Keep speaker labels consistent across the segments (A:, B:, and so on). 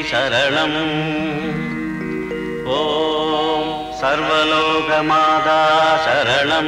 A: சரணம் ஓம் சர்வலோகமாதா சரணம்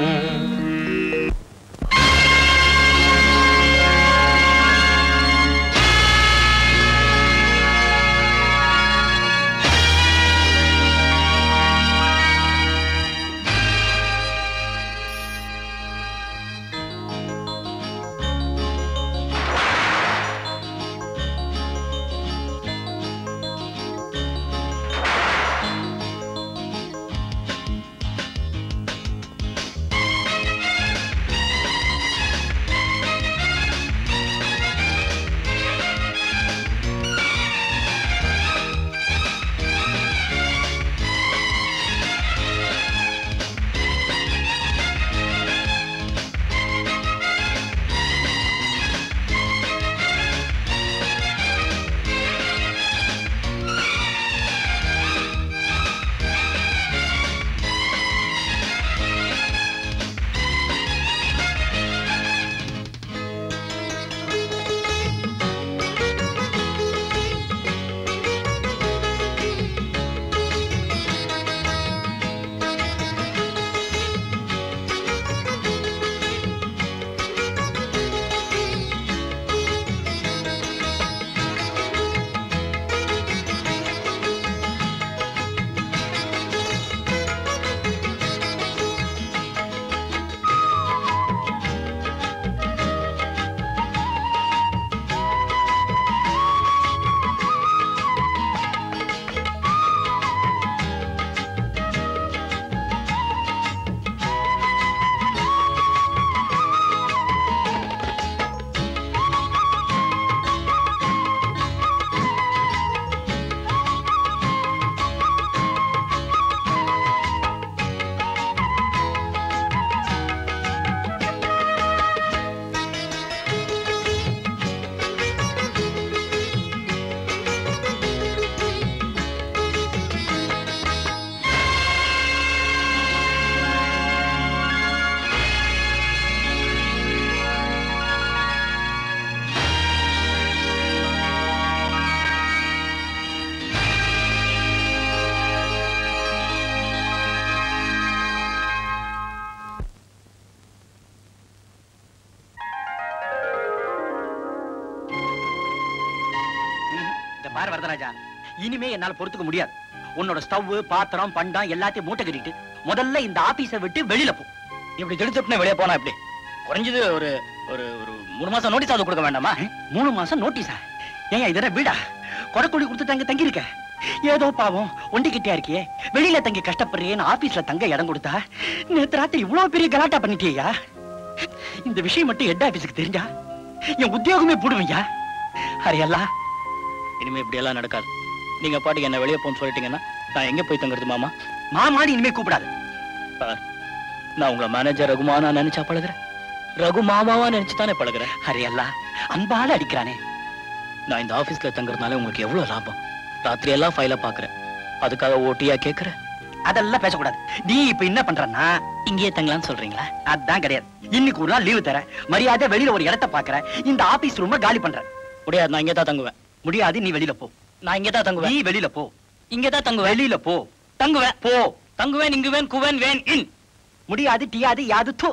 B: இந்த பாரு வரதராஜா இனிமே என்னால பொறுத்துக்க முடியாது உன்னோட ஸ்டவ் பாத்திரம் பண்டம் எல்லாத்தையும் மூட்டை கட்டிட்டு முதல்ல இந்த ஆபீஸை விட்டு வெளியில போ
C: இப்படி திடுத்துட்டுனே வெளியே போனா எப்படி குறைஞ்சது ஒரு ஒரு ஒரு மூணு மாசம் நோட்டீஸ் அது கொடுக்க வேண்டாமா
B: மூணு மாசம் நோட்டீஸா ஏன் இதென்ன வீடா கொடக்குடி கொடுத்துட்டு அங்க தங்கி இருக்க ஏதோ பாவம் ஒண்டி கிட்டியா இருக்கியே வெளியில தங்கி கஷ்டப்படுறியேன்னு ஆபீஸ்ல தங்க இடம் கொடுத்தா நேத்து ராத்திரி இவ்வளவு பெரிய கலாட்டா பண்ணிட்டியா இந்த விஷயம் மட்டும் ஹெட் ஆபீஸுக்கு தெரிஞ்சா என் உத்தியோகமே போடுவீங்க ஹரியல்லா
C: இனிமே இப்படி எல்லாம் நடக்காது நீங்க பாட்டுக்கு என்ன வெளியே போன்னு சொல்லிட்டீங்கன்னா நான் எங்க போய் தங்குறது மாமா
B: மாமாடி இனிமே கூப்பிடாது
C: பார், நான் உங்களை மேனேஜர் ரகுமானா நினைச்சா பழகுறேன் ரகு மாமாவா நினைச்சு தானே பழகுறேன்
B: ஹரியல்லா அன்பால அடிக்கிறானே
C: நான் இந்த ஆபீஸ்ல தங்குறதுனால உங்களுக்கு எவ்வளவு லாபம் ராத்திரி எல்லாம் ஃபைல பாக்குறேன் அதுக்காக ஓட்டியா கேக்குறேன்
B: அதெல்லாம் பேசக்கூடாது நீ இப்ப என்ன பண்றன்னா
C: இங்கேயே தங்கலாம்னு சொல்றீங்களா
B: அதான் கிடையாது இன்னைக்கு ஒரு நாள் லீவு தர மரியாதை வெளியில ஒரு இடத்த பாக்குற இந்த ஆபீஸ் ரூம காலி பண்ற
C: முடியாது நான் இங்கே தான் தங்குவேன்
B: முடியாது நீ வெளியில போ
C: நான் இங்கே தான்
B: நீ
C: தங்குவேன்
B: வெளியில போ
C: இங்கே தான் தங்குவேன்
B: வெளியில போ
C: தங்குவேன்
B: போ
C: தங்குவேன் இங்குவேன் குவேன் வேன் இன்
B: முடியாது டியாது யாது தூ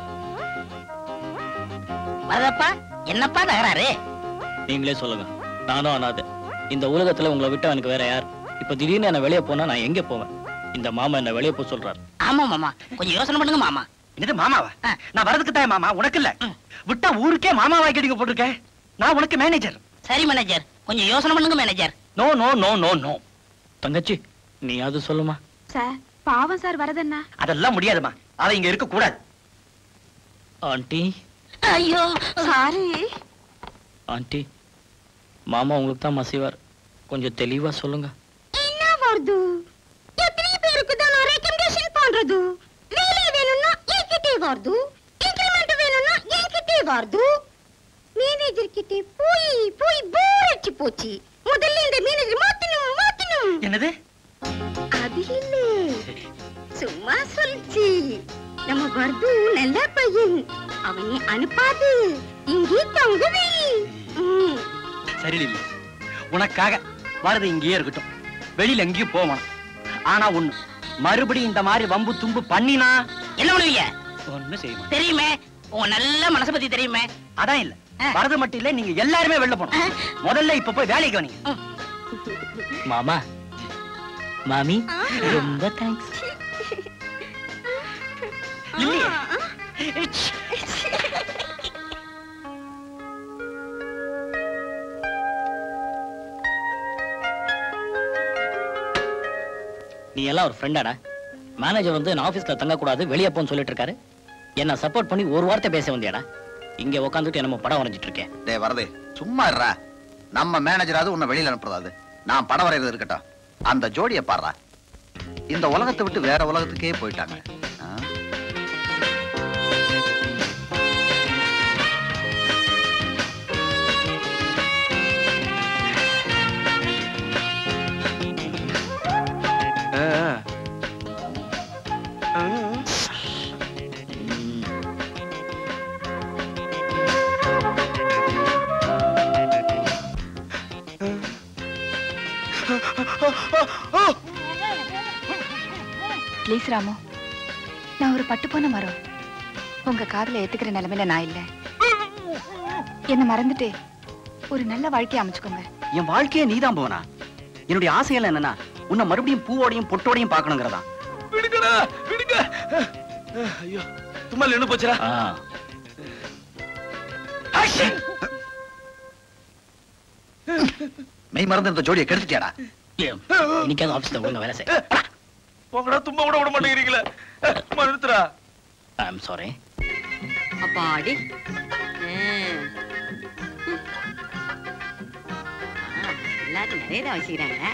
D: வரதப்பா என்னப்பா தகராறு
C: நீங்களே சொல்லுங்க நானும் அனாதை இந்த உலகத்துல உங்களை விட்டு எனக்கு வேற யார் இப்ப திடீர்னு என்ன வெளியே போனா நான் எங்க போவேன் இந்த மாமா என்ன வெளியே போக சொல்றாரு
D: ஆமா மாமா கொஞ்சம் யோசனை பண்ணுங்க மாமா
B: என்னது மாமாவா
D: ஆ.
B: நான் வரதுக்கு தான் மாமா உனக்கு இல்ல விட்டா ஊருக்கே மாமாவா கேடிங்க போட்டிருக்க நான் உனக்கு மேனேஜர்
D: சரி மேனேஜர் கொஞ்சம் யோசனை பண்ணுங்க manager
B: no no no no no
C: தங்கச்சி நீ அது சொல்லுமா
E: சார் பாவம் சார் வரதண்ணா
B: அதெல்லாம் முடியாதுமா அவ இங்க இருக்க கூடாது
C: ஆண்டி
D: ஐயோ
E: சாரி
C: ஆண்டி மாமா உங்களுக்கு தான் மசிவார் கொஞ்சம் தெளிவா சொல்லுங்க
E: என்ன வருது எத்தனை பேருக்கு தான் நான் ரெக்கமெண்டேஷன் பண்றது வேலை வேணும்னா என்கிட்டே வருது இன்கிரிமெண்ட் வேணும்னா என்கிட்டே வருது மேனேஜர் கிட்டே போய் போய் போர் அடிச்சு போச்சு முதல்ல இந்த மேனேஜர் மாத்தணும் மாத்தணும்
B: என்னது
E: அது இல்ல சும்மா சொல்லிச்சு நம்ம வர்து நல்ல பையன் அவனை அனுப்பாது இங்கே தங்குவே ம்
B: சரி லில்லி உனக்காக வரது இங்கேயே இருக்கட்டும் வெளியில எங்கேயும் போவான் ஆனா ஒண்ணு மறுபடியும் இந்த மாதிரி வம்பு தும்பு பண்ணினா
D: என்ன பண்ணுவீங்க
B: ஒண்ணு செய்வான்
D: தெரியுமே உங்க நல்ல மனசை பத்தி தெரியுமே
B: அதான் இல்ல
D: ஆ.
B: வரது மட்டும் இல்ல நீங்க எல்லாருமே வெளில போகணும் முதல்ல இப்ப போய் வேலைக்கு கவனிங்க
C: மாமா மாமி ரொம்ப தேங்க்ஸ்
B: இல்லையே
C: நீ எல்லாம் ஒரு ஃப்ரெண்டாடா மேனேஜர் வந்து நான் ஆபீஸ்ல தங்க கூடாது வெளியே போன்னு சொல்லிட்டு இருக்காரு என்ன சப்போர்ட் பண்ணி ஒரு வார்த்தை பேச வந்தியாடா இங்க உட்காந்துட்டு என்னமோ படம் வரைஞ்சிட்டு இருக்கேன்
F: டேய் வரது சும்மா இருடா நம்ம மேனேஜராவது உன்னை வெளியில அனுப்புறதாது நான் படம் வரைகிறது இருக்கட்டும் அந்த ஜோடியை பாடுறா இந்த உலகத்தை விட்டு வேற உலகத்துக்கே போயிட்டாங்க ஆ?
G: ப்ளீஸ் ராமு நான் ஒரு பட்டு போன மரம் உங்க காதல ஏத்துக்கிற நிலைமையில நான் இல்ல என்ன மறந்துட்டு ஒரு நல்ல வாழ்க்கையை அமைச்சுக்கோங்க
B: என் வாழ்க்கையே நீதான் போனா என்னுடைய ஆசையெல்லாம் என்னன்னா உன்னை மறுபடியும் பூவோடையும் பொட்டோடையும் பார்க்கணுங்கிறதா
H: விடுங்கடா விடுங்க ஐயோ தும்மல் நின்னு போச்சுடா
C: ஆ,
F: மெய் மறந்து இந்த ஜோடியை கெடுத்துட்டியாடா
C: இன்னைக்காவது ஆபீஸ்ல ஒழுங்கா வேலை செய்
H: போங்கடா தும்ப கூட விட மாட்டேங்கிறீங்களே அம்மா, நிறுத்துடா
C: ஐ எம் சாரி
I: அப்பாடி எல்லாரும் நிறைய தான் வச்சுக்கிறாங்க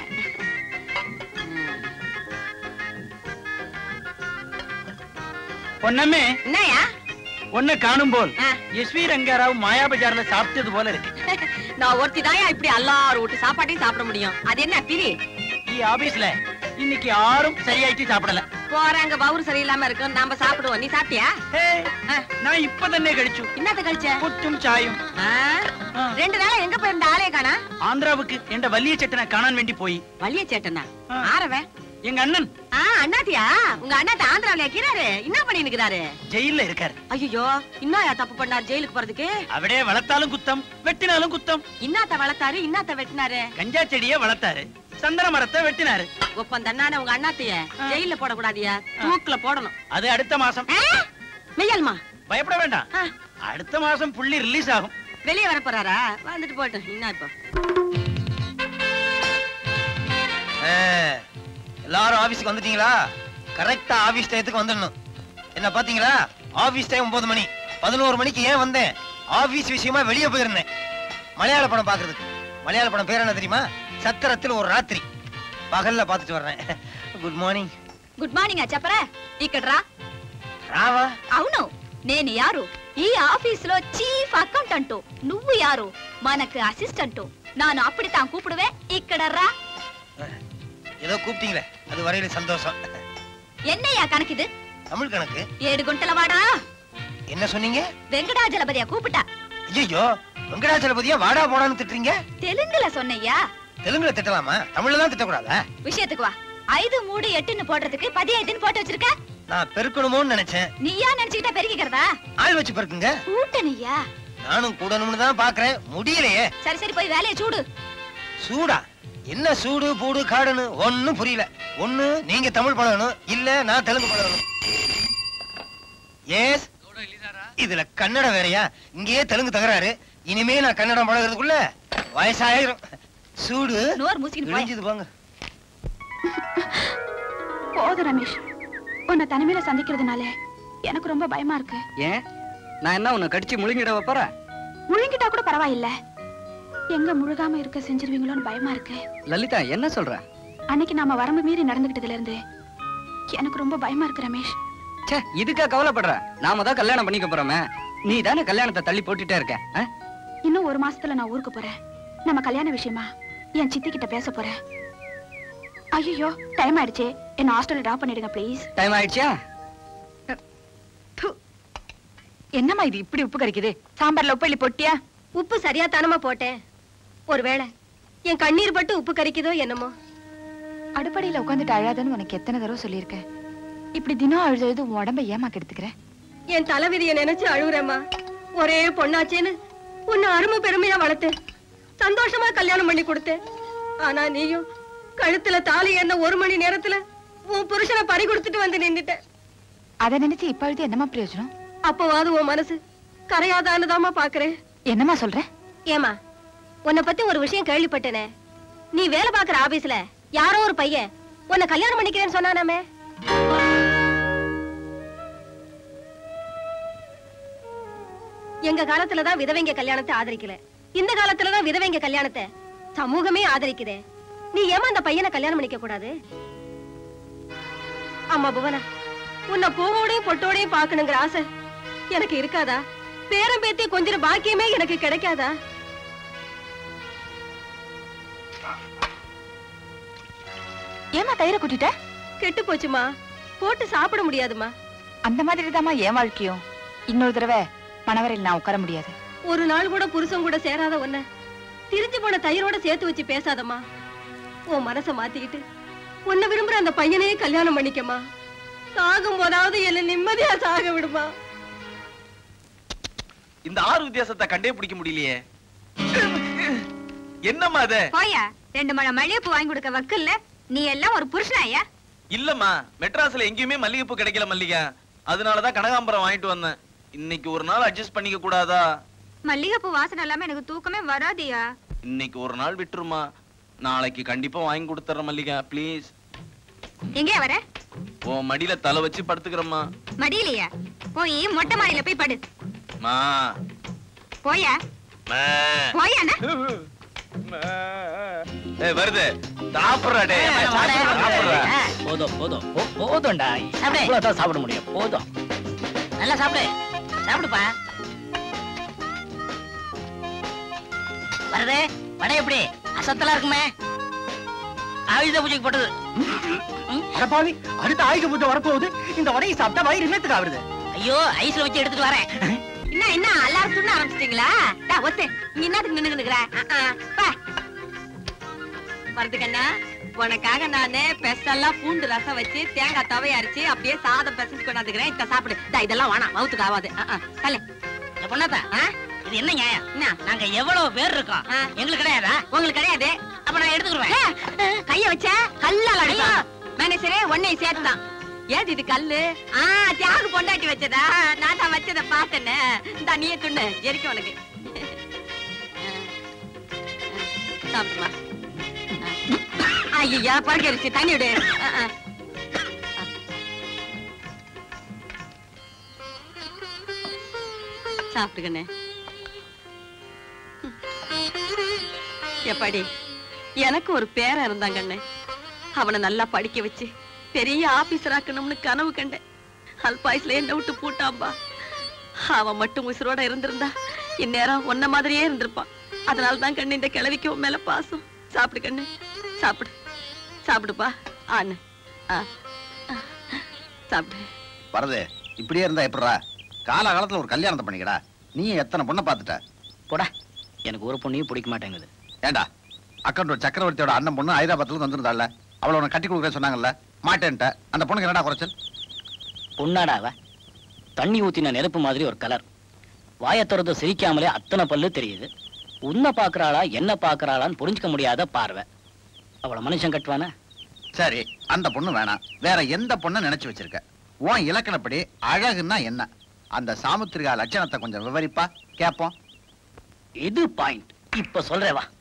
B: பொன்னம்மே
I: என்னயா
B: ஒண்ணு காணும் போல்
I: ஆ.
B: எஸ்வி ரங்காராவ் மாயா பஜார்ல சாப்பிட்டது போல இருக்கு
I: நான் ஒருத்தி தாயா இப்படி எல்லாரும் விட்டு சாப்பாட்டையும் சாப்பிட முடியும் அது என்ன பிரி
B: ഈ ஆபீஸ்ல இன்னைக்கு யாரும் சரியாயிட்டு சாப்பிடல
I: போறாங்க பவுர் சரியில்லாம இருக்கும் நாம சாப்பிடுவோம் நீ சாப்பிட்டியா
B: ஹே,
I: ஆ.
B: நான் இப்ப തന്നെ കഴിച്ചു
I: என்னத்த கழிச்ச
B: പുട്ടും ചായയും
I: ஆ? ரெண்டு நாளா எங்க போயிருந்த ஆளே காணா
B: ആന്ധ്രാവുക്ക് എന്റെ വലിയ ചേട്ടനെ കാണാൻ വേണ്ടി പോയി
I: வள்ளிய சேட்டனா
B: ஆ.
I: ஆறவன்
B: எங்க அண்ணன்
I: ஆ அண்ணாத்தியா உங்க அண்ணாத்த ஆந்திராவில இருக்கிறாரு என்ன பண்ணி நிக்கிறாரு
B: ஜெயில்ல இருக்காரு
I: ஐயோ இன்னும் தப்பு பண்ணாரு ஜெயிலுக்கு போறதுக்கு
B: അവിടെ വളർത്താലും കുത്തം വെട്ടിനാലും കുത്തം
I: இன்னாத்த வளர்த்தாரு இன்னாத்த வெட்டினாரு
B: கஞ்சா செடியை வளர்த்தாரு சந்தன மரத்தை வெட்டினாரு
I: ஒப்பம் தன்னான உங்க அண்ணாத்தைய ஜெயில போடக்கூடாதியா தூக்குல போடணும்
B: அது அடுத்த மாசம்
I: ஆ? மெய்யாலுமா
B: பயப்பட வேண்டாம்
I: ஆ,
B: அடுத்த மாசம் புள்ளி ரிலீஸ் ஆகும்
I: வெளிய வர போறாரா வந்துட்டு போட்டோம் என்ன இப்போ
J: எல்லாரும் ஆபீஸ்க்கு வந்துட்டீங்களா கரெக்டா ஆபீஸ் டயத்துக்கு வந்துடணும் என்ன பாத்தீங்களா ஆபீஸ் டைம் ஒன்பது மணி பதினோரு மணிக்கு ஏன் வந்தேன் ஆபீஸ் விஷயமா வெளியே போயிருந்தேன் மலையாள படம் பாக்குறதுக்கு மலையாள படம் பேர் என்ன தெரியுமா சத்திரத்தில் ஒரு ராத்திரி பகல்ல பாத்துட்டு வர்றேன் குட் மார்னிங்
G: గుడ్ మార్నింగ్ చెప్పరా ఇక్కడ రా
J: ராவா
G: అవును నేను యారు ఈ ఆఫీస్ లో చీఫ్ అకౌంటెంట్ నువ్వు యారు మనకు అసిస్టెంట్ నాను అప్పుడే కూపుడువే ఇక్కడ రా
J: ஏதோ கூப்பிட்டீங்களே அது வரையில சந்தோஷம்
G: என்னையா கணக்குது
J: தமிழ் கணக்கு
G: ఏడు గుంటల వాడా
J: என்ன சொன்னீங்க
G: వెంకటాచలపతియ కూపుటా
J: ஐயோ வெங்கடாச்சலபதியா வாடா போடான்னு திட்டுறீங்க
G: தெலுங்குல சொன்னையா
J: தெலுங்குல திட்டலாமா தமிழ்ல தான் திட்டக்கூடாதா
G: விஷயத்துக்கு வா ஐదు மூடு எட்டுன்னு போடுறதுக்கு பதி ஐந்துன்னு போட்டு வச்சிருக்க
J: நான் பெருக்கணுமோன்னு நினைச்சேன்
G: நீயா நினைச்சுக்கிட்டா பெருக்கிக்கிறதா
J: ஆள் வச்சு பெருக்குங்க
G: கூட்டணியா
J: நானும் கூடணும்னு தான் பாக்குறேன் முடியலையே
G: சரி சரி போய் வேலையை சூடு
J: சூடா என்ன சூடு பூடு காடுன்னு ஒண்ணும் புரியல ஒண்ணு நீங்க தமிழ் பழகணும் இல்ல நான் தெலுங்கு பழகணும் எஸ் இதுல கன்னடம் வேறயா இங்கேயே தெலுங்கு தகராறு இனிமே நான் கன்னடம் பழகுறதுக்குள்ள வயசாயிரும் சூடு
G: நோர் மூசிக்கிட்டு போய்
J: இழிஞ்சது போங்க
G: போதும் ரமேஷ் உன்னை தனிமையில சந்திக்கிறதுனால எனக்கு ரொம்ப பயமா இருக்கு
B: ஏன் நான் என்ன உன்னை கடிச்சு முழுங்கிட போறேன்
G: முழுங்கிட்டா கூட பரவாயில்ல எங்க முழுகாம இருக்க செஞ்சிருவீங்களோன்னு பயமா இருக்கு
B: லலிதா என்ன சொல்ற
G: அன்னைக்கு நாம வரம்பு மீறி நடந்துகிட்டதுல இருந்து எனக்கு ரொம்ப பயமா இருக்கு ரமேஷ்
B: ச்சே இதுக்கா கவலைப்படுற நாம தான் கல்யாணம் பண்ணிக்க போறோமே நீ தானே கல்யாணத்தை தள்ளி போட்டுட்டே இருக்க ஆ?
G: இன்னும் ஒரு மாசத்துல நான் ஊருக்கு போறேன் நம்ம கல்யாண விஷயமா என் சித்தி கிட்ட பேச போறேன் ஐயோ டைம் ஆயிடுச்சு என்ன ஹாஸ்டல்ல டிராப் பண்ணிடுங்க ப்ளீஸ்
B: டைம் ஆயிடுச்சா
G: என்னம்மா இது இப்படி உப்பு கறிக்குது சாம்பார்ல உப்பு இல்லி போட்டியா உப்பு சரியா தானமா போட்டேன் ஒருவேளை
K: என் கண்ணீர் பட்டு உப்பு கரிக்குதோ என்னமோ
G: அடுப்படியில உட்காந்துட்டு அழாதன்னு உனக்கு எத்தனை தடவை சொல்லியிருக்கேன் இப்படி தினம் அழுது அழுது உன் உடம்ப ஏமா கெடுத்துக்கிற
K: என் தலைவிதிய நினைச்சு அழுகுறேம்மா ஒரே பொண்ணாச்சேன்னு உன்னை அருமை பெருமையா வளர்த்தேன் சந்தோஷமா கல்யாணம் பண்ணி கொடுத்தேன் ஆனா நீயும் கழுத்துல தாலி என்ன ஒரு மணி நேரத்துல உன் புருஷனை பறி கொடுத்துட்டு வந்து நின்னுட்ட
G: அதை நினைச்சு இப்ப அழுது என்னமா பிரயோஜனம்
K: அப்பவாது உன் மனசு கரையாதான்னுதாம்மா பாக்குறேன்
G: என்னம்மா சொல்ற
K: ஏமா உன்னை பத்தி ஒரு விஷயம் கேள்விப்பட்டேனே நீ வேலை பாக்குற ஆபீஸ்ல யாரோ ஒரு பையன் உன்னை கல்யாணம் பண்ணிக்கிறேன்னு சொன்னானாமே எங்க காலத்துலதான் விதவைங்க கல்யாணத்தை ஆதரிக்கல இந்த காலத்துலதான் விதவைங்க கல்யாணத்தை சமூகமே ஆதரிக்குதே நீ ஏமா அந்த பையனை கல்யாணம் பண்ணிக்க கூடாது அம்மா புவனா உன்னை பூவோடையும் பொட்டோடையும் பார்க்கணுங்கிற ஆசை எனக்கு இருக்காதா பேரம் பேத்தி கொஞ்சம் பாக்கியமே எனக்கு கிடைக்காதா
G: ஏமா தயிரை கூட்டிட்ட
K: கெட்டு போச்சுமா போட்டு சாப்பிட முடியாதுமா
G: அந்த மாதிரி தாம்மா என் வாழ்க்கையும் இன்னொரு தடவை மணவரையில் நான் உட்கார முடியாது
K: ஒரு நாள் கூட புருஷன் கூட சேராத உன்ன திரிஞ்சு போன தயிரோட சேர்த்து வச்சு பேசாதம்மா உன் மனச மாத்திக்கிட்டு உன்னை விரும்புற அந்த பையனையே கல்யாணம் பண்ணிக்கமா சாகும் போதாவது என்ன நிம்மதியா சாக விடுமா
H: இந்த ஆறு வித்தியாசத்தை கண்டே பிடிக்க முடியலையே என்னம்மா அது
E: போயா ரெண்டு மழை மல்லிகைப்பூ வாங்கி கொடுக்க வக்கில்ல நீ எல்லாம் ஒரு புருஷனாயா
H: இல்லம்மா மெட்ராஸ்ல எங்கேயுமே மல்லிகைப்பூ கிடைக்கல மல்லிகா அதனாலதான் கனகாம்பரம் வாங்கிட்டு வந்தேன் இன்னைக்கு ஒரு நாள் அட்ஜஸ்ட் பண்ணிக்க கூடாதா
E: மல்லிகைப்பூ வாசனை இல்லாம எனக்கு தூக்கமே வராதியா
H: இன்னைக்கு ஒரு நாள் விட்டுருமா நாளைக்கு கண்டிப்பா வாங்கி கொடுத்துறேன் மல்லிகா ப்ளீஸ்
E: எங்கே வர
H: உன் மடியில தலை வச்சு படுத்துக்கிறேம்மா
E: மடியிலையா போய் மொட்டை மாடியில போய் படு
H: மா
E: போயா
H: மா.
E: போயாண்ணா
H: ஏய் வருது சாப்பிடுறா டேய் சாப்பிடுறா
C: போதும் போதும் போ- போதும்டா
I: சாப்பிடு.
C: இவ்வளவுதான் சாப்பிட முடியும் போதும்
I: நல்லா சாப்பிடு சாப்பிடுப்பா வருது வடை எப்படி அசத்தலா இருக்குமே ஆயுத பூஜைக்கு போட்டது
B: அடப்பாவி அடுத்த ஆயுத பூஜை வரப்போகுது இந்த வடையை சாப்பிட்டா வயிறு என்னத்துக்கு ஆகுது
I: ஐயோ ஐஸ்ல வச்சு எடுத்துட்டு வரேன் என்ன என்ன எல்லாரும் துண்ண ஆரம்பிச்சிட்டீங்களா டா ஒத்து நீ என்னத்துக்கு நின்னு நிக்கிற வரதுக்கண்ணா உனக்காக நானு பெசல்லாம் பூண்டு ரசம் வச்சு தேங்காய் தவை அரைச்சு அப்படியே சாதம் பெசஞ்சு கொண்டாந்துக்கிறேன் இத சாப்பிடு டா இதெல்லாம் வேணாம் மவுத்துக்கு ஆகாது தலை இந்த பொண்ணாத்தா ஆ? இது என்ன நியாயம் என்ன நாங்க எவ்வளவு பேர் இருக்கோம் எங்களுக்கு கிடையாதா உங்களுக்கு கிடையாது அப்ப நான் எடுத்துக்கிறேன் கைய வச்ச கல்லால அடிப்பா மேனேஜரே ஒன்னை சேர்த்துதான் ஏது இது கல்லு ஆ தியாகு பொண்டாட்டி வச்சதா நான் தான் வச்சத பார்த்தேன்னு இந்த நீயே துண்ணு எரிக்க உனக்கு சாப்பிடுமா ஐயா பழக்கரிச்சு தண்ணி விடு ஆ, ஆ. சாப்பிட்டுக்கண்ணே எப்பாடி எனக்கு ஒரு பேரன் இருந்தாங்கண்ணே அவனை நல்லா படிக்க வச்சு பெரிய ஆபீசர் ஆக்கணும்னு கனவு கண்டேன் அல்பாயுஸ்ல என்ன விட்டு பூட்டாம்பா அவன் மட்டும் உசுரோட இருந்திருந்தா இந்நேரம் உன்ன மாதிரியே இருந்திருப்பான் அதனால தான் கண்ணு இந்த கிழவிக்கு உன் மேல பாசம் சாப்பிடு கண்ணு சாப்பிடு சாப்பிடுப்பா ஆன்னு ஆ ஆ. சாப்பிடு
F: வரது இப்படியே இருந்தா எப்படிடா காலகாலத்துல ஒரு கல்யாணத்தை பண்ணிக்கடா நீ எத்தனை பொண்ணை பார்த்துட்ட
C: போடா எனக்கு ஒரு பொண்ணையும் பிடிக்க மாட்டேங்குது
F: ஏண்டா அக்கௌண்ட் சக்கரவர்த்தியோட அண்ணன் பொண்ணு ஹைதராபாத்ல இருந்து வந்திருந்தாள்ல அவளை உனக்கு கட்டி கொடுக்க சொன்னாங்கல்ல மாட்டேன்ட்ட அந்த பொண்ணுக்கு என்னடா குறைச்சல்
C: பொண்ணாடா அவ தண்ணி ஊத்தின நெருப்பு மாதிரி ஒரு கலர் வாயை திறந்து சிரிக்காமலே அத்தனை பல்லு தெரியுது உன்னை பாக்குறாளா என்ன பாக்குறாளான்னு புரிஞ்சுக்க முடியாத பார்வை அவளை மனுஷன் கட்டுவானா
F: சரி அந்த பொண்ணு வேணாம் வேற எந்த பொண்ணை நினைச்சு வச்சிருக்க உன் இலக்கணப்படி அழகுன்னா என்ன அந்த சாமுத்திரிகா லட்சணத்தை கொஞ்சம் விவரிப்பா கேப்போம்
C: இது பாயிண்ட் இப்ப சொல்றேன் வா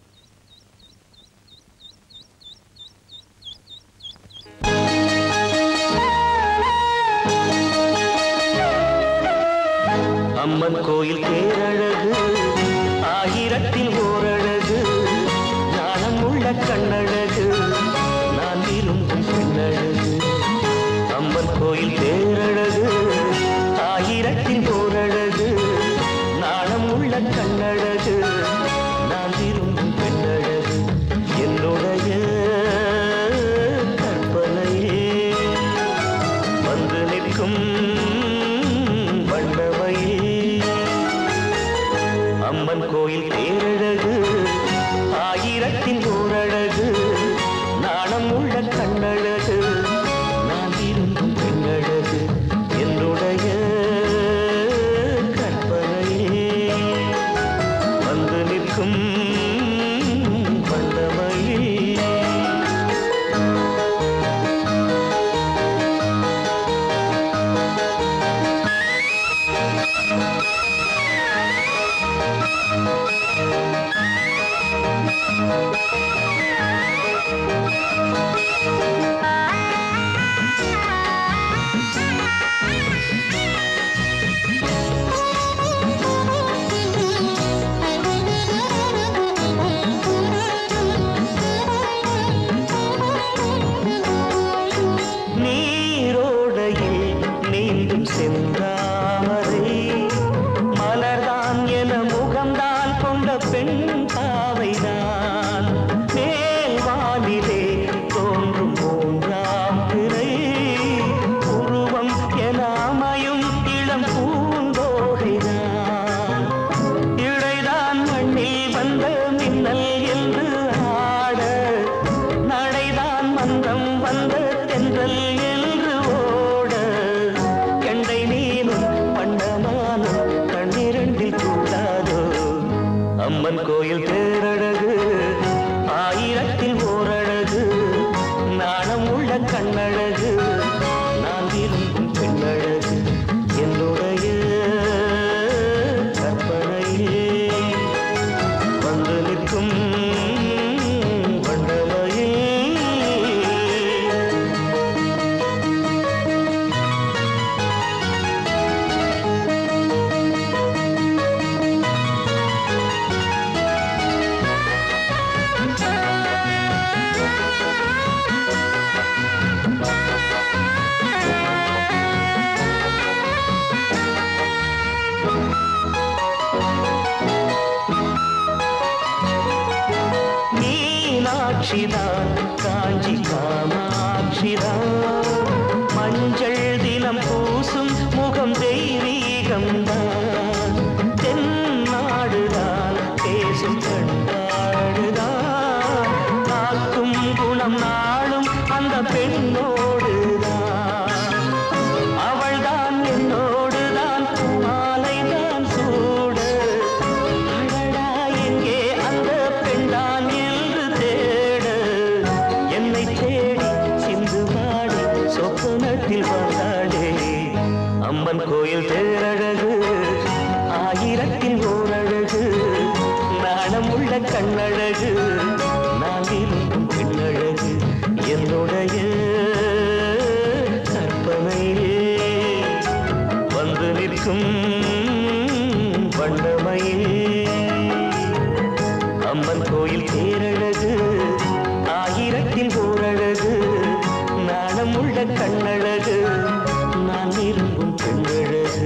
A: அம்மன் கோயில் தேரழகு ஆயிரத்தில் ஓரழகு ஞானம் உள்ள கண்ணழகு நான் விரும்பும் பெண்ணழகு அம்மன் கோயில் தேரழகு ஆயிரத்தில் ஓரழகு நாணம் உள்ள கண்ணழகு நான் விரும்பும் பெண்ணழகு என்னுடைய கற்பனையே வந்து நிற்கும் வண்ணமையே கண்ணழகு நான் விரும்பும் பெண்ணழகு என்னுடைய கற்பனையே வந்து நிற்கும் வல்லமையே நீரோடையில் நீந்தும் செந்தாமரை மலர்தான் என முகம்தான் கொண்ட பெண் பாவைதான் மேல் வானிலே தோன்றும் மூன்றாம் பிறை உருவம் என அமையும் இளம் பூந்தோகைதான் இழைதான் மண்ணில் வந்த மின்னல் என்று ஆட நடைதான் மந்தம் வந்த தென்றல் என்று ஓட கெண்டை நீனும் பண்ணமானும் கண்ணிரண்டில் கூடாதோ அம்மன் கோயில் பேரழகு ஆயிரத்தில் ஓரழகு நாணம் உள்ள கண்ணழகு நான் விரும்பும் பெண்ணழகு என்னுடைய கற்பனையே வந்து நிற்கும் வண்டமையே மீனாட்சிதான் காஞ்சி காமாட்சிதான் மஞ்சள் தினம் பூசும் முகம் தெய்வீகம்தான் தென்னாடுதான் பேசும் கண்டாடுதான் காக்கும் குணம் நாளும் அந்த பெண்ணோடுதான் அவள்தான் என்னோடுதான் மாலைதான் சூட அடடா எங்கே அந்த பெண்தான் என்று தேட என்னை தேடி சிந்து பாடி சொப்பனத்தில் வந்தாளே அம்மன் கோயில் தேரழகு ஆயிரத்தில் ஓரழகு நாணம் உள்ள கண்ணழகு நான் விரும்பும் பெண்ணழகு என்னுடைய கற்பனையே வந்து நிற்கும் வண்டமையே அம்மன் கோயில் தேரழகு ஆயிரத்தில் ஓரழகு நாணம் உள்ள கண்ணழகு நான் விரும்பும் பெண்ணழகு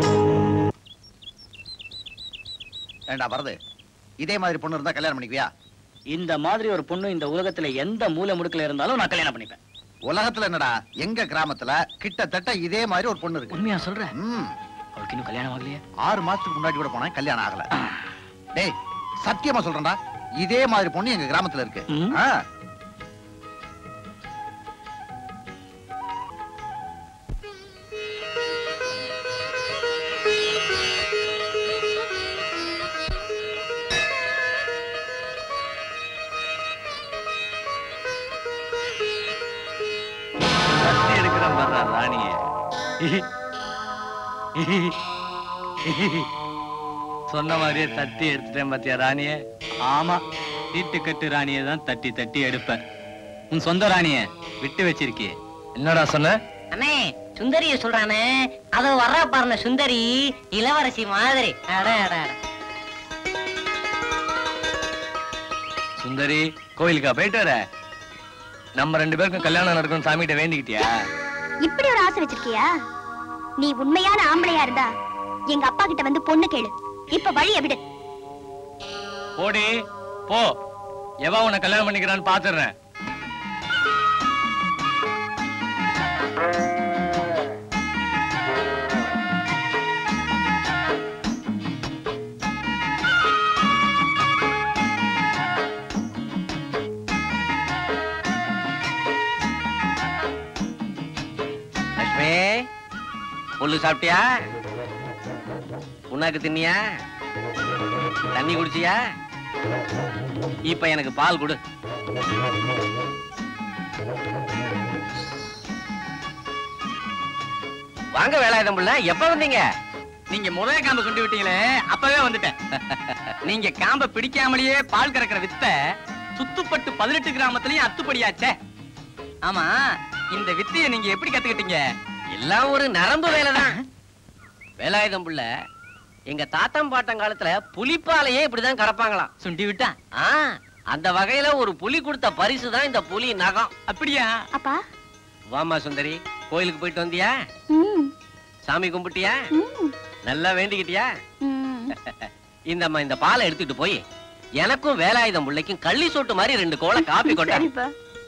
F: ஏண்டா வருது இதே மாதிரி பொண்ணு இருந்தா கல்யாணம் பண்ணிக்குவியா
C: இந்த மாதிரி ஒரு பொண்ணு இந்த உலகத்துல எந்த மூலை முடுக்குல இருந்தாலும் நான் கல்யாணம் பண்ணிப்பேன்
F: உலகத்துல என்னடா எங்க கிராமத்துல கிட்டத்தட்ட இதே மாதிரி ஒரு பொண்ணு இருக்கு
C: உண்மையா சொல்ற
F: ம்
C: அவளுக்கு இன்னும் கல்யாணம் ஆகலையே
F: ஆறு மாசத்துக்கு முன்னாடி கூட போனா கல்யாணம் ஆகல டேய் சத்தியமா சொல்றேன்டா இதே மாதிரி பொண்ணு எங்க கிராமத்துல இருக்கு
C: ம்.
F: ஆ.
H: தட்டி எடுக்கிறேன் பாரு ராணிய சொன்ன மாதிரியே தட்டி எடுத்துட்டேன் பாத்தியா ராணிய ஆமா வீட்டு கட்டு ராணியை தான் தட்டி தட்டி எடுப்பேன் உன் சொந்த ராணிய விட்டு வச்சிருக்கியே என்னடா சொன்ன
I: அண்ணே சுந்தரிய சொல்றானே அது வர்றா பாருங்க சுந்தரி இளவரசி மாதிரி அட அட அட
H: சுந்தரி கோயிலுக்கா போயிட்டு வர நம்ம ரெண்டு பேருக்கும் கல்யாணம் நடக்கும் சாமிகிட்ட வேண்டிக்கிட்டியா
E: இப்படி ஒரு ஆசை வச்சிருக்கியா நீ உண்மையான ஆம்பளையா இருந்தா எங்க அப்பா கிட்ட வந்து பொண்ணு கேளு இப்ப வழிய விடு
H: போடி போ எவா உன்னை கல்யாணம் பண்ணிக்கிறான்னு பாத்துறேன்
L: புல்லு சாப்பிட்டியா புண்ணாக்கு தின்னியா தண்ணி குடிச்சியா இப்ப எனக்கு பால் கொடு வாங்க வேலாயுதம் புள்ள எப்ப வந்தீங்க
H: நீங்க முதல் காம்ப சுண்டி விட்டீங்களே அப்பவே வந்துட்டேன் நீங்க காம்ப பிடிக்காமலேயே பால் கறக்கிற வித்த சுத்துப்பட்டு பதினெட்டு கிராமத்துலயும் அத்துப்படியாச்சே ஆமா இந்த வித்தைய நீங்க எப்படி கத்துக்கிட்டீங்க
L: எல்லாம் ஒரு நரம்பு வேலைதான் வேலாயுதம் புள்ள எங்க தாத்தம் பாட்டம் காலத்துல புலிப்பாலையே இப்படிதான் கறப்பாங்களாம்
H: சுண்டி விட்டா
L: ஆ அந்த வகையில ஒரு புலி கொடுத்த பரிசு தான் இந்த புலி நகம்
H: அப்படியா
E: அப்பா
L: வாமா சுந்தரி கோயிலுக்கு போயிட்டு வந்தியா
E: ம்
L: சாமி கும்பிட்டியா
E: ம்
L: நல்லா வேண்டிக்கிட்டியா
E: ம்
L: இந்தம்மா இந்த பாலை எடுத்துட்டு போய் எனக்கும் வேலாயுதம் பிள்ளைக்கும் கள்ளி சொட்டு மாதிரி ரெண்டு கோலை காப்பி கொட்டா
E: சரிப்பா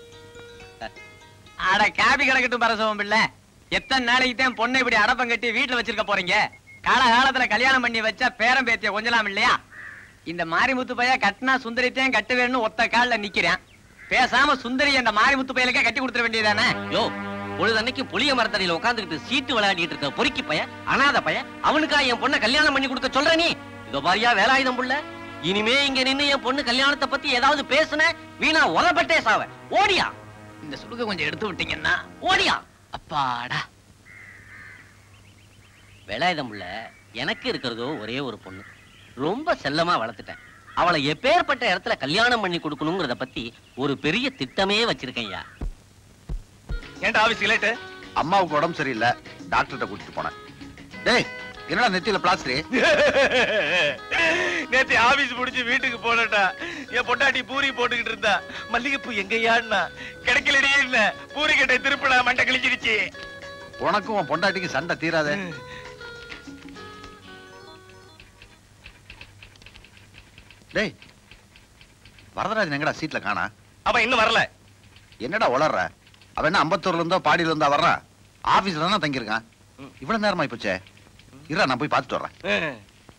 H: அட காபி கிடக்கட்டும் பரசவம் பிள்ளை எத்தனை நாளைக்கு தான் பொண்ணை இப்படி அடப்பம் கட்டி வீட்டுல வச்சிருக்க போறீங்க காலகாலத்துல கல்யாணம் பண்ணி வச்சா பேரம் பேத்திய கொஞ்சலாம் இல்லையா இந்த மாரிமுத்து பைய கட்டினா சுந்தரித்தையும் கட்ட வேணும்னு ஒத்த கால்ல நிக்கிறேன் பேசாம சுந்தரி அந்த மாரிமுத்து பையலுக்கே கட்டி கொடுத்துட வேண்டியதானே
L: யோ பொழுதன்னைக்கு புளிய மரத்தடியில உட்காந்துக்கிட்டு சீட்டு விளையாடிட்டு இருக்க பொறுக்கி பைய அனாத பைய அவனுக்கா என் பொண்ணை கல்யாணம் பண்ணி கொடுக்க சொல்ற நீ இதோ பாரியா வேலாயுதம் புள்ள இனிமே இங்க நின்னு என் பொண்ணு கல்யாணத்தை பத்தி ஏதாவது பேசுன வீணா உரப்பட்டே சாவ ஓடியா
H: இந்த சுடுக கொஞ்சம் எடுத்து விட்டீங்கன்னா
L: ஓடியா
H: அப்பாடா
L: வேலாயுதம் புள்ள எனக்கு இருக்கிறதோ ஒரே ஒரு பொண்ணு ரொம்ப செல்லமா வளர்த்துட்டேன் அவளை எப்பேற்பட்ட இடத்துல கல்யாணம் பண்ணி கொடுக்கணுங்கிறத பத்தி ஒரு பெரிய திட்டமே வச்சிருக்கேன்யா
J: ஏன்டா ஆபீஸ் லேட்டு
F: அம்மாவுக்கு உடம்பு சரியில்லை டாக்டர்கிட்ட கூட்டிட்டு போனேன் டேய் என்னடா நெத்தியில பிளாஸ்டரி
J: நேத்து ஆபீஸ் முடிஞ்சு வீட்டுக்கு போனட்டா என் பொண்டாட்டி பூரி போட்டுக்கிட்டு இருந்தா மல்லிகைப்பூ எங்கயான்னா கிடைக்கலடியே இல்ல பூரி கட்டை திருப்பிடா மண்டை கிழிச்சிருச்சு
F: உனக்கும் உன் பொண்டாட்டிக்கு சண்டை தீராதே டேய் வரதராஜன் எங்கடா சீட்ல காணா
J: அவன் இன்னும் வரல
F: என்னடா உளர்ற அவன் என்ன அம்பத்தூர்ல இருந்தோ பாடியில இருந்தா வர்றான் ஆபீஸ்ல தானே தங்கியிருக்கான் இவ்வளவு நேரமா போச்சே இருடா நான் போய் பார்த்துட்டு வர்றேன்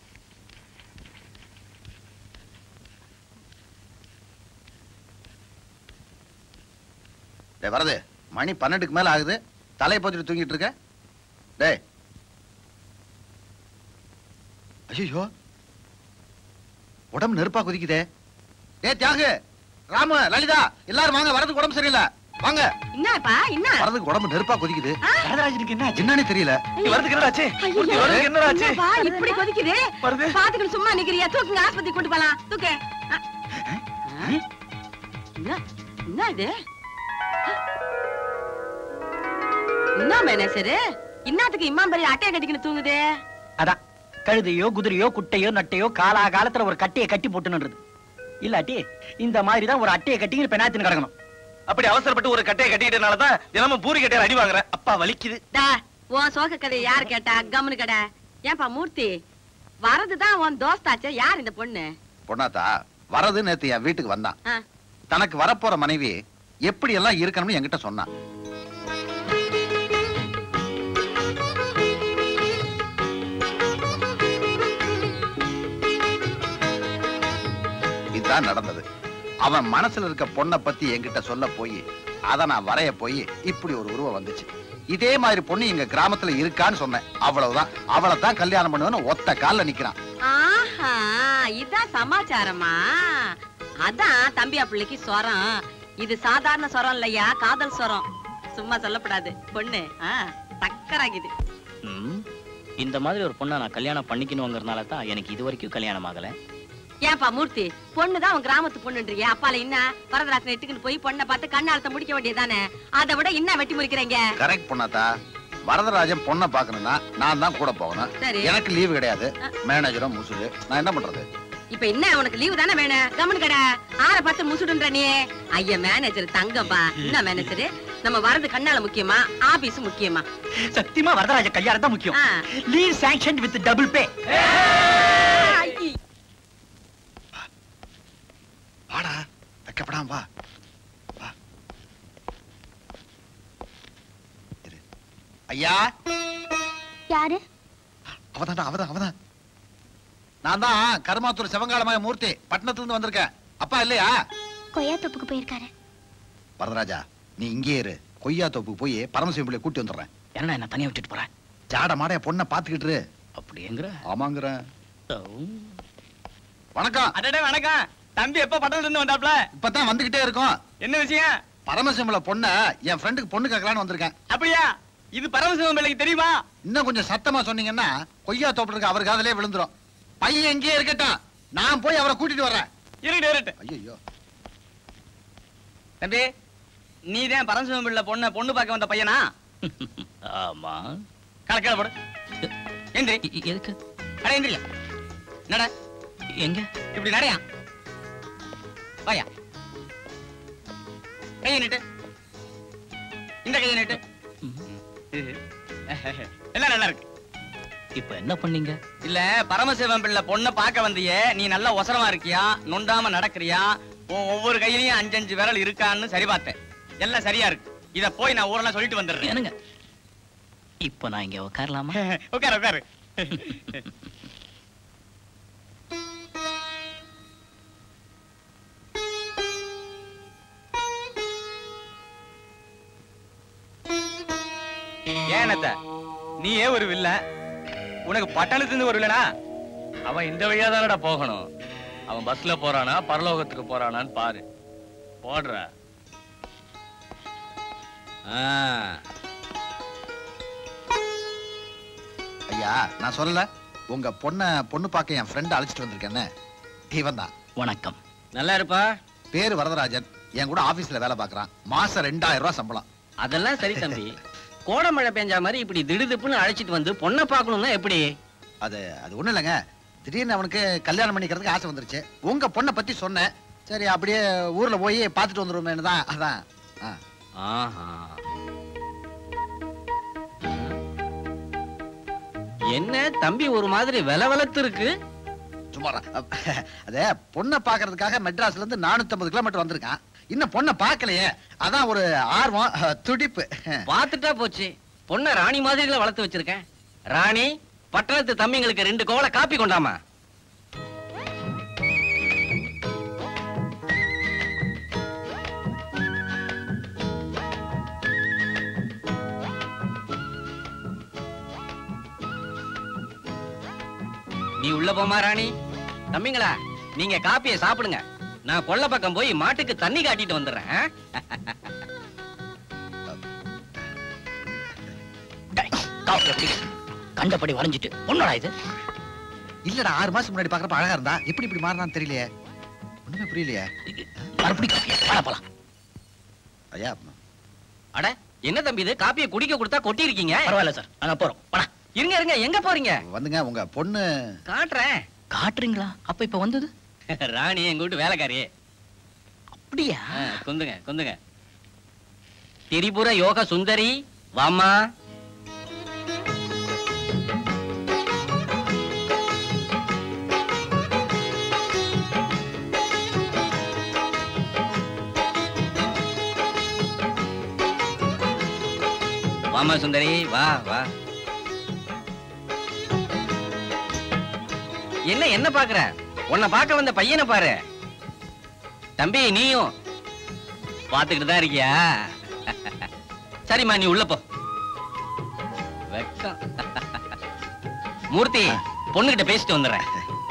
F: டேய் வரது மணி பன்னெண்டுக்கு மேல ஆகுது தலையை போச்சுட்டு தூங்கிட்டு இருக்க டேய் ஐயோ உடம்பு நெருப்பா குதிக்குதே டேய் தியாகு ராமு லலிதா எல்லாரும் வாங்க வரதுக்கு உடம்பு சரியில்லை வாங்க
I: என்னப்பா என்ன
F: வரதுக்கு உடம்பு நெருப்பா கொதிக்குது
B: வரதராஜனுக்கு என்ன
F: என்னன்னு தெரியல
J: வரதுக்கு என்னடாச்சு
I: ஐயோ,
J: வரதுக்கு என்னடாச்சு
I: என்னப்பா, இப்படி கொதிக்குது
J: வருது.
I: பாத்துக்கிட்டு சும்மா நிக்கிறியா தூக்குங்க ஆஸ்பத்திரி கொண்டு போலாம் தூக்கு அ. ஆ? என்ன என்ன இது என்ன மேனேஜரு இன்னாத்துக்கு இம்மா பெரிய அட்டையை கட்டிக்கின்னு தூங்குதே
B: அதான் கழுதையோ குதிரையோ குட்டையோ நட்டையோ காலா காலத்துல ஒரு கட்டையை கட்டி போட்டுன்றது இல்லாட்டி இந்த மாதிரி தான் ஒரு அட்டையை கட்டி பெனாத்தின்னு கிடக்கணும்
J: அப்படி அவசரப்பட்டு ஒரு கட்டையை கட்டிக்கிட்டனாலதான் தினமும் பூரி கட்டையில அடி வாங்குறேன் அப்பா வலிக்குது
I: டா உன் சோக கதை யார் கேட்டா கம்முனு கடை ஏன்பா மூர்த்தி வரதுதான் உன் தோஸ்தாச்சே யார் இந்த பொண்ணு
F: பொண்ணாத்தா வரது நேத்து என் வீட்டுக்கு வந்தான்
I: ஆ.
F: தனக்கு வரப்போற மனைவி எப்படி எல்லாம் இருக்கணும்னு என்கிட்ட சொன்னான் இதுதான் நடந்தது அவன் மனசுல இருக்க பொண்ணை பத்தி என்கிட்ட சொல்ல போய் அத நான் வரைய போய் இப்படி ஒரு உருவம் வந்துச்சு இதே மாதிரி பொண்ணு எங்க கிராமத்துல இருக்கான்னு சொன்னேன் அவ்வளவுதான் அவளை தான் கல்யாணம் பண்ணுவேன்னு ஒத்த கால்ல நிக்கிறான்
I: ஆஹா இதான் சமாச்சாரமா அதான் தம்பியா பிள்ளைக்கு சொரம் இது சாதாரண சொரம் இல்லையா காதல் சொரம் சும்மா சொல்லப்படாது பொண்ணு ஆ, சக்கராகிது
C: ம், இந்த மாதிரி ஒரு பொண்ணை நான் கல்யாணம் பண்ணிக்கணுங்கிறதுனால தான் எனக்கு இது வரைக்கும் கல்யாணம் ஆகல
I: ஏன்பா மூர்த்தி பொண்ணுதான் உன் கிராமத்து பொண்ணுன்றியா அப்பால என்ன வரதராசன் இட்டுக்குன்னு போய் பொண்ணை பார்த்து கண்ணாலத்தை முடிக்க வேண்டியதானே அதை விட என்ன வெட்டி முறிக்கிறீங்க
F: கரெக்ட் பொண்ணாத்தா வரதராஜன் பொண்ணை பார்க்கணும்னா நான் தான் கூட போகணும்
I: சரி.
F: எனக்கு லீவு கிடையாது மேனேஜரும் முசுடு நான் என்ன பண்றது
I: இப்ப என்ன உனக்கு லீவு தானே வேணும் கம்முனு கடை ஆற பார்த்து முசுடுன்ற நீ ஐயா மேனேஜர் தங்கப்பா என்ன மேனேஜர் நம்ம வரது கண்ணால முக்கியமா ஆபீஸ் முக்கியமா
B: சத்தியமா வரதராஜ கல்யாணம் தான் முக்கியம்
I: ஆ.
B: Leave sanction with double pay
I: ஐயே.
F: வாடா வைக்கப்படாம வா வா இரு. ஐயா
E: யாரு
F: அவதான் அவதான் அவதான் நான் தான் கருமாத்தூர் சிவங்காலமாய மூர்த்தி பட்டணத்துல இருந்து வந்திருக்கேன் அப்பா இல்லையா
E: கொய்யா தொப்புக்கு போயிருக்காரு
F: வரதராஜா நீ இங்கே இரு கொய்யா தோப்புக்கு போய் பரமசிவம் பிள்ளை கூட்டி வந்துடுறேன்
B: என்ன என்ன தனியா விட்டுட்டு போறேன்
F: ஜாட மாடைய பொண்ணை பாத்துக்கிட்டு இரு.
C: அப்படிங்கிற
F: ஆமாங்கிறேன் வணக்கம்
H: அடடே வணக்கம் தம்பி எப்ப பட்டணத்துல இருந்து வந்தாப்ல
F: இப்பதான் வந்துகிட்டே இருக்கோம்
H: என்ன விஷயம்
F: பரமசிவம்ல பொண்ண என் ஃப்ரெண்டுக்கு பொண்ணு கேட்கலான்னு வந்திருக்கேன்
H: அப்படியா இது பரமசிவம் பிள்ளைக்கு தெரியுமா
F: இன்னும் கொஞ்சம் சத்தமா சொன்னீங்கன்னா கொய்யா தோப்பு இருக்கு அவர் காதலே விழுந்துரும் பையன் எங்கேயே இருக்கட்டும் நான் போய் அவரை கூட்டிட்டு வர்றேன்
H: இருட்டு இருட்டு
F: ஐயோ
H: தம்பி நீ தான் பரமசிவம் பிள்ளை பொண்ணு பொண்ணு பார்க்க வந்த பையனா
C: ஆமா
H: கலக்கல போடு எந்திரி
C: எ- எதுக்கு
H: அட எந்திரியா நட
C: எங்க
H: இப்படி நடையா வாயா கையை நீட்டு இந்த கையை நீட்டு எல்லாம் நல்லா இருக்கு
C: இப்ப என்ன பண்ணீங்க
H: இல்ல பரமசிவம் பிள்ளை பொண்ணை பார்க்க வந்தியே நீ நல்லா ஒசரமா இருக்கியா நொண்டாம நடக்கறியா உன் ஒவ்வொரு கையிலயும் அஞ்சு அஞ்சு விரல் இருக்கான்னு சரி பார்த்தேன் எல்லாம் சரியா இருக்கு இத போய் நான் ஊரெல்லாம் சொல்லிட்டு வந்துடுறேன்
C: என்னங்க இப்ப நான் இங்க உட்காரலாமா
H: உட்காரு உட்காரு ஏனத்த நீ ஏன் ஒரு வில்ல உனக்கு பட்டணத்துல ஒரு வில்லனா
L: அவன் இந்த வழியா தானடா போகணும் அவன் பஸ்ல போறானா பரலோகத்துக்கு போறானான்னு பாரு போடுற ஆ,
F: ஐயா நான் சொல்லல உங்க பொண்ண பொண்ணு பார்க்க என் ஃப்ரெண்ட் அழைச்சிட்டு வந்திருக்கேன்னு இவன் தான்
C: வணக்கம்
L: நல்லா இருப்பா
F: பேரு வரதராஜன் என் கூட ஆபீஸ்ல வேலை பார்க்கறான் மாசம் ரெண்டாயிரம் ரூபாய் சம்பளம்
L: அதெல்லாம் சரி தம்பி கோடை மழை பெஞ்சா மாதிரி இப்படி திடுதிப்புன்னு அழைச்சிட்டு வந்து பொண்ணை பார்க்கணும்னா எப்படி
F: அது அது ஒண்ணும் இல்லைங்க திடீர்னு அவனுக்கு கல்யாணம் பண்ணிக்கிறதுக்கு ஆசை வந்துருச்சு உங்க பொண்ணை பத்தி சொன்னேன் சரி அப்படியே ஊர்ல போய் பார்த்துட்டு வந்துருவோமேனு தான் அதான் ஆ.
L: ஆஹா என்ன தம்பி ஒரு மாதிரி வில வளர்த்து இருக்கு
F: சும்மா அதே பொண்ணை பார்க்கறதுக்காக மெட்ராஸ்ல இருந்து 450 கிலோமீட்டர் வந்திருக்கான் இன்னும் பொண்ணை பார்க்கலையே அதான் ஒரு ஆர்வம் அஹ், துடிப்பு
L: பார்த்துட்டா போச்சு பொண்ணை ராணி மாதிரில வளர்த்து வச்சிருக்கேன் ராணி பட்டணத்து தம்பிங்களுக்கு ரெண்டு கோவலை காப்பி கொண்டாமா நீ உள்ள போமா ராணி தம்பிங்களா நீங்க காப்பியை சாப்பிடுங்க நான் கொல்லை பக்கம் போய் மாட்டுக்கு தண்ணி காட்டிட்டு வந்துடுறேன் ஆ?
C: டேய், காப்பி எப்படி கண்டபடி வரைஞ்சிட்டு பொண்ணடா இது
F: இல்லடா ஆறு மாசம் முன்னாடி பார்க்கறப்ப அழகா இருந்தா எப்படி இப்படி மாறினான்னு தெரியலையே ஒண்ணுமே புரியலையே
C: மறுபடி காப்பியா வாடா போலாம்
F: ஐயா
L: அட என்ன தம்பி இது காப்பியை குடிக்க கொடுத்தா கொட்டி இருக்கீங்க
C: பரவாயில்ல சார் நாங்க போறோம் வாடா
L: இருங்க இருங்க எங்க போறீங்க
F: வந்துங்க உங்க பொண்ணு
L: காட்டுறேன்
C: காட்டுறீங்களா அப்ப இப்ப வந்தது
L: ராணி எங்க வீட்டு வேலைக்காரி
C: அப்படியா
L: ஆ, குந்துங்க குந்துங்க திரிபுர யோக சுந்தரி வாம்மா வாமா சுந்தரி வா வா என்ன என்ன பாக்குற உன்னை பார்க்க வந்த பையனை பாரு தம்பி நீயும் பாத்துக்கிட்டு தான் இருக்கியா சரிம்மா நீ உள்ள போ வெக்கம் மூர்த்தி பொண்ணுகிட்ட பேசிட்டு வந்துடுறேன்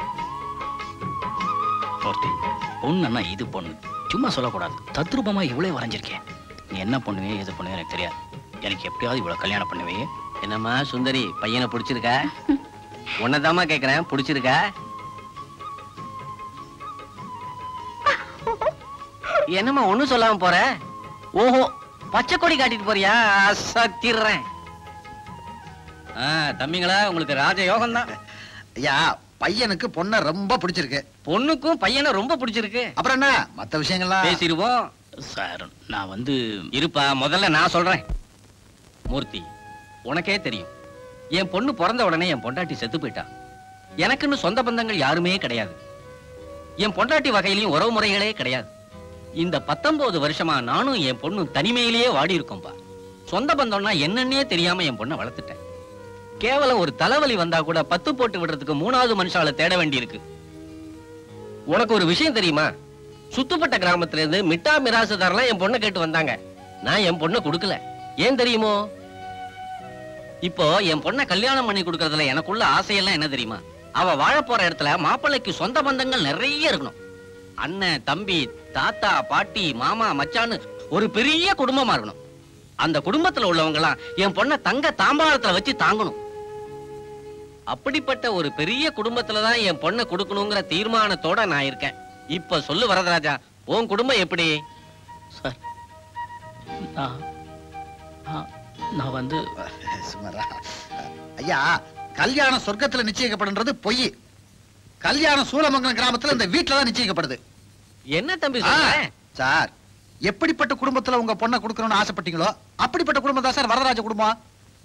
C: மூர்த்தி பொண்ணுன்னா இது பொண்ணு சும்மா சொல்லக்கூடாது தத்ரூபமா இவ்வளவு வரைஞ்சிருக்கேன் நீ என்ன பண்ணுவே எது பண்ணுவே எனக்கு தெரியாது எனக்கு எப்படியாவது இவ்வளவு கல்யாணம் பண்ணுவே
L: என்னம்மா சுந்தரி பையனை பிடிச்சிருக்கா உன்னதாம்மா கேக்குறேன் பிடிச்சிருக்கா என்னம்மா ஒண்ணும் சொல்லாம போற ஓஹோ பச்சை கொடி காட்டிட்டு போறியா அசத்திடுறேன் ஆ தம்பிங்களா உங்களுக்கு ராஜ யோகம் தான்
F: ஐயா பையனுக்கு பொண்ணை ரொம்ப பிடிச்சிருக்கு
L: பொண்ணுக்கும் பையனை ரொம்ப பிடிச்சிருக்கு
F: அப்புறம் என்ன மத்த விஷயங்கள்லாம்
L: பேசிடுவோம்
C: சார் நான் வந்து
L: இருப்பா முதல்ல நான் சொல்றேன் மூர்த்தி உனக்கே தெரியும் என் பொண்ணு பிறந்த உடனே என் பொண்டாட்டி செத்து போயிட்டா எனக்குன்னு சொந்த பந்தங்கள் யாருமே கிடையாது என் பொண்டாட்டி வகையிலையும் உறவு முறைகளே கிடையாது இந்த பத்தொன்பது வருஷமா நானும் என் பொண்ணும் தனிமையிலேயே வாடி இருக்கோம்பா சொந்த பந்தம்னா என்னன்னே தெரியாம என் பொண்ணை வளர்த்துட்டேன் கேவலம் ஒரு தலைவலி வந்தா கூட பத்து போட்டு விடுறதுக்கு மூணாவது மனுஷால தேட வேண்டியிருக்கு உனக்கு ஒரு விஷயம் தெரியுமா சுத்துப்பட்ட கிராமத்துல இருந்து மிட்டா மிராசுதாரெல்லாம் என் பொண்ணை கேட்டு வந்தாங்க நான் என் பொண்ணை கொடுக்கல ஏன் தெரியுமோ இப்போ என் பொண்ணை கல்யாணம் பண்ணி கொடுக்கறதுல எனக்குள்ள ஆசையெல்லாம் என்ன தெரியுமா அவ வாழ போற இடத்துல மாப்பிள்ளைக்கு சொந்த பந்தங்கள் நிறைய இருக்கணும் அண்ணன் தம்பி தாத்தா பாட்டி மாமா மச்சான்னு ஒரு பெரிய குடும்பமா இருக்கணும் அந்த குடும்பத்துல உள்ளவங்க எல்லாம் என் பொண்ணை தங்க தாம்பாளத்துல வச்சு தாங்கணும் அப்படிப்பட்ட ஒரு பெரிய குடும்பத்துல தான் என் பொண்ணை கொடுக்கணுங்கிற தீர்மானத்தோட நான் இருக்கேன் இப்ப சொல்லு வரதராஜா உன் குடும்பம் எப்படி
C: சார் நான் நான்- நான் வந்து
F: சுமாரா ஐயா கல்யாணம் சொர்க்கத்துல நிச்சயிக்கப்படுன்றது பொய் கல்யாணம் சூலமங்கலம் கிராமத்துல இந்த வீட்டுல தான் நிச்சயிக்கப்படுது
L: என்ன தம்பி
F: ஆ,
L: சொல்ற
F: சார் எப்படிப்பட்ட குடும்பத்துல உங்க பொண்ணை கொடுக்கணும்னு ஆசைப்பட்டீங்களோ அப்படிப்பட்ட குடும்பம் தான் சார் வரதராஜ குடும்பம்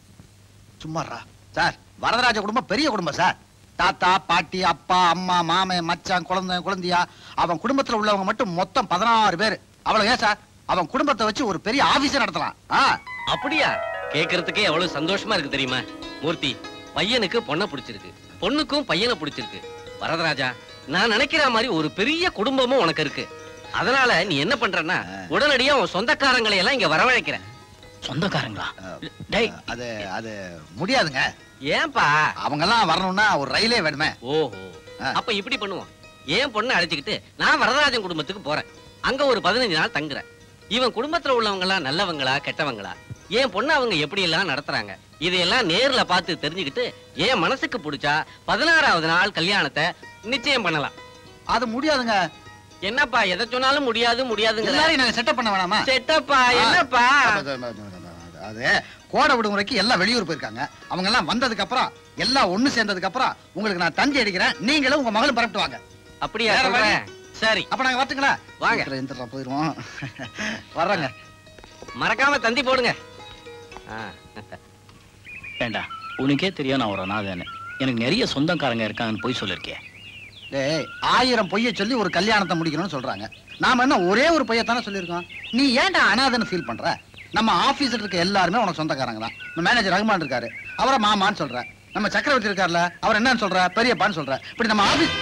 F: சும்மாரா சார் வரதராஜ குடும்பம் பெரிய குடும்பம் சார் தாத்தா பாட்டி அப்பா அம்மா மாமன் மச்சான் குழந்தை குழந்தையா அவன் குடும்பத்துல உள்ளவங்க மட்டும் மொத்தம் பதினாறு பேர் அவ்வளவு ஏன் சார் அவன் குடும்பத்தை வச்சு ஒரு பெரிய ஆபீஸே நடத்தலாம் ஆ
L: அப்படியா கேக்குறதுக்கே எவ்வளவு சந்தோஷமா இருக்கு தெரியுமா மூர்த்தி பையனுக்கு பொண்ணை பிடிச்சிருக்கு பொண்ணுக்கும் பையனை பிடிச்சிருக்கு வரதராஜா நான் நினைக்கிற மாதிரி ஒரு பெரிய குடும்பமும் உனக்கு இருக்கு அதனால நீ என்ன பண்றன்னா உடனடியா உன் சொந்தக்காரங்களை எல்லாம் இங்க வரவழைக்கிற
C: சொந்தக்காரங்களா
F: டேய் அது அது முடியாதுங்க
L: ஏன்பா
F: அவங்க எல்லாம் வரணும்னா ஒரு ரயிலே வேணுமே
L: ஓஹோ அப்ப இப்படி பண்ணுவோம் ஏன் பொண்ணை அழைச்சுக்கிட்டு நான் வரதராஜன் குடும்பத்துக்கு போறேன் அங்க ஒரு பதினஞ்சு நாள் தங்குறேன் இவன் குடும்பத்துல உள்ளவங்க எல்லாம் நல்லவங்களா கெட்டவங்களா என் பொண்ணு அவங்க எப்படி எல்லாம் நடத்துறாங்க இதையெல்லாம் நேர்ல பார்த்து தெரிஞ்சுக்கிட்டு என் மனசுக்கு பிடிச்சா பதினாறாவது நாள் கல்யாணத்தை நிச்சயம் பண்ணலாம்
F: அது முடியாதுங்க
L: என்னப்பா எதை சொன்னாலும் முடியாது முடியாதுங்க
F: எல்லாரையும் நாங்க செட்டப் பண்ண வேணாமா
L: செட்டப்பா என்னப்பா
F: அது, அது, அது, அது, அது கோடை விடுமுறைக்கு எல்லாம் வெளியூர் போயிருக்காங்க அவங்க எல்லாம் வந்ததுக்கு அப்புறம் எல்லாம் ஒண்ணு சேர்ந்ததுக்கு அப்புறம் உங்களுக்கு நான் தந்தி அடிக்கிறேன் நீங்களும் உங்க மகளும் பரப்பிட்டு வாங்க
L: அப்படியா
F: வேற
L: சொல்ற?
F: வழி?
L: சரி
F: அப்ப நாங்க வரட்டுங்களா
L: வாங்க.
F: சீக்கிரம் எந்திரலாம் போயிருவோம் வர்றோங்க
L: மறக்காம தந்தி போடுங்க ஆ.
C: வேண்டாம் உனக்கே தெரியும் நான் ஒரு அனாதைன்னு எனக்கு நிறைய சொந்தக்காரங்க இருக்காங்கன்னு போய் சொல்லிருக்கேன்
F: டேய் ஆயிரம் பொய்ய சொல்லி ஒரு கல்யாணத்தை முடிக்கணும்னு சொல்றாங்க நாம என்ன ஒரே ஒரு பொய்யத்தானே சொல்லியிருக்கோம் நீ ஏன்டா அனாதைன்னு ஃபீல் பண்ற நம்ம ஆபீஸ்ல இருக்க எல்லாருமே உனக்கு சொந்தக்காரங்க தான் நம்ம மேனேஜர் ரகுமான் இருக்காரு அவரை மாமான்னு சொல்ற நம்ம சக்கரவர்த்தி இருக்கார்ல அவர் என்னன்னு சொல்ற பெரியப்பான்னு சொல்ற இப்படி நம்ம ஆபீஸ்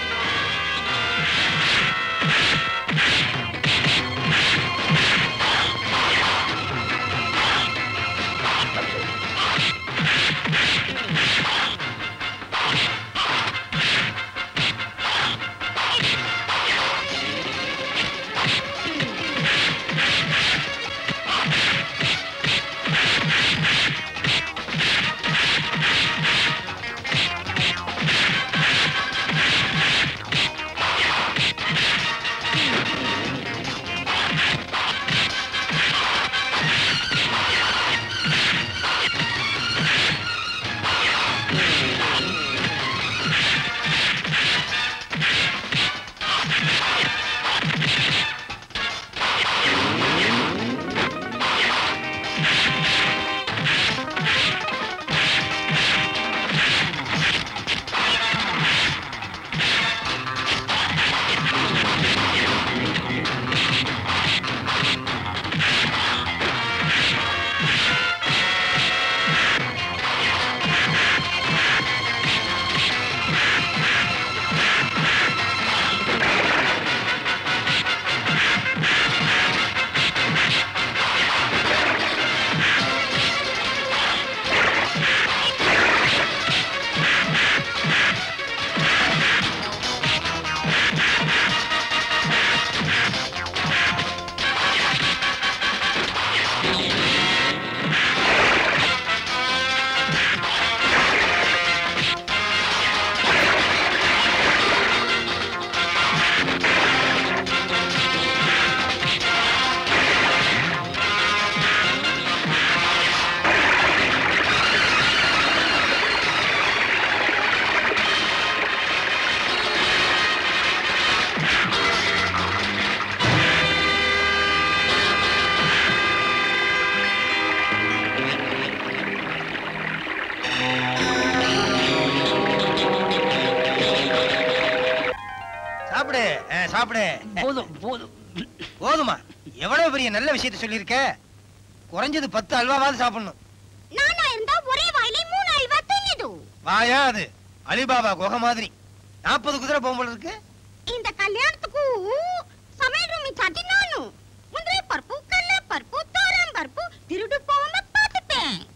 J: சாப்பிடு ஆ, சாப்பிடு
C: போதும் போதும்
J: போதுமா எவ்வளவு பெரிய நல்ல விஷயத்தை சொல்லியிருக்க குறைஞ்சது பத்து அல்வாவாவது சாப்பிடணும்
E: நானா இருந்தா ஒரே வாயிலே மூணு அல்வா தின்னுது
J: வாயா அது அலிபாபா குகை மாதிரி நாற்பது குதிரை போகும்போது இருக்கு
E: இந்த கல்யாணத்துக்கு சமையல் ரூம் சாட்டி நானு முந்திரி பருப்பு கடல பருப்பு தோரம் பருப்பு திருடு போகாம பார்த்துப்பேன்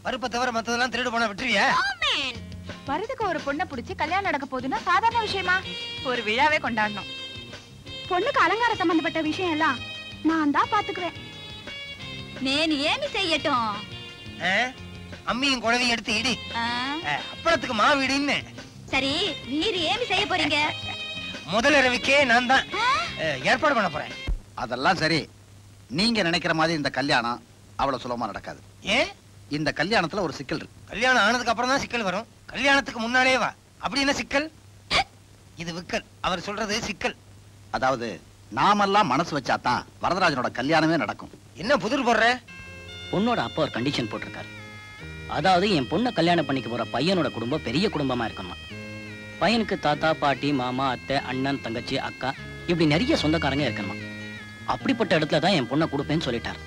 J: பருப்பை தவிர மத்ததெல்லாம் திருடு போனா விட்டுருவியா
G: வரதுக்கு ஒரு பொண்ணை பிடிச்சி கல்யாணம் நடக்க போகுதுன்னா சாதாரண விஷயமா ஒரு விழாவே கொண்டாடணும்
E: பொண்ணுக்கு அலங்கார சம்பந்தப்பட்ட விஷயம் எல்லாம் நான் தான் பாத்துக்குவேன்
M: నేను ఏమి చెయ్యటం
J: ஆ? அம்மியும் குழவையும் எடுத்து இடி
M: ఆ,
J: ஆ, அப்பளத்துக்கு மாவு இடின்னு
M: సరే మీరు ఏమి செய்ய போறீங்க
J: முதல் இரவுக்கே நான் தான் ஆ, ஏற்பாடு பண்ண போறேன்
F: அதெல்லாம் சரி நீங்க நினைக்கிற மாதிரி இந்த கல்யாணம் அவ்வளவு சுலபமா நடக்காது
J: ஏன்
F: இந்த கல்யாணத்துல ஒரு சிக்கல் இருக்கு
J: கல்யாணம் ஆனதுக்கு அப்புறம் தான் சிக்கல் வரும் கல்யாணத்துக்கு முன்னாலே வா அப்படி என்ன சிக்கல் இது விக்கல் அவர் சொல்றது சிக்கல்
F: அதாவது நாமெல்லாம் மனசு வச்சாதான் வரதராஜனோட கல்யாணமே நடக்கும்
J: என்ன புதிர் போடுற
C: பொண்ணோட அப்பா ஒரு கண்டிஷன் போட்டிருக்காரு அதாவது என் பொண்ணை கல்யாணம் பண்ணிக்க போற பையனோட குடும்பம் பெரிய குடும்பமா இருக்கணும் பையனுக்கு தாத்தா பாட்டி மாமா அத்தை அண்ணன் தங்கச்சி அக்கா இப்படி நிறைய சொந்தக்காரங்க இருக்கணுமா அப்படிப்பட்ட இடத்துல தான் என் பொண்ணை கொடுப்பேன்னு சொல்லிட்டார்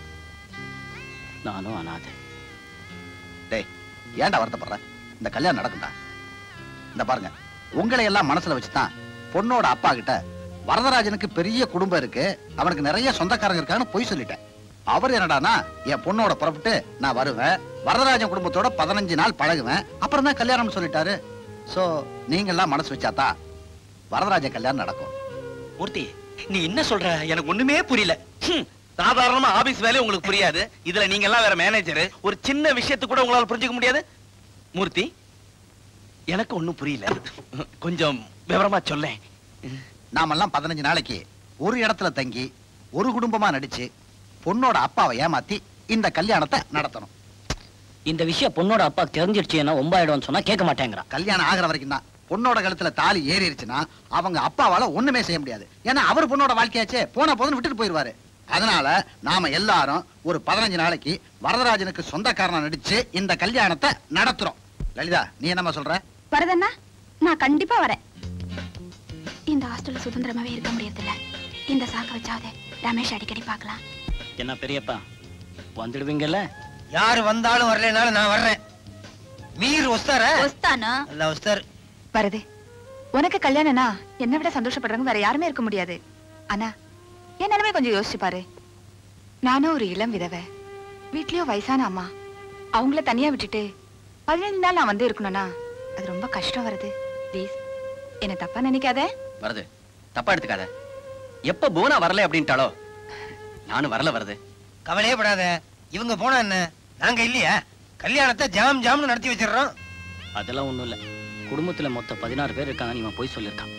C: நானும் அனாதை
F: டேய் ஏன்டா வருத்தப்படுற இந்த கல்யாணம் நடக்கும்டா இந்த பாருங்க உங்களை எல்லாம் மனசுல வச்சுதான் பொண்ணோட அப்பா கிட்ட வரதராஜனுக்கு பெரிய குடும்பம் இருக்கு அவனுக்கு நிறைய சொந்தக்காரங்க இருக்கான்னு பொய் சொல்லிட்டேன் அவர் என்னடானா என் பொண்ணோட புறப்பட்டு நான் வருவேன் வரதராஜன் குடும்பத்தோட பதினஞ்சு நாள் பழகுவேன் அப்புறம் தான் கல்யாணம்னு சொல்லிட்டாரு சோ நீங்க எல்லாம் மனசு வச்சாதான் வரதராஜன் கல்யாணம் நடக்கும்
B: மூர்த்தி நீ என்ன சொல்ற எனக்கு ஒண்ணுமே புரியல
N: ஹம், சாதாரணமா ஆபீஸ் வேலை உங்களுக்கு புரியாது இதுல நீங்க எல்லாம் வேற மேனேஜர் ஒரு சின்ன விஷயத்தை கூட உங்களால புரிஞ்சுக்க முடியாது மூர்த்தி எனக்கு ஒண்ணும் புரியல கொஞ்சம் விவரமா சொல்லேன்
F: நாமெல்லாம் பதினஞ்சு நாளைக்கு ஒரு இடத்துல தங்கி ஒரு குடும்பமா நடிச்சு பொண்ணோட அப்பாவை ஏமாத்தி இந்த கல்யாணத்தை நடத்தணும்
C: இந்த விஷயம் பொண்ணோட அப்பா தெரிஞ்சிடுச்சுன்னா ஒம்பாயிடும்னு சொன்னா கேட்க மாட்டேங்கிறான்
F: கல்யாணம் ஆகிற வரைக்கும் தான் பொண்ணோட கழுத்துல தாலி ஏறிடுச்சுன்னா அவங்க அப்பாவால ஒண்ணுமே செய்ய முடியாது ஏன்னா அவர் பொண்ணோட வாழ்க்கையாச்சே போன போதுன்னு விட்டுட்டு போயிருவாரு அதனால நாம எல்லாரும் ஒரு பதினஞ்சு நாளைக்கு வரதராஜனுக்கு சொந்தக்காரனா நடிச்சு இந்த கல்யாணத்தை நடத்துறோம் லலிதா நீ என்னம்மா சொல்ற
E: வரதண்ணா நான் கண்டிப்பா வரேன் இந்த ஹாஸ்டல்ல சுதந்திரமாவே இருக்க முடியறதில்ல இந்த சாக்க வச்சாவது ரமேஷ் அடிக்கடி பார்க்கலாம்
C: என்ன பெரியப்பா வந்துடுவீங்கல்ல
J: யாரு வந்தாலும் வரலைனாலும் நான் வர்றேன் மீர் வஸ்தார
M: వస్తాను
J: அல்ல வஸ்தார்
G: வருது உனக்கு கல்யாணம்னா என்னை விட சந்தோஷப்படுறவங்க வேற யாருமே இருக்க முடியாது ஆனா என் நிலைமை கொஞ்சம் யோசிச்சு பாரு நானும் ஒரு இளம் விதவை வீட்லயும் வயசான அம்மா அவங்கள தனியா விட்டுட்டு பதினஞ்சு நாள் நான் வந்து இருக்கணும்னா அது ரொம்ப கஷ்டம் வருது ப்ளீஸ் என்ன தப்பா நினைக்காத
O: வருது தப்பா எடுத்துக்காத எப்ப போனா வரல அப்படின்ட்டாலோ நானும் வரல வருது
J: கவலையே படாத இவங்க போனா என்ன நாங்க இல்லையா கல்யாணத்தை ஜாம் ஜாம்னு நடத்தி வச்சிடுறோம்
C: அதெல்லாம் ஒண்ணும் இல்ல குடும்பத்துல மொத்தம் பதினாறு பேர் இருக்காங்க இவன் போய் சொல்லியிருக்கான்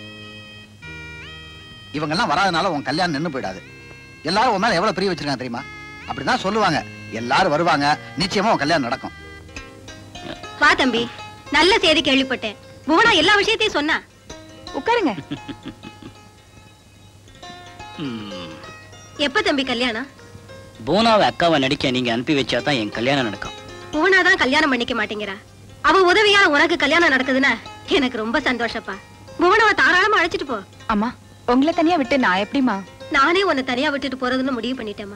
F: இவங்க எல்லாம் வராதனால உன் கல்யாணம் நின்னு போயிடாது எல்லாரும் உன் மேல எவ்வளவு பிரிய வச்சிருக்காங்க தெரியுமா அப்படிதான் சொல்லுவாங்க எல்லாரும் வருவாங்க நிச்சயமா உன் கல்யாணம் நடக்கும்
K: வா தம்பி நல்ல செய்தி கேள்விப்பட்டேன் புவனா எல்லா விஷயத்தையும் சொன்னா
G: உட்காருங்க
C: ம்,
K: எப்ப தம்பி கல்யாணம்
C: போனாவை அக்காவை நடிக்க நீங்க அனுப்பி வச்சா தான் என் கல்யாணம் நடக்கும்
K: புவனா தான் கல்யாணம் பண்ணிக்க மாட்டேங்கிறா அவ உதவியா உனக்கு கல்யாணம் நடக்குதுன்னா எனக்கு ரொம்ப சந்தோஷப்பா புவனாவை தாராளமா அழைச்சிட்டு போ
G: அம்மா உங்களை தனியா விட்டு நான் எப்படிமா
K: நானே உன்னை தனியா விட்டுட்டு போறதுன்னு முடிவு பண்ணிட்டேம்மா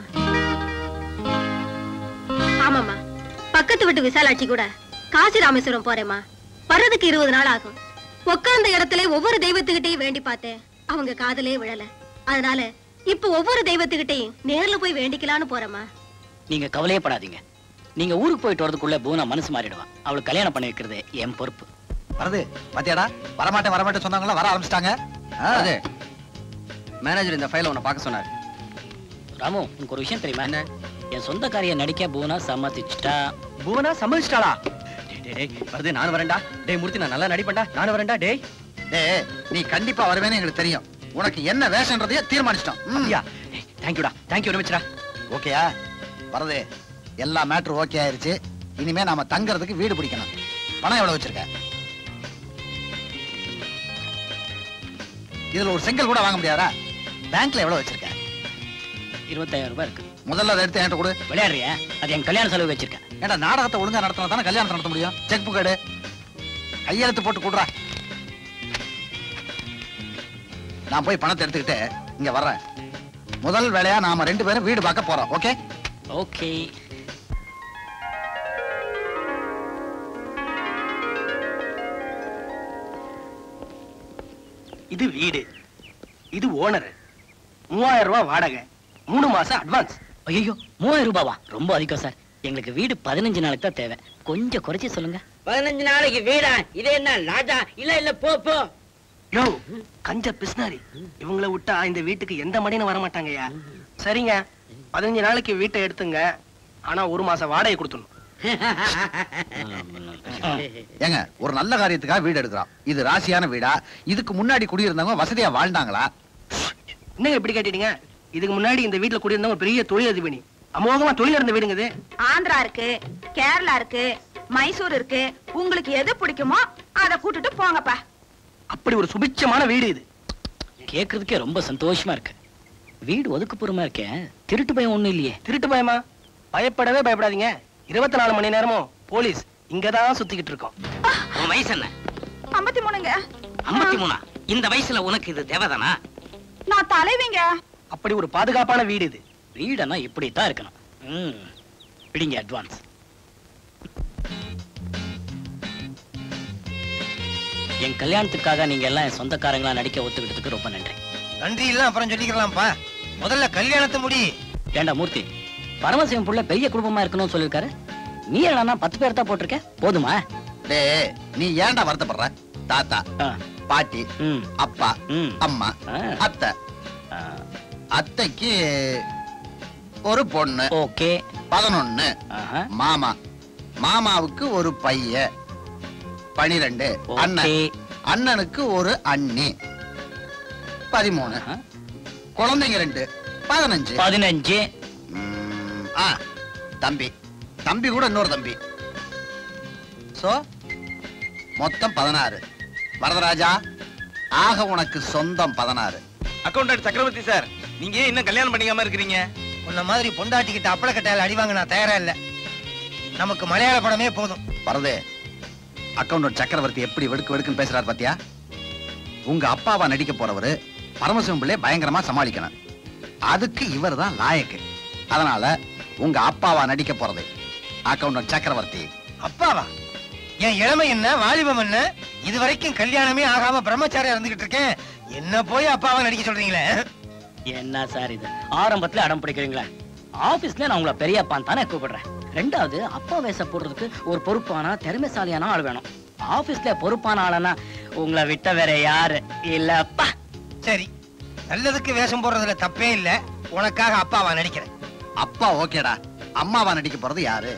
K: ஆமாம்மா பக்கத்து வீட்டு விசாலாட்சி கூட காசி ராமேஸ்வரம் போறேம்மா வர்றதுக்கு இருபது நாள் ஆகும் உட்கார்ந்த இடத்துல ஒவ்வொரு தெய்வத்துக்கிட்டையும் வேண்டி பார்த்தேன் அவங்க காதலே விழல அதனால இப்ப ஒவ்வொரு தெய்வத்துக்கிட்டையும் நேர்ல போய் வேண்டிக்கலான்னு போறேம்மா
C: நீங்க கவலையே படாதீங்க நீங்க ஊருக்கு போயிட்டு வரதுக்குள்ள போனா மனசு மாறிடுவா அவளுக்கு கல்யாணம் பண்ணி வைக்கிறது என் பொறுப்பு
F: வருது பாத்தியாடா வரமாட்டேன் வரமாட்டேன் சொன்னாங்களா வர ஆரம்பிச்சிட்டாங்க
O: அது மேனேஜர் இந்த ஃபைலை உன்னை பார்க்க சொன்னார்
C: ராமு உனக்கு ஒரு விஷயம் தெரியுமா என்ன என் சொந்தக்காரிய நடிக்க பூனா சம்மதிச்சுட்டா
O: புவனா சம்மதிச்சிட்டாளா டேய், டேய், டேய், வருது நான் வரேன்டா டேய் மூர்த்தி நான் நல்லா நடிப்பேன்டா நான் வரேன்டா டேய்
F: டேய் நீ கண்டிப்பா வருவேன்னு எங்களுக்கு தெரியும் உனக்கு என்ன வேஷன்றதையே தீர்மானிச்சிட்டோம்
O: அப்படியா தேங்க்யூடா தேங்க்யூ ரமேஷ்ரா
F: ஓகேயா வரது எல்லா மேட்ரு ஓகே ஆயிருச்சு இனிமே நாம தங்கறதுக்கு வீடு பிடிக்கணும் பணம் எவ்வளவு வச்சிருக்க இதுல ஒரு செங்கல் கூட வாங்க முடியாதா பேங்க்ல எவ்வளவு வச்சிருக்க
C: இருபத்தாயிரம் ரூபாய் இருக்கு
F: முதல்ல அதை எடுத்து என்கிட்ட கொடு
C: விளையாடுறியா அது என் கல்யாண செலவு வச்சிருக்கேன்
F: ஏன்டா நாடகத்தை ஒழுங்கா நடத்தினா தானே கல்யாணத்தை நடத்த முடியும் செக் புக் எடு கையெழுத்து போட்டு கொடுறா நான் போய் பணத்தை எடுத்துக்கிட்டு இங்க வர்றேன் முதல் வேலையா நாம ரெண்டு பேரும் வீடு பார்க்க போறோம் ஓகே
C: ஓகே
N: இது வீடு இது ஓனர் மூவாயிரம் ரூபாய் வாடகை மூணு மாசம் அட்வான்ஸ்
C: ஐயோ மூவாயிரம் ரூபாவா ரொம்ப அதிகம் சார் எங்களுக்கு வீடு பதினஞ்சு நாளைக்கு தான் தேவை கொஞ்சம் குறைச்சி சொல்லுங்க
D: பதினஞ்சு நாளைக்கு வீடா இது என்ன லாஜா இல்ல இல்ல போ போ
B: யோ கஞ்ச பிஸ்னாரி இவங்கள விட்டா இந்த வீட்டுக்கு எந்த மடியும் வர மாட்டாங்கய்யா சரிங்க பதினஞ்சு நாளைக்கு வீட்டை எடுத்துங்க ஆனா ஒரு மாசம் வாடகை கொடுத்துடணும்
F: ஏங்க ஒரு நல்ல காரியத்துக்காக வீடு எடுக்கிறோம் இது ராசியான வீடா இதுக்கு முன்னாடி குடியிருந்தவங்க வசதியா வாழ்ந்தாங்களா
B: என்னங்க இப்படி கேட்டீங்க இதுக்கு முன்னாடி இந்த வீட்டுல குடியிருந்த ஒரு பெரிய தொழிலதிபதி அமோகமா தொழில் இருந்த வீடுங்க இது
G: ஆந்திரா இருக்கு கேரளா இருக்கு மைசூர் இருக்கு உங்களுக்கு எது பிடிக்குமோ அதை கூட்டிட்டு போங்கப்பா
B: அப்படி ஒரு சுபிட்சமான வீடு இது
C: கேக்குறதுக்கே ரொம்ப சந்தோஷமா இருக்கு வீடு ஒதுக்குப்புறமா இருக்கேன் திருட்டு பயம் ஒண்ணும் இல்லையே
B: திருட்டு பயமா பயப்படவே பயப்படாதீங்க இருபத்தி நாலு மணி நேரமும் போலீஸ் இங்கதான் சுத்திக்கிட்டு இருக்கோம்
D: உன் வயசு என்ன
G: ஐம்பத்தி மூணுங்க
D: ஐம்பத்தி மூணா இந்த வயசுல உனக்கு இது தேவைதானா
G: நான் தலைவிங்க
B: அப்படி ஒரு பாதுகாப்பான வீடு இது
C: வீடனா இப்படித்தான் இருக்கணும் ம் பிடிங்க அட்வான்ஸ் என் கல்யாணத்துக்காக நீங்க எல்லாம் என் சொந்தக்காரங்களா நடிக்க ஒத்துக்கிட்டதுக்கு ரொம்ப நன்றி
J: நன்றி இல்ல அப்புறம் சொல்லிக்கலாம்ப்பா முதல்ல கல்யாணத்தை முடி
C: ஏண்டா மூர்த்தி பரமசிவம் புள்ள பெரிய குடும்பமா இருக்கணும்னு சொல்லிருக்காரு நீ என்னன்னா பத்து பேர் தான் போட்டிருக்க போதுமா
F: டேய் நீ ஏன்டா வருத்தப்படுற தாத்தா
C: ஆ,
F: பாட்டி
C: ம்,
F: அப்பா
C: ம்.
F: அம்மா
C: ஆ,
F: அத்தை
C: ஆ,
F: அத்தைக்கு ஒரு பொண்ணு
C: ஓகே
F: பதினொன்னு
C: ஆஹா,
F: மாமா மாமாவுக்கு ஒரு பையன் பனிரெண்டு அண்ணன்
C: ஓகே
F: அண்ணனுக்கு ஒரு அண்ணி பதிமூணு
C: ஆஹா,
F: குழந்தைங்க ரெண்டு பதினஞ்சு
C: பதினஞ்சு
F: ம், ஆ தம்பி தம்பி கூட இன்னொரு தம்பி சோ மொத்தம் பதினாறு வரதராஜா ஆக உனக்கு சொந்தம் பதினாறு
N: அக்கௌண்டன்ட் சக்கரவர்த்தி சார் நீங்க ஏன் இன்னும் கல்யாணம் பண்ணிக்காம இருக்கிறீங்க
J: உன்ன மாதிரி பொண்டாட்டிக்கிட்ட அப்பள கட்டையால அடி வாங்க நான் தயாரா இல்ல நமக்கு மலையாள படமே போதும்
F: வரதே அக்கௌண்டன்ட் சக்கரவர்த்தி எப்படி வெடுக்கு வெடுக்குன்னு பேசுறாரு பாத்தியா உங்க அப்பாவா நடிக்க போறவரு பரமசிவம் பிள்ளை பயங்கரமா சமாளிக்கணும் அதுக்கு இவர் தான் லாயக்கு அதனால உங்க அப்பாவா நடிக்க போறது அக்கௌண்டன்ட் சக்கரவர்த்தி
J: அப்பாவா என் இளமை என்ன வாலிபம் என்ன இது வரைக்கும் கல்யாணமே ஆகாம பிரம்மச்சாரியா இருந்துகிட்டு இருக்கேன் என்ன போய் அப்பாவா நடிக்க சொல்றீங்களே
C: என்ன சார் இது ஆரம்பத்துல அடம் பிடிக்கிறீங்களா ஆபீஸ்ல நான் உங்களை பெரியப்பான் தானே கூப்பிடுறேன் ரெண்டாவது அப்பா வேஷ போடுறதுக்கு ஒரு பொறுப்பான திறமைசாலியான ஆள் வேணும் ஆபீஸ்ல பொறுப்பான ஆளனா உங்களை விட்ட வேற யாரு இல்லப்பா
J: சரி நல்லதுக்கு வேஷம் போடுறதுல தப்பே இல்ல உனக்காக அப்பாவா நடிக்கிறேன்
F: அப்பா ஓகேடா அம்மாவா நடிக்க போறது யாரு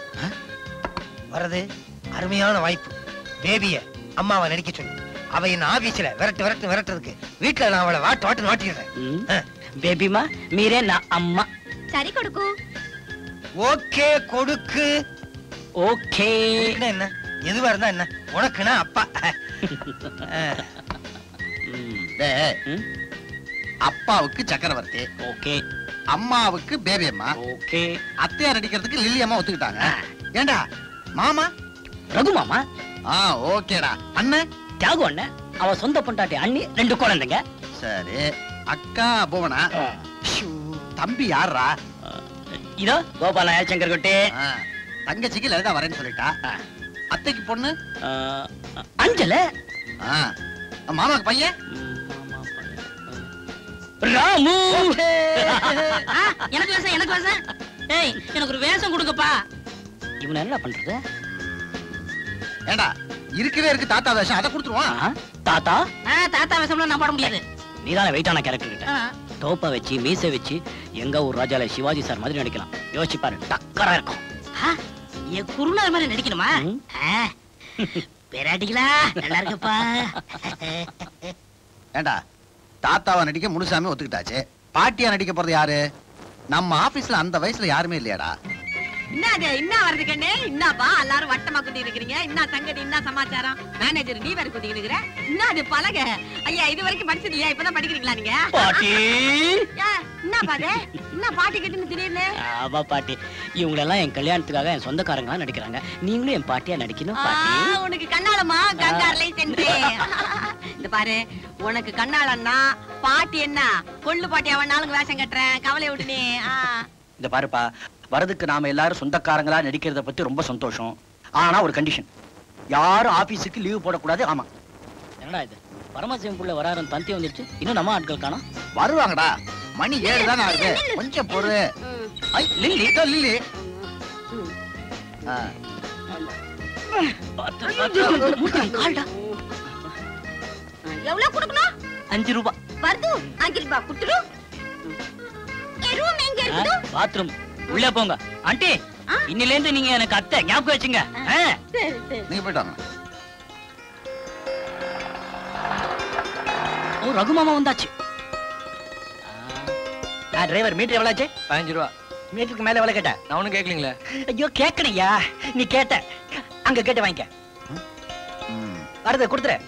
J: வரது அருமையான வாய்ப்பு பேபிய அம்மாவை நடிக்க சொல்லு அவ என் ஆபீஸ்ல விரட்டு விரட்டு விரட்டுறதுக்கு வீட்டுல நான் அவளை வாட்டு வாட்டு வாட்டிடுறேன்
C: பேபிமா மீரே நான் அம்மா
M: சரி கொடுக்கு
J: ஓகே கொடுக்கு
C: ஓகே
J: கொடுக்குன்னா என்ன எதுவா இருந்தா என்ன உனக்குன்னா அப்பா அஹ்,
F: டேய்,
C: ம்.
F: அப்பாவுக்கு சக்கரவர்த்தி
C: ஓகே
F: அம்மாவுக்கு பேபி அம்மா
C: ஓகே
F: அத்தையா நடிக்கிறதுக்கு லில்லி அம்மா ஒத்துக்கிட்டாங்க ஏண்டா மாமா
C: ரகு மாமா
F: ஆ ஓகேடா அண்ணன்
C: தியாகு அண்ணன் அவ சொந்த பொண்டாட்டி அண்ணி ரெண்டு குழந்தைங்க
F: சரி அக்கா புவனா ஷூ, தம்பி யாரா
C: இதோ கோபால சங்கர் குட்டி
F: ஆ, தங்கச்சிக்கு லலிதா வரேன்னு சொல்லிட்டா அத்தைக்கு பொண்ணு
C: அஞ்சல
F: ஆ, மாமாக்கு பையன்
C: ராமு
I: ஆ, எனக்கு வேஷம் எனக்கு வேஷம் ஏய் எனக்கு ஒரு வேஷம் கொடுங்கப்பா
C: இவன் என்ன பண்றது
F: ஏண்டா இருக்கவே இருக்கு தாத்தா வேஷம் அதை கொடுத்துருவான்
C: ஆ, தாத்தா
I: ஆ, தாத்தா வேஷம்லாம் நான் போட முடியாது
C: நீதான வெயிட்டான கேரக்டர் கிட்ட
I: ஆ,
C: தோப்பை வச்சு மீசை வச்சு எங்க ஊர் ராஜால சிவாஜி சார் மாதிரி நடிக்கலாம் யோசிச்சு பாரு டக்கரா இருக்கும்
I: ஆ, என் குருநாதர் மாதிரி நடிக்கணுமா
C: ம்.
I: ஆ, பெராட்டிகளா நல்லா இருக்குப்பா
F: ஏண்டா தாத்தாவை நடிக்க முனுசாமி ஒத்துக்கிட்டாச்சு பாட்டியா நடிக்க போறது யாரு நம்ம ஆபீஸ்ல அந்த வயசுல யாருமே இல்லையாடா
I: என்ன அது என்ன வருது கண்ணே என்னப்பா எல்லாரும் வட்டமா குத்தி இருக்கிறீங்க என்ன சங்கதி என்ன சமாச்சாரம் மேனேஜர் நீ வேற குத்தி இருக்கிற என்ன அது பழக ஐயா இது வரைக்கும் படிச்சது இல்லையா இப்பதான் படிக்கிறீங்களா நீங்க
C: பாட்டி
I: ஏ, என்னப்பா அது என்ன பாட்டி கிட்டுன்னு திடீர்னு
C: ஆமா பாட்டி இவங்களெல்லாம் என் கல்யாணத்துக்காக என் சொந்தக்காரங்களா நடிக்கிறாங்க நீங்களும் என் பாட்டியா நடிக்கணும்
I: ஆ,
C: பாட்டி
I: உனக்கு கண்ணாலமா கங்கார்லை சென்றே இந்த பாரு உனக்கு கண்ணாலன்னா பாட்டி என்ன கொள்ளு பாட்டி அவன் நாளுங்க வேஷம் கட்டுறேன் கவலை விட்டுனே ஆ.
B: இந்த பாருப்பா வரதுக்கு நாம எல்லாரும் சொந்தக்காரங்களா நடிக்கிறத பத்தி ரொம்ப சந்தோஷம் ஆனா ஒரு கண்டிஷன் யாரும் ஆபீஸுக்கு லீவ் போடக்கூடாது ஆமா
C: என்னடா இது பரமசிவம் புள்ள வராருன்னு தந்தி வந்துருச்சு இன்னும் நம்ம ஆட்கள் காணோம்
F: வருவாங்கடா மணி ஏழு தானே ஆகுது கொஞ்சம் பொறு
C: ஐ லில்லி
F: இதோ லில்லி
E: எவ்வளவு கொடுக்கணும்
C: அஞ்சு ரூபா
E: வருது அஞ்சு ரூபாய் கொடுத்துடு என் ரூம் எங்க இருக்குது
C: பாத்ரூம் உள்ளே போங்க ஆண்டி இன்னில இருந்து நீங்க எனக்கு அத்தை ஞாபகம் வச்சுங்க ஆ?
E: சரி சரி
F: நீங்க போயிட்டு வாங்க
C: ஓ ரகு மாமா வந்தாச்சு
B: டிரைவர் மீட்டர் எவ்வளவு ஆச்சு
H: பதினஞ்சு ரூபா
B: மீட்டருக்கு மேல எவ்வளவு கேட்ட
H: நான் ஒண்ணும் கேட்கலீங்களே
B: ஐயோ கேட்கணையா நீ கேட்ட அங்க கேட்டு வாங்கிக்க வருது கொடுத்துரு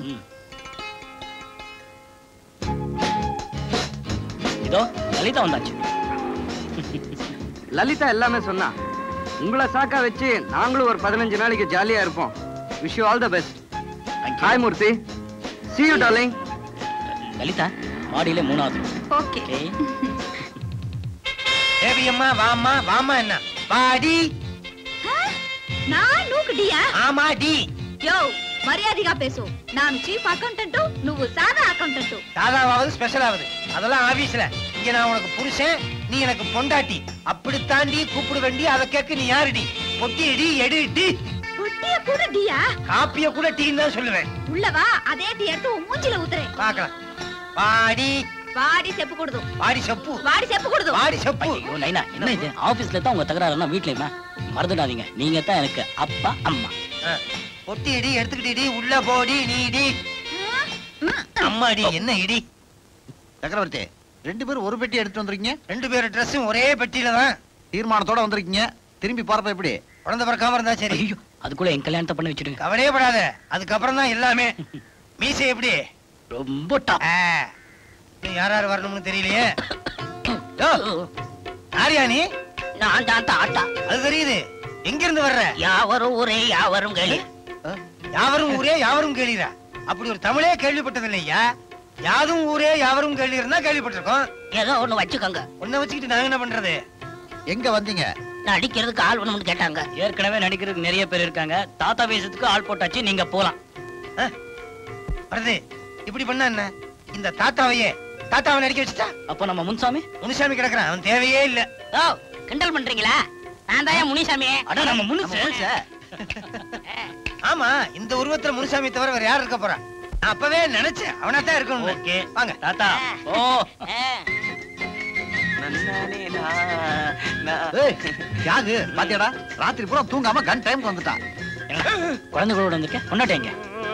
C: இதோ லலிதா வந்தாச்சு
P: லலிதா எல்லாமே சொன்னா உங்களை சாக்கா வச்சு நாங்களும் ஒரு பதினஞ்சு நாளைக்கு ஜாலியா இருப்போம் wish you all the best hi Murthy see you darling
C: Lalitha மாடியில மூணாவது
E: ஓகே
J: தேவி அம்மா வாம்மா வாம்மா என்ன வாடி
M: நான் నూకుడియా
J: ஆமா டி
M: యో మర్యాదగా పేసు నాను చీఫ్ అకౌంటెంట్ నువ్వు సాదా అకౌంటెంట్
J: சாதாவாவது ஸ்பெஷல் ஆகுது அதெல்லாம் ஆபீஸ்ல இங்க நான் உனக்கு புருஷன் நீ எனக்கு பொண்டாட்டி அப்படி தாண்டி கூப்பிட வேண்டி அதை கேட்க நீ யாருடி பொட்டி இடி எடு டி
M: పొట్టియ కూడా డియా
J: காப்பிய கூட டீன்னு தான் சொல்லுவேன்
M: உள்ளவா అదే టీ எடுத்து உன் மூஞ்சில ஊத்துறேன்
J: பார்க்கலாம் வாடி
M: వాడి చెప్పకూడదు
J: வாடி செப்பு
M: వాడి చెప్పకూడదు
J: வாடி செப்பு
C: ஐயோ நைனா என்ன இது ஆபீஸ்ல தான் உங்க தகராறுனா வீட்லயுமா மறந்துடாதீங்க நீங்க தான் எனக்கு அப்பா அம்மா
J: பொட்டி இடி எடுத்துக்கிட்டு உள்ள போடி நீ இடி அம்மாடி என்ன இடி
F: சக்கரவர்த்தி ரெண்டு பேரும் ஒரு பெட்டி எடுத்து வந்திருக்கீங்க
J: ரெண்டு பேரும் ட்ரெஸ்ஸும் ஒரே பெட்டியில தான்
F: தீர்மானத்தோட வந்திருக்கீங்க திரும்பி போறப்ப எப்படி
J: குழந்தை பிறக்காம இருந்தா சரி
C: அதுக்குள்ள என் கல்யாணத்தை பண்ணி வச்சிடுங்க
J: கவலையே படாத அதுக்கப்புறம் தான் எல்லாமே மீசை எப்படி
C: ரொம்ப டாப்
J: நீ யார் யார் வரணும்னு தெரியலையே யோ, யாரியா நீ
I: நான் தான் தாத்தா
J: அது தெரியுது எங்க இருந்து வர்ற
I: யாவரும் ஊரே யாவரும் கேளு
J: யாவரும் ஊரே யாவரும் கேளீரா அப்படி ஒரு தமிழே கேள்விப்பட்டது இல்லையா யாதும் ஊரே யாவரும் கேளீர்னா கேள்விப்பட்டிருக்கோம்
I: ஏதோ ஒண்ணு வச்சுக்கோங்க
J: உன்னை வச்சுக்கிட்டு நாங்க என்ன பண்றது
F: எங்க வந்தீங்க
I: நடிக்கிறதுக்கு ஆள் வேணும்னு கேட்டாங்க
C: ஏற்கனவே நடிக்கிறதுக்கு நிறைய பேர் இருக்காங்க தாத்தா வேஷத்துக்கு ஆள் போட்டாச்சு நீங்க போலாம்
J: வருது இப்படி பண்ணா என்ன இந்த தாத்தாவையே தாத்தாவை நடிக்க வச்சுட்டா
C: அப்ப நம்ம முன்சாமி
J: முனுசாமி கிடக்குறான் அவன் தேவையே இல்ல
I: ஓ கிண்டல் பண்றீங்களா நான் தான் முனிசாமி
C: அட நம்ம முனுசு
J: ஆமா இந்த உருவத்துல முனுசாமி தவிர வேற யார் இருக்க போறா நான் அப்பவே நினைச்சேன் அவனா தான் இருக்கணும்
C: ஓகே
J: வாங்க
C: தாத்தா ஓ
F: ஏய், யாரு பாத்தியாடா ராத்திரி பூரா தூங்காம கன் டைம்க்கு வந்துட்டான்
C: குழந்தைகளோட வந்திருக்கேன் கொண்டாட்டேங்க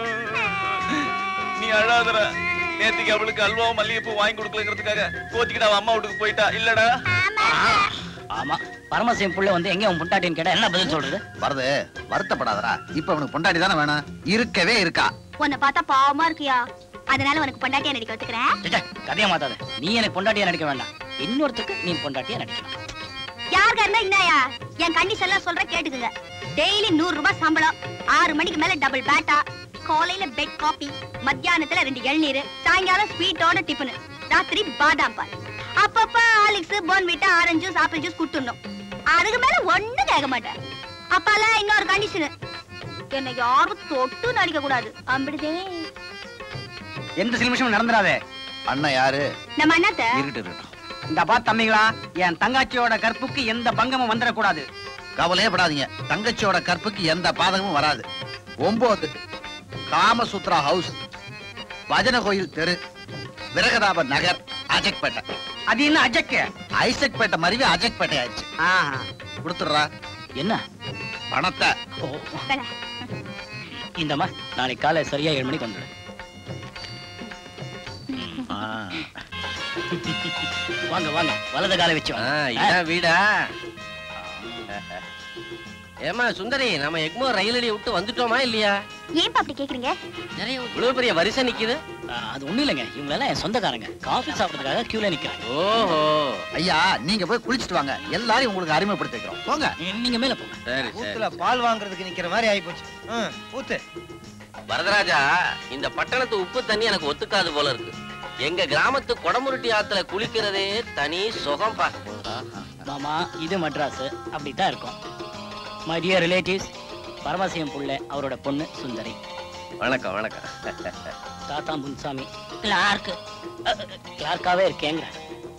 N: நீ அழாதடா நேத்துக்கு அவளுக்கு அல்வாவும் மல்லிகைப்பூ வாங்கி கொடுக்கலங்கிறதுக்காக கோச்சிக்கிட்டு அவ அம்மா வீட்டுக்கு போயிட்டா இல்லடா
C: ஆமா பரமசிவம் புள்ள வந்து எங்க உன் பொண்டாட்டின்னு கேட்டா என்ன பதில் சொல்றது
F: வருது வருத்தப்படாதடா இப்ப அவனுக்கு பொண்டாட்டி தானே வேணும் இருக்கவே இருக்கா
M: உன்னை பார்த்தா பாவமா இருக்கியா அதனால உனக்கு பொண்டாட்டியா நடிக்க ஒத்துக்கிறேன்
C: ச்சே, கதையா மாத்தாத நீ எனக்கு பொண்டாட்டியா நடிக்க வேண்டாம் இன்னொருத்துக்கு நீ பொண்டாட்டியா நடிக்கணும்
M: யாருக்கா இருந்தா என்னயா என் கண்டிஷன் எல்லாம் சொல்ற கேட்டுக்குங்க டெய்லி நூறு ரூபாய் சம்பளம் ஆறு மணிக்கு மேல டபுள் பேட்டா காலையில பெட் காபி மத்தியானத்துல ரெண்டு இளநீர் சாயங்காலம் ஸ்வீட்டோட டிஃபனு ராத்திரி பாதாம் பால் அப்பப்ப Horlicks Bournvita orange juice apple juice குடுத்துடணும் அதுக்கு மேல ஒண்ணும் கேட்க மாட்டேன் அப்பால இன்னொரு கண்டிஷன் என்னை யாரும் தொட்டு நடிக்க கூடாது அம்பிடுதே
B: எந்த சிலுமிஷமும் நடந்துடாதே
F: அண்ணன் யாரு
M: நம்ம அண்ணாத்த
F: இருக்கட்டும் இருக்கட்டும்
B: இந்த பாத்து தம்பிங்களா என் தங்காச்சியோட கற்புக்கு எந்த பங்கமும் வந்துடக்கூடாது
F: கவலையே படாதீங்க தங்கச்சியோட கற்புக்கு எந்த பாதகமும் வராது ஒன்பது காமசூத்ரா ஹவுஸ் பஜன கோயில் தெரு விரகதாப நகர் அஜக்பேட்டை
B: அது என்ன அஜக்கு
F: ஐசக்பேட்டை மருவி அஜக்பேட்டை ஆயிடுச்சு கொடுத்துடுறா
C: என்ன
F: பணத்தை
C: இந்தம்மா நாளைக்கு காலை சரியா ஏழு மணிக்கு வந்துடு வாங்க வாங்க வலது காலை வச்சு வாங்க.
L: இதான் வீடா ஏமா சுந்தரி நம்ம எக்மோ ரயிலடி விட்டு வந்துட்டோமா இல்லையா
M: ஏன் அப்படி கேக்குறீங்க
L: இவ்வளவு பெரிய வரிசை நிக்குது
C: ஆ, அது ஒண்ணும் இல்லைங்க இவங்க எல்லாம் என் சொந்தக்காரங்க காஃபி சாப்பிடறதுக்காக கியூல நிக்கிறாங்க
L: ஓஹோ
F: ஐயா நீங்க போய் குளிச்சிட்டு வாங்க எல்லாரையும் உங்களுக்கு அறிமுகப்படுத்தி வைக்கிறோம் போங்க
C: நீங்க மேல போங்க
L: சரி
J: ஊத்துல பால் வாங்குறதுக்கு நிக்கிற மாதிரி ஆயிப்போச்சு ம், ஊத்து
L: வரதராஜா இந்த பட்டணத்து உப்பு தண்ணி எனக்கு ஒத்துக்காது போல இருக்கு எங்க கிராமத்து கொடமுருட்டி ஆத்துல குளிக்கிறதே தனி சுகம்பா
C: மாமா இது மெட்ராஸ் அப்படித்தான் இருக்கும் மை டியர் ரிலேட்டிவ்ஸ் பரமசிவம் புள்ள அவரோட பொண்ணு சுந்தரி
L: வணக்கம் வணக்கம்
C: தாத்தா முன்சாமி
I: கிளார்க்கு
C: கிளார்க்காவே இருக்கேங்க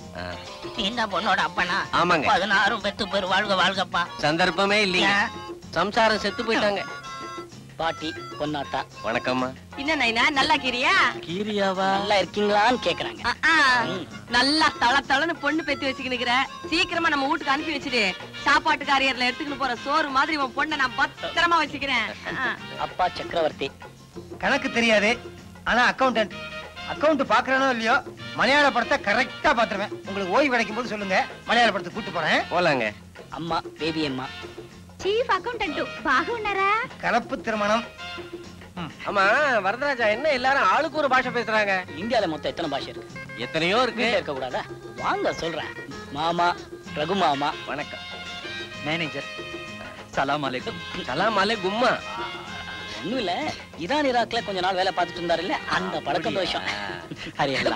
I: இந்த பொண்ணோட அப்பனா
L: ஆமாங்க.
I: பதினாறும் பெத்து பேர் வாழ்க வாழ்கப்பா
L: சந்தர்ப்பமே இல்லைங்க
I: ஏன்?
L: சம்சாரம் செத்து போயிட்டாங்க
C: பாட்டி பொன்னாத்தா
L: வணக்கம்மா
I: என்ன நைனா நல்லா கிரியா
L: கீரியாவா
C: நல்லா இருக்கீங்களான்னு கேக்குறாங்க
I: ஆ, நல்லா தள தளன்னு பொண்ணு பெத்து வச்சுக்கினுக்குற சீக்கிரமா நம்ம வீட்டுக்கு அனுப்பி வச்சுடு சாப்பாட்டு காரியர்ல எடுத்துக்கிட்டு போற சோறு மாதிரி உன் பொண்ணை நான் பத்திரமா வச்சுக்கிறேன் ஆ.
C: அப்பா சக்கரவர்த்தி
J: கணக்கு தெரியாது ஆனா அக்கௌண்டன்ட் அக்கவுண்ட் பாக்குறானோ இல்லையோ மலையாள படத்தை கரெக்டா பாத்துருவேன் உங்களுக்கு ஓய்வு கிடைக்கும் போது சொல்லுங்க மலையாள படத்தை கூட்டு போறேன்
L: போலாங்க
C: அம்மா பேபி அம்மா
E: చీఫ్ అకౌంటెంట్ బాగున్నారా
J: கலப்பு திருமணம்
L: ஆமா வரதராஜா என்ன எல்லாரும் ஆளுக்கு ஒரு பாஷை பேசுறாங்க
C: இந்தியால மொத்தம் எத்தனை பாஷை இருக்கு
L: எத்தனையோ இருக்கு
C: வீட்டுல இருக்க கூடாதா வாங்க சொல்றேன் மாமா ரகு மாமா
L: வணக்கம்
C: மேனேஜர் சலாம் அலைக்கும்
L: சலாம் அலைக்கும்மா
C: ஒண்ணும் இல்ல ஈரான் ஈராக்ல கொஞ்ச நாள் வேலை பார்த்துட்டு இருந்தாரு இல்ல அந்த பழக்க தோஷம் ஹரியல்லா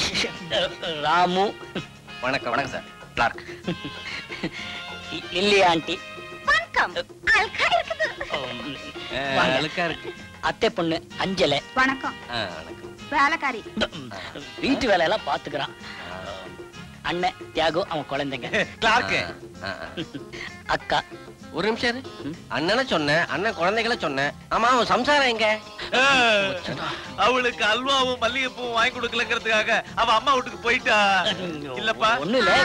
C: ராமு
L: வணக்கம் வணக்கம் சார் கிளார்க்
C: லில்லி ஆண்டி
E: வணக்கம் அல்கா இருக்குது
C: வாங்க.
L: அழுக்கா இருக்கு
C: அத்தை பொண்ணு அஞ்சலை
E: வணக்கம்
L: ஆ, வணக்கம்
E: வேலைக்காரி
C: வீட்டு வேலையெல்லாம் பாத்துக்கிறான் அண்ணன் தியாகு அவன் குழந்தைங்க
N: கிளார்க்கு
L: ஆ, ஆ.
C: அக்கா
L: ஒரு நிமிஷம் இரு. அண்ணனை சொன்னேன் அண்ணன் குழந்தைகளை சொன்னேன் ஆமா அவன் சம்சாரம் எங்க
N: அவளுக்கு அல்வாவும் மல்லிகைப்பூவும் வாங்கி கொடுக்கலங்கிறதுக்காக அவ அம்மா வீட்டுக்கு போயிட்டா இல்லப்பா
C: ஒண்ணு இல்ல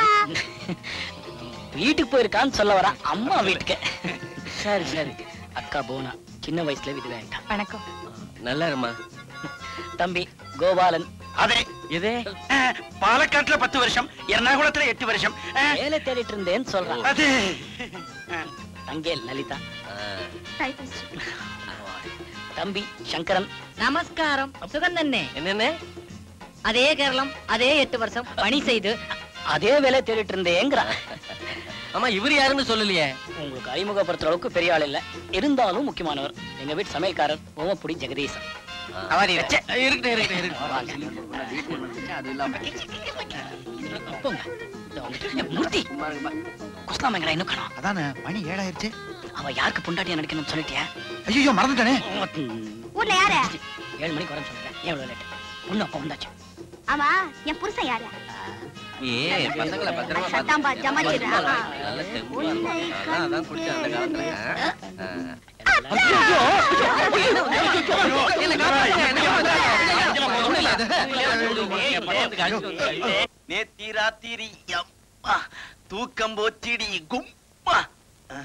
C: வீட்டுக்கு போயிருக்கான்னு சொல்ல வரா அம்மா வீட்டுக்கு சரி சரி அக்கா போனா சின்ன வயசுல விதவாயிட்டான்
G: வணக்கம்
L: நல்லா இருமா
C: தம்பி கோபாலன்
B: அதே
L: இதே
B: பாலக்காட்டுல பத்து வருஷம் எர்ணாகுளத்துல எட்டு வருஷம்
C: வேலை தேடிட்டு இருந்தேன்னு சொல்றான்
B: அது
C: அங்கே லலிதா
E: டைபிஸ்ட்
C: தம்பி சங்கரன்
I: நமஸ்காரம் சுகந்தண்ணே
L: என்னென்ன
I: அதே கேரளம் அதே எட்டு வருஷம் பணி செய்து
C: அதே வேலை தேடிட்டு இருந்தேங்கிறான்
L: ஆமா இவர் யாருன்னு சொல்லலையே
C: உங்களுக்கு அறிமுகப்படுத்துற அளவுக்கு பெரிய ஆள் இல்ல இருந்தாலும் முக்கியமானவர் எங்க வீட்டு சமையல்காரர் ஓமப்புடி ஜெகதீசன்
L: இருக்கட்டும் இருக்கட்டும் இருக்கட்டும்
C: போங்க. இதோ வந்துட்டு. ஏய், மூர்த்தி குஸ்லாமங்கடா இன்னும் காணோம்
F: அதானே மணி ஏழாயிருச்சு
C: அவ யாருக்கு பொண்டாட்டியா நடிக்கணும்னு சொல்லிட்டியா
F: ஐயோ மறந்துட்டானே
E: ஊர்ல யாரு
C: ஏழு மணிக்கு வரேன்னு சொல்றேன் ஏன் இவ்வளவு லேட் பொண்ணு அப்பா வந்தாச்சு
E: ஆமா என் புருஷன் யாரு
L: ஏ பசங்களை பத்திரமா
E: சத்தாம்பா,
L: பாத்து-
E: ஜமாச்சிரு. ஆ, ஆ.
L: நல்ல தெம்பா இருக்கும். அதான் அதான் குடிச்சேன் அந்த காலத்துல ஆ? ஆ.
N: நேத்தி ராத்திரி அம்மா தூக்கம் போச்சிடி கும்மா ஆ?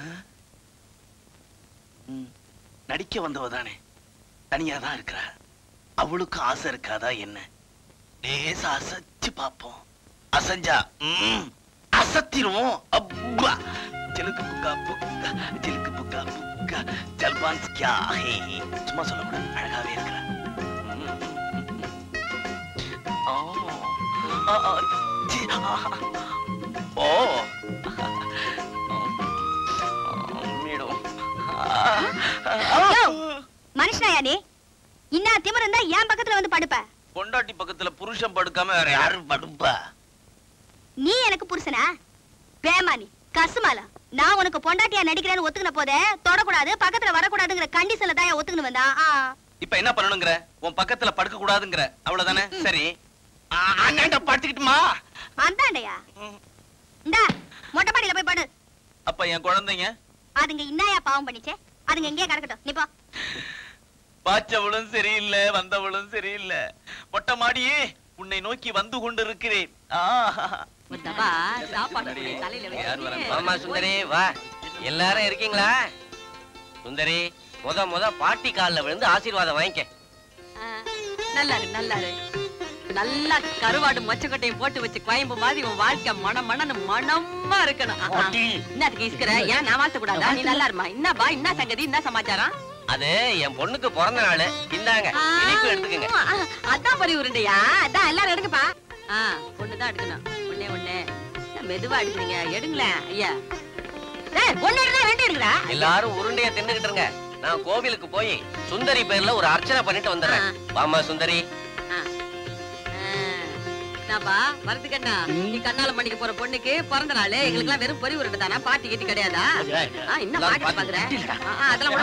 N: ம், நடிக்க வந்தவ தானே தனியா தான் இருக்கிறா அவளுக்கு ஆசை இருக்காதா என்ன லேசா அசைச்சு பாப்போம் அசைஞ்சா ம், அசத்திருவோம் அப்பா சிலுக்கு புக்கா புக்கா சிலுக்கு புக்கா புக்கா ஜல்பான்ஸ் கியா ஹே சும்மா சொல்லக்கூடாது அழகாவே இருக்கிறா ம், ம், ம். ஓ ஆ, ஆ, சி, ஆ, ஓ மேடம்
E: யோ, மனுஷனாயா நீ இன்னா திமிரு இருந்தா என் பக்கத்துல வந்து படுப்ப
N: பொண்டாட்டி பக்கத்துல புருஷன் படுக்காம வேற யாரும் படுப்பா
E: நீ எனக்கு புருஷனா பேமானி கசுமாலா நான் உனக்கு பொண்டாட்டியா நடிக்கிறேன்னு ஒத்துக்கின போதே தொடக்கூடாது பக்கத்துல வரக்கூடாதுங்கிற கண்டிஷன்ல தான் ஒத்துக்கின்னு வந்தா ஆ.
N: இப்ப என்ன பண்ணணுங்கிற உன் பக்கத்துல படுக்க கூடாதுங்கிற அவ்வளவுதானே சரி ஆ, அண்ணாண்ட படுத்துக்கிட்டுமா
E: அந்தாண்டையா இந்தா மொட்டை மாடியில போய் படு
N: அப்ப என் குழந்தைங்க
E: அதுங்க இன்னாயா பாவம் பண்ணிச்சே அதுங்க எங்கேயே கிடக்கட்டும் நீ போ
N: பாச்சவளும் சரியில்லை வந்தவளும் சரியில்லை மொட்டை மாடியே உன்னை நோக்கி வந்து கொண்டிருக்கிறேன் ஆ.
I: முத்தப்பா சாப்பாடு கொடு, தலையில
L: யார் வரா?
I: வச்சு
L: மாமா சுந்தரி வா எல்லாரும் இருக்கீங்களா சுந்தரி முத முத பாட்டி கால்ல விழுந்து ஆசீர்வாதம் வாங்கிக்க
I: ஆ, நல்லா இரு நல்லா இரு நல்லா கருவாடு மொச்சக்கொட்டையும் போட்டு வச்சு குழம்பு மாதிரி உன் வாழ்க்கை மன மனன்னு மனமா இருக்கணும் ஆ, ஆ. என்னத்துக்கு இஸ்கிற ஏன் நான் வாழ்த்த கூடாதா நீ நல்லா இருமா என்னப்பா என்ன சங்கதி என்ன சமாச்சாரம்
L: அது என் பொண்ணுக்கு பிறந்த நாள் இந்தாங்க இனிப்பு எடுத்துக்கங்க
I: ஆ, அதான் பறி உருண்டையா அதான் எல்லாரும் எடுங்கப்பா ஆ பொண்ணுதான் எடுக்கணும் ஒண்ணே ஒண்ணே என்ன மெதுவா எடுக்கிறீங்க எடுங்களேன் ஐயா ஏய், ஒண்ணு எடுங்க ரெண்டு எடுங்கடா
L: எல்லாரும் உருண்டைய தின்னுகிட்டு இருங்க நான் கோவிலுக்கு போய் சுந்தரி பேர்ல ஒரு அர்ச்சனை பண்ணிட்டு வந்துடுறேன் வாமா சுந்தரி
I: என்னப்பா வரது கண்ணா நீ கண்ணால மணிக்கு போற பொண்ணுக்கு பிறந்த நாள் எங்களுக்கு எல்லாம் வெறும் பொறி உருண்டை தானா பாட்டி கட்டி கிடையாதா ஆ, இன்னும் பாட்டி பாக்குறேன் ஆ, ஆ, அதெல்லாம்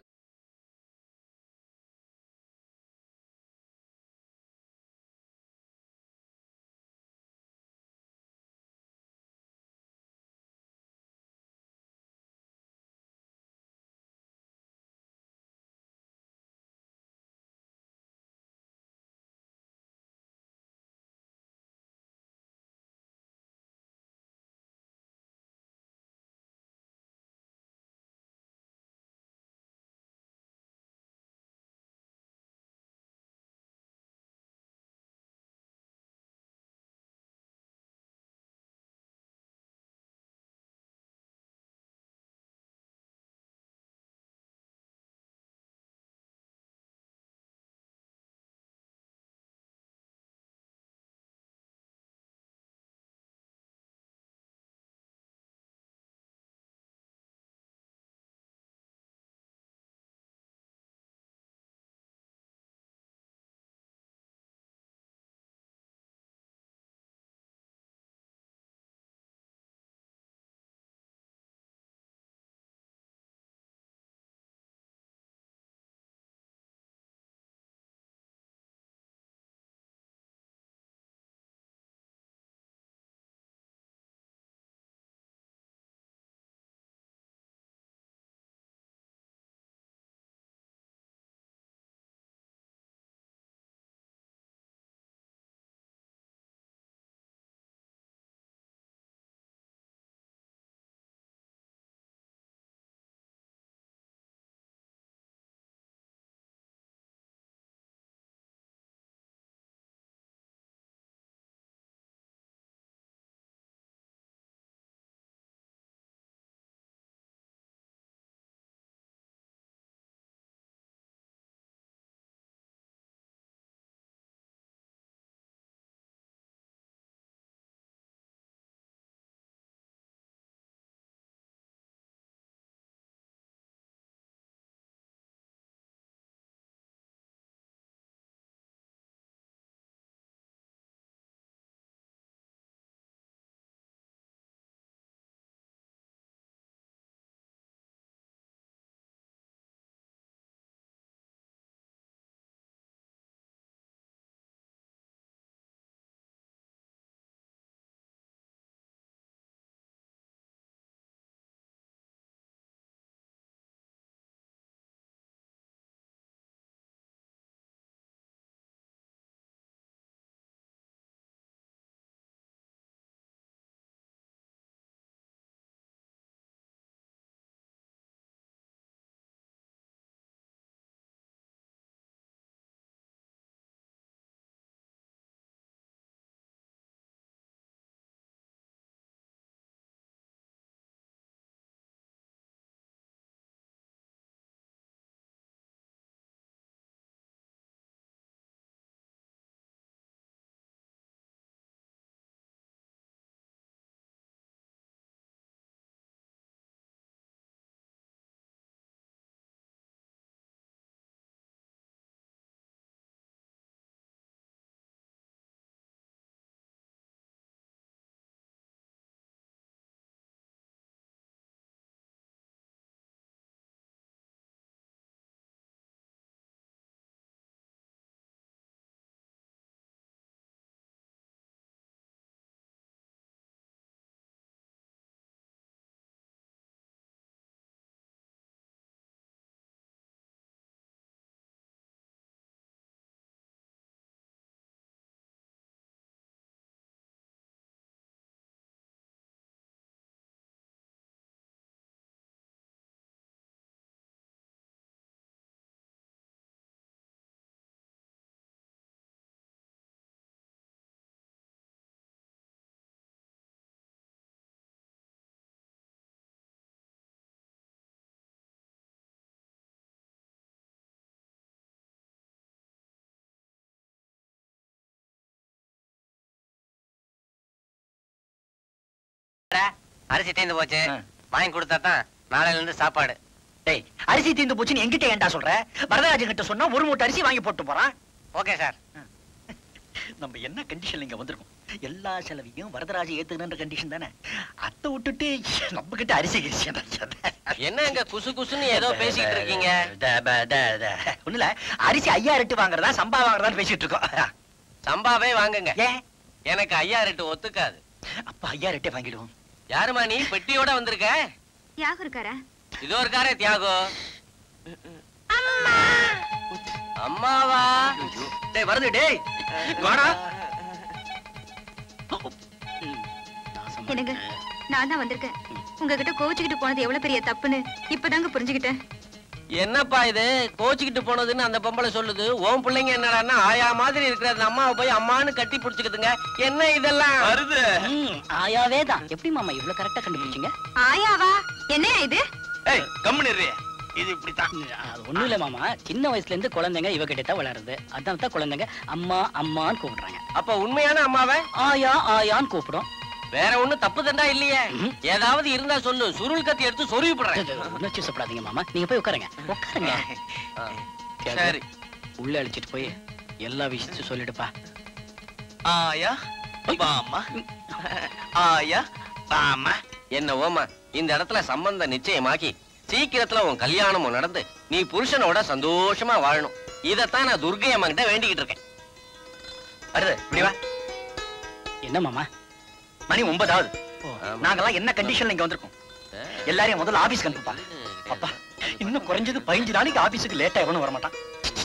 J: அரிசி தீர்ந்து போச்சு வாங்கி கொடுத்தா தான் நாளையில இருந்து சாப்பாடு
B: டேய் அரிசி தீந்து போச்சுன்னு என்கிட்ட ஏன்டா சொல்ற வரதராஜன் கிட்ட சொன்னா ஒரு மூட்டை அரிசி வாங்கி போட்டு போறான்
J: ஓகே சார்
B: நம்ம என்ன கண்டிஷன்ல இங்க வந்திருக்கோம் எல்லா செலவையும் வரதராஜ ஏத்துக்கணுன்ற கண்டிஷன் தானே அத்தை விட்டுட்டு நம்ம கிட்ட அரிசி கிரிசி
L: என்ன இங்க குசு குசுன்னு ஏதோ பேசிட்டு இருக்கீங்க
B: ஒண்ணுல அரிசி ஐயா ரெட்டு வாங்குறதா சம்பா வாங்குறதா பேசிட்டு இருக்கோம்
L: சம்பாவே வாங்குங்க
B: ஏன்
L: எனக்கு ஐயா ரெட்டு ஒத்துக்காது
B: அப்ப ஐயா ரெட்டே வாங்கிடுவோம்
L: யாருமா நீ பெட்டியோட வந்திருக்க
M: யாகம் இருக்காரா
L: இதோ இருக்காரே தியாகோ அம்மாவா
B: டேய் வருது டேய் வாடா
G: என்னங்க நான் தான் வந்திருக்கேன் உங்ககிட்ட கோச்சுக்கிட்டு போனது எவ்வளவு பெரிய தப்புன்னு இப்பதாங்க புரிஞ்சுக்கிட்டேன்
L: என்னப்பா இது கோச்சுக்கிட்டு போனதுன்னு அந்த பொம்பளை சொல்லுது உன் பிள்ளைங்க என்னடான்னா ஆயா மாதிரி இருக்கிற அந்த அம்மாவை போய் அம்மான்னு கட்டி பிடிச்சுக்குதுங்க என்ன இதெல்லாம்
N: வருது
C: ஆயாவே தான் எப்படி மாமா இவ்வளவு கரெக்டா கண்டுபிடிச்சீங்க
G: ஆயாவா என்னையா இது
N: ஏய் கம்முன்னு இரு. இது இப்படித்தான்
C: அது ஒண்ணும் இல்ல மாமா சின்ன வயசுல இருந்து குழந்தைங்க இவகிட்ட தான் வளருது அதனால தான் குழந்தைங்க அம்மா அம்மான்னு கூப்பிடுறாங்க
L: அப்ப உண்மையான அம்மாவை
C: ஆயா ஆயான்னு கூப்பிடும்
L: வேற ஒண்ணும் தப்பு தண்டா இல்லையே ஏதாவது இருந்தா சொல்லு சுருள் கத்தி எடுத்து சொருவி போடுறேன்
C: உணர்ச்சி சாப்பிடாதீங்க மாமா நீங்க போய் உட்காருங்க உட்காருங்க
L: சரி
C: உள்ள அழைச்சிட்டு போய் எல்லா விஷயத்தையும் சொல்லிடுப்பா
N: ஆயா பாமா ஆயா பாமா
L: என்ன ஓமா இந்த இடத்துல சம்பந்தம் நிச்சயமாக்கி சீக்கிரத்துல உன் கல்யாணமும் நடந்து நீ புருஷனோட சந்தோஷமா வாழணும் இதத்தான் நான் துர்கை அம்மா கிட்ட வேண்டிக்கிட்டு இருக்கேன்
B: வருது இப்படி வா
C: என்ன மாமா
B: மணி ஒன்பதாவது நாங்கெல்லாம் என்ன கண்டிஷன்ல இங்க வந்திருக்கோம் எல்லாரையும் முதல்ல ஆபீஸ்க்கு அனுப்புப்பா அப்பா இன்னும் குறைஞ்சது பதினஞ்சு நாளைக்கு ஆபீஸுக்கு லேட்டா எவனும் வர மாட்டான்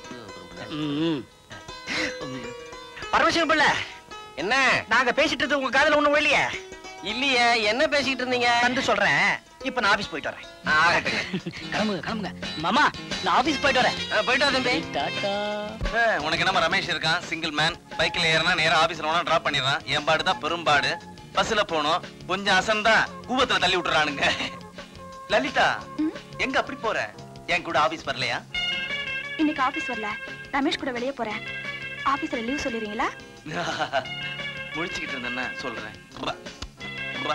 B: பரமசிவம் பிள்ளை
L: என்ன
B: நாங்க பேசிட்டு இருந்தது உங்க காதுல ஒண்ணும் இல்லையே
L: இல்லையே என்ன பேசிக்கிட்டு இருந்தீங்க
B: வந்து சொல்றேன் இப்ப நான் ஆபீஸ் போயிட்டு வரேன்
C: கிளம்புங்க கிளம்புங்க மாமா நான் ஆபீஸ் போயிட்டு வரேன்
L: போயிட்டு வரேன் தம்பி
C: டாடா
N: ஏய், உனக்கு என்னமா ரமேஷ் இருக்கான் சிங்கிள் மேன் பைக்ல ஏறினா நேரா ஆபீஸ்ல வேணா டிராப் பண்ணிடுறான் என் பாடு தான் பெரும்பாடு பஸ்ல போனோம் கொஞ்சம் அசந்தா கூவத்துல தள்ளி விட்டுறானுங்க லலிதா எங்க அப்படி போற என் கூட ஆபீஸ் வரலையா
G: இன்னைக்கு ஆபீஸ் வரல ரமேஷ் கூட வெளியே போறேன் ஆபீஸ்ல லீவ் சொல்லிடுறீங்களா
N: முழிச்சுக்கிட்டு இருந்தேன்னா சொல்றேன் பா. பா.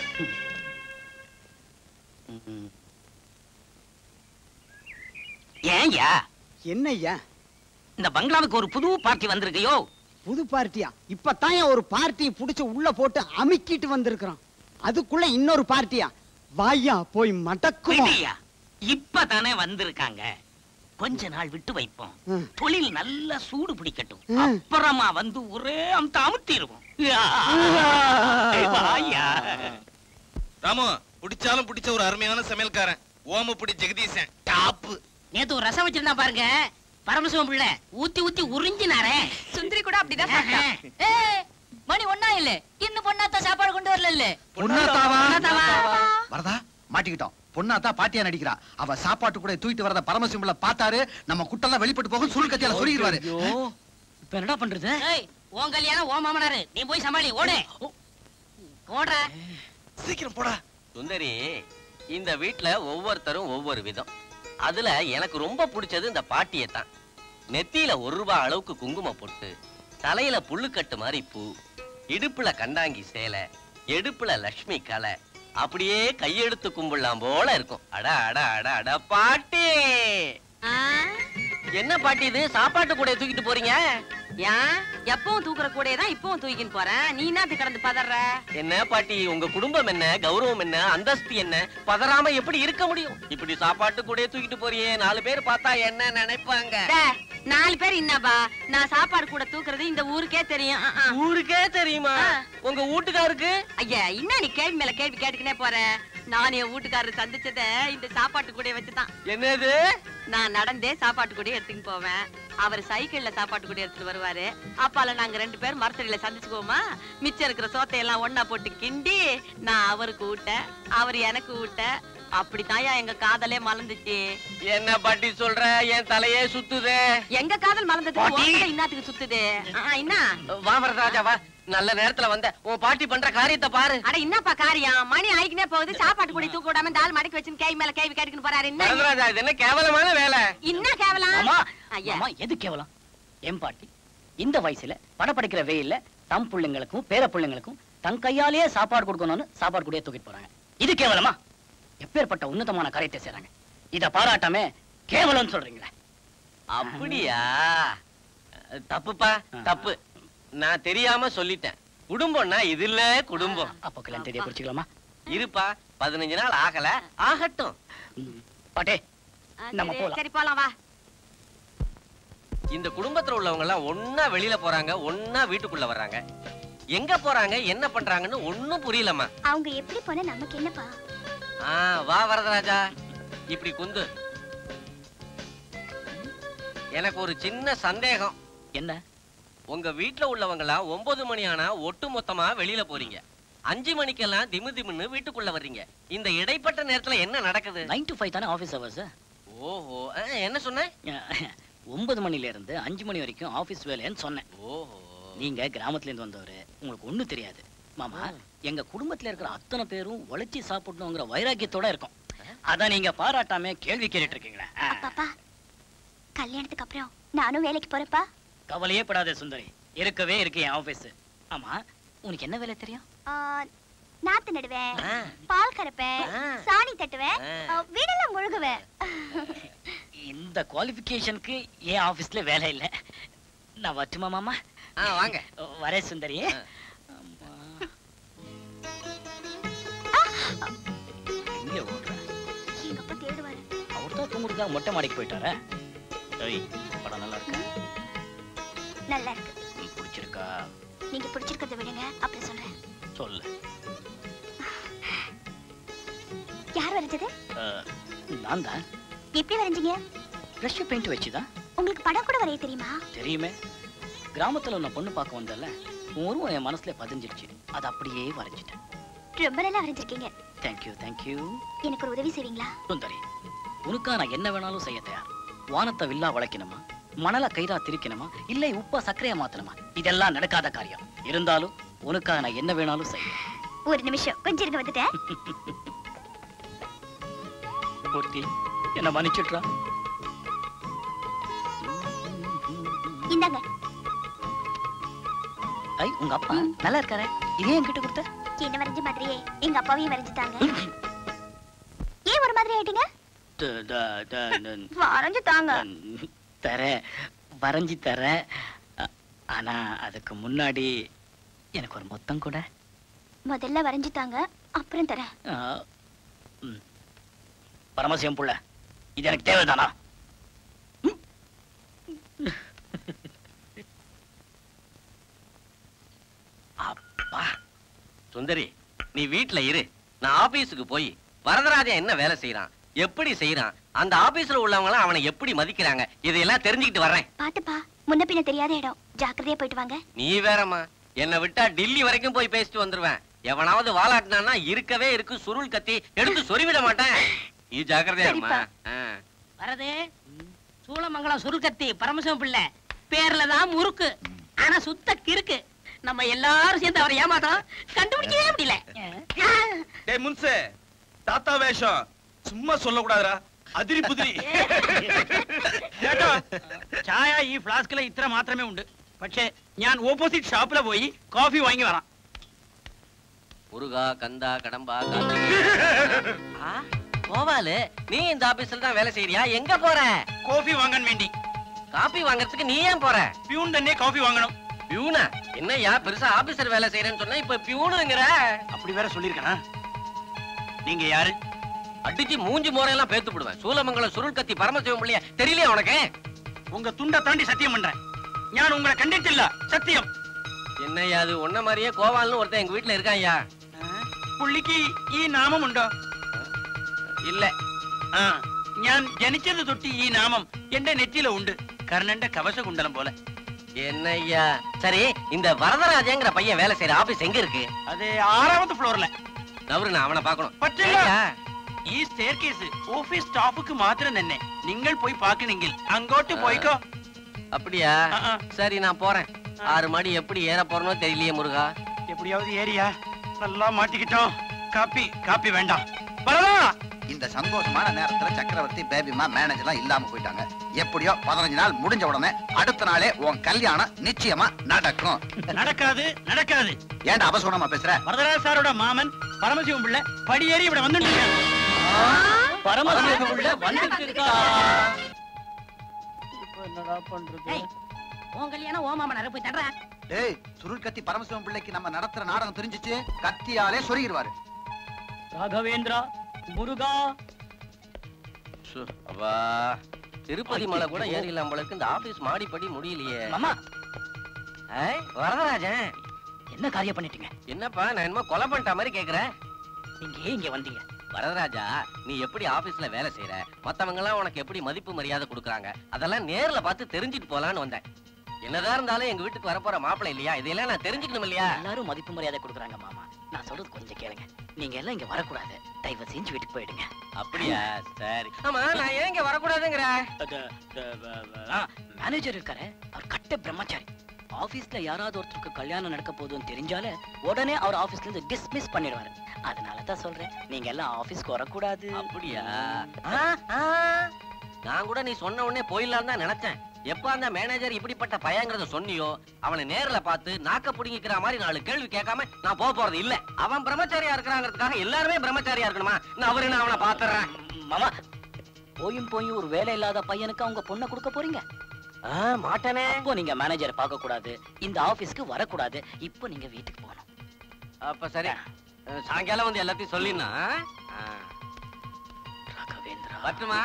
B: ஏன்யா
Q: என்னய்யா
B: இந்த பங்களாவுக்கு ஒரு புது பார்ட்டி வந்திருக்கையோ
Q: புது பார்ட்டியா இப்பதான் ஒரு பார்ட்டியை புடிச்சு உள்ள போட்டு அமுக்கிட்டு வந்திருக்கிறோம் அதுக்குள்ள இன்னொரு பார்ட்டியா வாயா போய் மடக்குவோம்
B: விடியா இப்பதானே வந்திருக்காங்க கொஞ்ச நாள் விட்டு வைப்போம்
Q: ம்.
B: தொழில் நல்லா சூடு பிடிக்கட்டும்
Q: ம்.
B: அப்புறமா வந்து ஒரே அமுத்த அமுத்திடுவோம் வாயா
N: ராமு பிடிச்சாலும் பிடிச்ச ஒரு அருமையான சமையல்காரன் ஓமப்புடி ஜெகதீசன் டாப்பு
I: நேத்து ஒரு ரசம் வச்சிருந்தா பாருங்க பரமசிவம் பிள்ளை ஊத்தி ஊத்தி உறிஞ்சினாரே
G: சுந்தரி கூட அப்படிதான் சாப்பிட்டா.
I: ஏய், மணி ஒண்ணா இல்ல இன்னும் பொண்ணாத்த சாப்பாடு கொண்டு வரல இல்ல
F: பொண்ணாத்தாவா
I: பொண்ணாத்தாவா?
F: வரதா மாட்டிக்கிட்டோம் பொண்ணாத்தா பாட்டியா நடிக்கிறா அவ சாப்பாட்டு கூட தூக்கிட்டு வரத பரமசிம்பள பார்த்தாரு நம்ம குட்டெல்லாம் வெளிப்பட்டு போகும் சுருள் கத்தியால சொல்லிடுவாரு
C: இப்ப என்னடா பண்றது
I: ஏய் உன் கல்யாணம் ஓ மாமனாரு நீ போய் சமாளி ஓடு ஓடுற
N: சீக்கிரம் போடா
L: சுந்தரி இந்த வீட்ல ஒவ்வொருத்தரும் ஒவ்வொரு விதம் அதுல எனக்கு ரொம்ப பிடிச்சது இந்த பாட்டியை தான் நெத்தியில ஒரு ரூபாய் அளவுக்கு குங்குமம் போட்டு தலையில புல்லுக்கட்டு மாதிரி பூ இடுப்புல கண்டாங்கி சேலை எடுப்புல லக்ஷ்மி கலை அப்படியே கையெடுத்து கும்பிடலாம் போல இருக்கும் அட அட அட அட பாட்டி என்ன பாட்டி இது சாப்பாட்டு கூட தூக்கிட்டு போறீங்க
I: ஏன் எப்பவும் தூக்குற கூடயே தான் இப்பவும் தூக்கின்னு போறேன் நீ என்னத்து கிடந்து பதற
L: என்ன பாட்டி உங்க குடும்பம் என்ன கௌரவம் என்ன அந்தஸ்து என்ன பதறாம எப்படி இருக்க முடியும் இப்படி சாப்பாட்டு கூட தூக்கிட்டு போறியே நாலு பேர் பார்த்தா என்ன நினைப்பாங்க
I: டேய், நாலு பேர் என்னப்பா நான் சாப்பாடு கூட தூக்குறது இந்த ஊருக்கே தெரியும் அஹ், அஹ்.
L: ஊருக்கே தெரியுமா உங்க வீட்டுக்காருக்கு
I: ஐயா என்ன நீ கேள்வி மேல கேள்வி கேட்டுக்கினே போற நான் என் வீட்டுக்காரர் சந்திச்சத இந்த சாப்பாட்டு கூட வச்சுதான்
L: என்னது
I: நான் நடந்தே சாப்பாட்டு கூட எடுத்துன்னு போவேன் அவர் சைக்கிள்ல சாப்பாட்டு கூட எடுத்துட்டு வருவாரு அப்பால நாங்க ரெண்டு பேரும் மரத்தடியில சந்திச்சுக்குவோமா மிச்சம் இருக்கிற சோத்தை எல்லாம் ஒண்ணா போட்டு கிண்டி நான் அவருக்கு ஊட்ட அவர் எனக்கு ஊட்ட அப்படித்தாயா எங்க காதலே மலர்ந்துச்சு
L: என்ன பாட்டி சொல்ற என் தலையே சுத்துதே
I: எங்க காதல் மலர்ந்ததுக்கு உன் தலை இன்னத்துக்கு சுத்துது ஆ, என்ன
L: வா வரராஜா வா நல்ல நேரத்துல வந்த உன் பாட்டி பண்ற காரியத்தை பாரு
I: அட என்னப்பா காரியம் மணி ஆயிக்கினே போகுது சாப்பாட்டு கூட தூக்க விடாம இந்த ஆள் மடக்கி வச்சுன்னு கை மேல கேள்வி கேட்டுக்கின்னு போறாரு என்ன
L: வரதராஜா இது என்ன கேவலமான வேலை
I: என்ன கேவலம்
C: மாமா
I: ஐயா
C: மாமா எது கேவலம் என் பாட்டி இந்த வயசுல படம் படிக்கிற வெயில்ல தம் பிள்ளைங்களுக்கும் பேர பிள்ளைங்களுக்கும் தன் கையாலேயே சாப்பாடு கொடுக்கணும்னு சாப்பாடு கூடயே தூக்கிட்டு போறாங்க இது கேவலமா எப்பேற்பட்ட உன்னதமான காரியத்தை செய்றாங்க இத பாராட்டாமே கேவலம் சொல்றீங்களே
L: அப்படியா தப்புப்பா தப்பு நான் தெரியாம சொல்லிட்டேன் குடும்பம்னா இது இல்ல குடும்பம்
C: அப்போ கல்யாணம் தேதியை குறிச்சுக்கலாமா
L: இருப்பா பதினஞ்சு நாள் ஆகல ஆகட்டும்
C: பாட்டே
I: ஆ,
C: நம்ம
I: சரி,
C: போலாம்.
I: சரி போலாம் வா
L: இந்த குடும்பத்துல உள்ளவங்க எல்லாம் ஒன்னா வெளியில போறாங்க ஒன்னா வீட்டுக்குள்ள வர்றாங்க எங்க போறாங்க என்ன பண்றாங்கன்னு ஒண்ணும் புரியலம்மா
M: அவங்க எப்படி போனா நமக்கு என்னப்பா
L: ஆ வா வரதராஜா இப்படி குந்து எனக்கு ஒரு சின்ன சந்தேகம்
C: என்ன
L: உங்க வீட்ல உள்ளவங்கலாம் ஒன்பது மணி ஆனா ஒட்டு மொத்தமா வெளியில போறீங்க அஞ்சு மணிக்கெல்லாம் திமு திமுன்னு வீட்டுக்குள்ள வர்றீங்க இந்த இடைப்பட்ட நேரத்துல என்ன நடக்குது
C: நைன் டு ஃபைவ் தானே ஆஃபீஸ் ஹவர்ஸ்
L: ஓஹோ ஆ, என்ன சொன்ன
C: ஒன்பது மணில இருந்து அஞ்சு மணி வரைக்கும் ஆபீஸ் வேலைன்னு சொன்னேன்
L: ஓஹோ
C: நீங்க கிராமத்துல இருந்து வந்தவரு உங்களுக்கு ஒண்ணு தெரியாது மாமா எங்க குடும்பத்துல இருக்கிற அத்தனை பேரும் உழைச்சி சாப்பிடணுங்கிற வைராக்கியத்தோட இருக்கும் அத நீங்க பாராட்டாம கேள்வி கேட்டுட்டு இருக்கீங்களே ஆ,
M: பாப்பா கல்யாணத்துக்கு அப்புறம் நானும் வேலைக்கு போறேன்ப்பா
C: கவலையே படாத சுந்தரி இருக்கவே இருக்கு என் ஆபீஸ் ஆமா உனக்கு என்ன வேலை தெரியும்
M: ஆ, நாத்து நடுவேன் பால் கறப்பேன் சாணி தட்டுவேன் ஆ, வீடெல்லாம் முழுகுவேன்
C: இந்த குவாலிஃபிகேஷனுக்கு என் ஆபீஸ்ல வேலை இல்ல நான் வரட்டுமா மாமா
L: வாங்க
C: வரே சுந்தரி எங்க ஓடுற
M: எங்க அப்பா தேடுவாரு
C: அவர் தான் தூங்குறதுக்காக மொட்டை மாடிக்கு போயிட்டாரா ஏய் படம் நல்லா இருக்கா
M: நல்லா இருக்கு
C: ம், பிடிச்சிருக்கா
M: நீங்க பிடிச்சிருக்கிறத விடுங்க அப்புறம் சொல்றேன்
C: சொல்லு
M: யார் வரைஞ்சது
C: அஹ், நான் தான்
M: எப்படி வரைஞ்சீங்க
C: ப்ரஷ் பெயிண்ட் வச்சுதான்
M: உங்களுக்கு படம் கூட வரைய தெரியுமா
C: தெரியுமே கிராமத்துல உன்னை பொண்ணு பார்க்க வந்தல உன் உருவம் என் மனசுல பதிஞ்சிருச்சு அது அப்படியே வரைஞ்சிட்டேன்
M: ரொம்ப நல்லா வரைஞ்சிருக்கீங்க
C: தேங்க்யூ தேங்க்யூ
M: எனக்கு ஒரு உதவி செய்வீங்களா
C: சுந்தரி உனக்கா நான் என்ன வேணாலும் செய்ய தயார் வானத்தை வில்லா வளைக்கணுமா மணலை கயிறா திரிக்கணுமா இல்லை உப்பா சர்க்கரையா மாத்தணுமா இதெல்லாம் நடக்காத காரியம் இருந்தாலும் உனக்காக நான் என்ன வேணாலும் செய்வேன்
M: ஒரு நிமிஷம் கொஞ்சம் இருங்க வந்துட்டேன்
C: மூர்த்தி என்ன மன்னிச்சுட்றா
M: இந்தாங்க
C: ஐ உங்க அப்பா நல்லா இருக்காரே இதே என்கிட்ட கொடுத்த
M: என்ன வரைஞ்ச மாதிரியே எங்க அப்பாவையும் வரைஞ்சிட்டாங்க ஏன் ஒரு மாதிரி ஆயிட்டீங்க
C: த- த- த- த-
M: வரைஞ்சு தாங்க
C: தர வரைஞ்சி தர அ- ஆனா அதுக்கு முன்னாடி எனக்கு ஒரு மொத்தம் கூட
M: முதல்ல வரைஞ்சு தாங்க அப்புறம் தரேன்
C: ஆ, ம். பரமசிவம் புள்ள இது எனக்கு தேவைதானா
L: சுந்தரி நீ வீட்ல இரு நான் ஆபீஸுக்கு போய் வரதராஜன் என்ன வேலை செய்யறான் எப்படி செய்யறான் அந்த ஆபீஸ்ல உள்ளவங்க அவனை எப்படி மதிக்கிறாங்க இதையெல்லாம் தெரிஞ்சுக்கிட்டு வர்றேன்
M: பாத்துப்பா முன்ன பின்ன தெரியாத இடம் ஜாக்கிரதையா போயிட்டு வாங்க
L: நீ வேறம்மா என்னை விட்டா டில்லி வரைக்கும் போய் பேசிட்டு வந்துருவேன் எவனாவது வாலாட்டினான்னா இருக்கவே இருக்கு சுருள் கத்தி எடுத்து சொருவிட மாட்டேன் நீ ஜாக்கிரதையா இருமா
I: வரது சூளமங்கலம் சுருக்கத்தி பரமசிவம் பிள்ளை பேர்ல தான் முறுக்கு ஆனா சுத்த கிறுக்கு நம்ம எல்லாரும் சேர்ந்து அவரை ஏமாத்தோம் கண்டுபிடிக்கவே முடியல
N: டேய் முன்சே தாத்தா வேஷம் சும்மா சொல்லக்கூடாதுடா അതിരി പുതിരി
B: കേട്ടോ ചായ ഈ ഫ്ലാസ്കിലെ ഇത്ര മാത്രമേ ഉണ്ട് പക്ഷേ ഞാൻ ഓപ്പോസിറ്റ് ഷോപ്പിലെ പോയി കോഫി വാങ്ങി വരാം
L: முருகா கந்தா கடம்பா ஆ, கோவாலு நீ இந்த ஆபீஸ்ல தான் வேலை செய்யறியா எங்க போற
B: കോഫി വാങ്ങാൻ വേണ്ടി
L: காபி வாங்குறதுக்கு நீ ஏன் போற
B: പ്യൂൺ തന്നെ കോഫി വാങ്ങണം
L: பியூனா என்னய்யா பெருசா ஆபீசர் வேலை செய்யறேன்னு சொன்னா இப்ப பியூனுங்கிற
B: அப்படி வேற சொல்லிருக்கனா நீங்க யாரு
L: அடிச்சு மூஞ்சி மோரையெல்லாம் பேத்து போடுவேன் சூலமங்கலம் சுருள் கத்தி பரமசிவம் பிள்ளைய தெரியலையா உனக்கு
B: உங்க துண்டை தாண்டி சத்தியம் பண்றேன் ஞான் உங்களை கண்டிச்சில்ல சத்தியம்
L: என்னய்யா அது உன்ன மாதிரியே கோவால்னு ஒருத்தன் எங்க வீட்டுல இருக்கான்யா
B: പുള്ളിക്ക് ഈ നാമമുണ്ടോ
L: ഇല്ല
B: ആ ഞാൻ ജനിച്ചത് തൊട്ട് ഈ നാമം എന്റെ നെറ്റിയില ഉണ്ട് കർണന്റെ കവചകുണ്ടലം പോലെ
L: என்னய்யா சரி இந்த வரதராஜங்கிற பையன் வேலை செய்யற ஆபீஸ் எங்க இருக்கு
B: അത് ആറാമത്തെ ഫ്ലോറിലെ
L: நவரு நான் அவனை பார்க்கணும்
B: പറ്റില്ല
L: ஏய்யா,
B: ഈ സ്റ്റെയർ കേസ് ഓഫീസ് സ്റ്റാഫുക്ക് മാത്രം തന്നെ നിങ്ങൾ പോയി പാക്കണെങ്കിൽ അങ്ങോട്ട് പോയിക്കോ
L: அப்படியா சரி நான் போறேன் ஆறு மாடி எப்படி ஏற போறனோ தெரியலையே முருகா
B: எப்படியாவது ஏரியா நல்லா மாட்டிக்கிட்டோம் காப்பி காப்பி வேண்டாம் வரதா
F: இந்த சந்தோஷமான நேரத்துல சக்கரவர்த்தி பேபிமா மேனேஜர்லாம் இல்லாம போயிட்டாங்க எப்படியோ பதினஞ்சு நாள் முடிஞ்ச உடனே அடுத்த நாளே உன் கல்யாணம் நிச்சயமா நடக்கும்
B: நடக்காது நடக்காது
F: ஏன்டா அபசகுணமா பேசுற
B: வரதராஜ சாரோட மாமன் பரமசிவம் பிள்ளை படியேறி இப்படி வந்துட்டு இருக்காரு.
C: பரமசிவம் பிள்ளை வந்துட்டு இருக்கா. என்னடா பண்றது
I: உன் கல்யாணம் ஓ மாமா நர போய் தடுறா
F: டேய் சுருள் கத்தி பரமசிவம் பிள்ளைக்கு நம்ம நடத்துற நாடகம் தெரிஞ்சுச்சு கத்தியாலே சொருகிடுவாரு
C: ராகவேந்திரா முருகா
L: சு, அப்பா திருப்பதி மலை கூட ஏறிடலாம் போல இருக்கு இந்த ஆபீஸ் மாடிப்படி முடியலையே
C: மாமா
L: ஏய், வரதராஜன்
C: என்ன காரியம் பண்ணிட்டீங்க
L: என்னப்பா நான் என்னமோ கொலை பண்ணிட்ட மாதிரி கேக்குறேன்
C: நீங்க ஏன் இங்க வந்தீங்க
L: வரதராஜா நீ எப்படி ஆபீஸ்ல வேலை செய்யற மத்தவங்க எல்லாம் உனக்கு எப்படி மதிப்பு மரியாதை கொடுக்குறாங்க அதெல்லாம் நேர்ல பார்த்து தெரிஞ்சுட்டு போலான்னு வந்தேன் என்னதான் இருந்தாலும் எங்க வீட்டுக்கு வரப்போற மாப்பிள்ளை இல்லையா இதையெல்லாம் நான் தெரிஞ்சுக்கணும் இல்லையா
C: எல்லாரும் மதிப்பு மரியாதை கொடுக்குறாங்க மாமா நான் சொல்றது கொஞ்சம் கேளுங்க நீங்க எல்லாம் இங்க வரக்கூடாது தயவு செஞ்சு வீட்டுக்கு போயிடுங்க
L: அப்படியா சரி ஆமா நான் ஏன் இங்க வரக்கூடாதுங்கிற
C: மேனேஜர் இருக்காரு அவர் கட்ட பிரம்மச்சாரி ஆபீஸ்ல யாராவது ஒருத்தருக்கு கல்யாணம் நடக்க போகுதுன்னு தெரிஞ்சாலே உடனே அவர் ஆபீஸ்ல இருந்து டிஸ்மிஸ் பண்ணிடுவாரு அதனால தான் சொல்றேன் நீங்க எல்லாம் ஆபீஸ்க்கு வரக்கூடாது
L: அப்படியா ஆ, ஆ. நான் கூட நீ சொன்ன உடனே போயிடலாம் தான் நினைச்சேன் எப்ப அந்த மேனேஜர் இப்படிப்பட்ட பையங்கிறத சொன்னியோ அவனை நேர்ல பார்த்து நாக்க புடுங்கிக்கிற மாதிரி நாலு கேள்வி கேட்காம நான் போக போறது இல்ல அவன் பிரம்மச்சாரியா இருக்கிறாங்கிறதுக்காக எல்லாருமே பிரம்மச்சாரியா இருக்கணுமா நான் அவரு நான் அவனை பாத்துறேன்
C: மாமா போயும் போயும் ஒரு வேலை இல்லாத பையனுக்கு அவங்க பொண்ணை கொடுக்க போறீங்க
L: மாட்டனே
C: அப்போ நீங்க மேனேஜர் பார்க்க கூடாது இந்த ஆபீஸ்க்கு வரக்கூடாது இப்போ நீங்க வீட்டுக்கு போகணும்
L: அப்ப சரி அஹ், சாயங்காலம் வந்து எல்லாத்தையும் சொல்லினா
C: ராகவேந்திரா
L: பட்டுமா